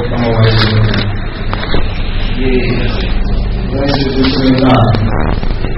ಈ ದಿವಸದಿಂದ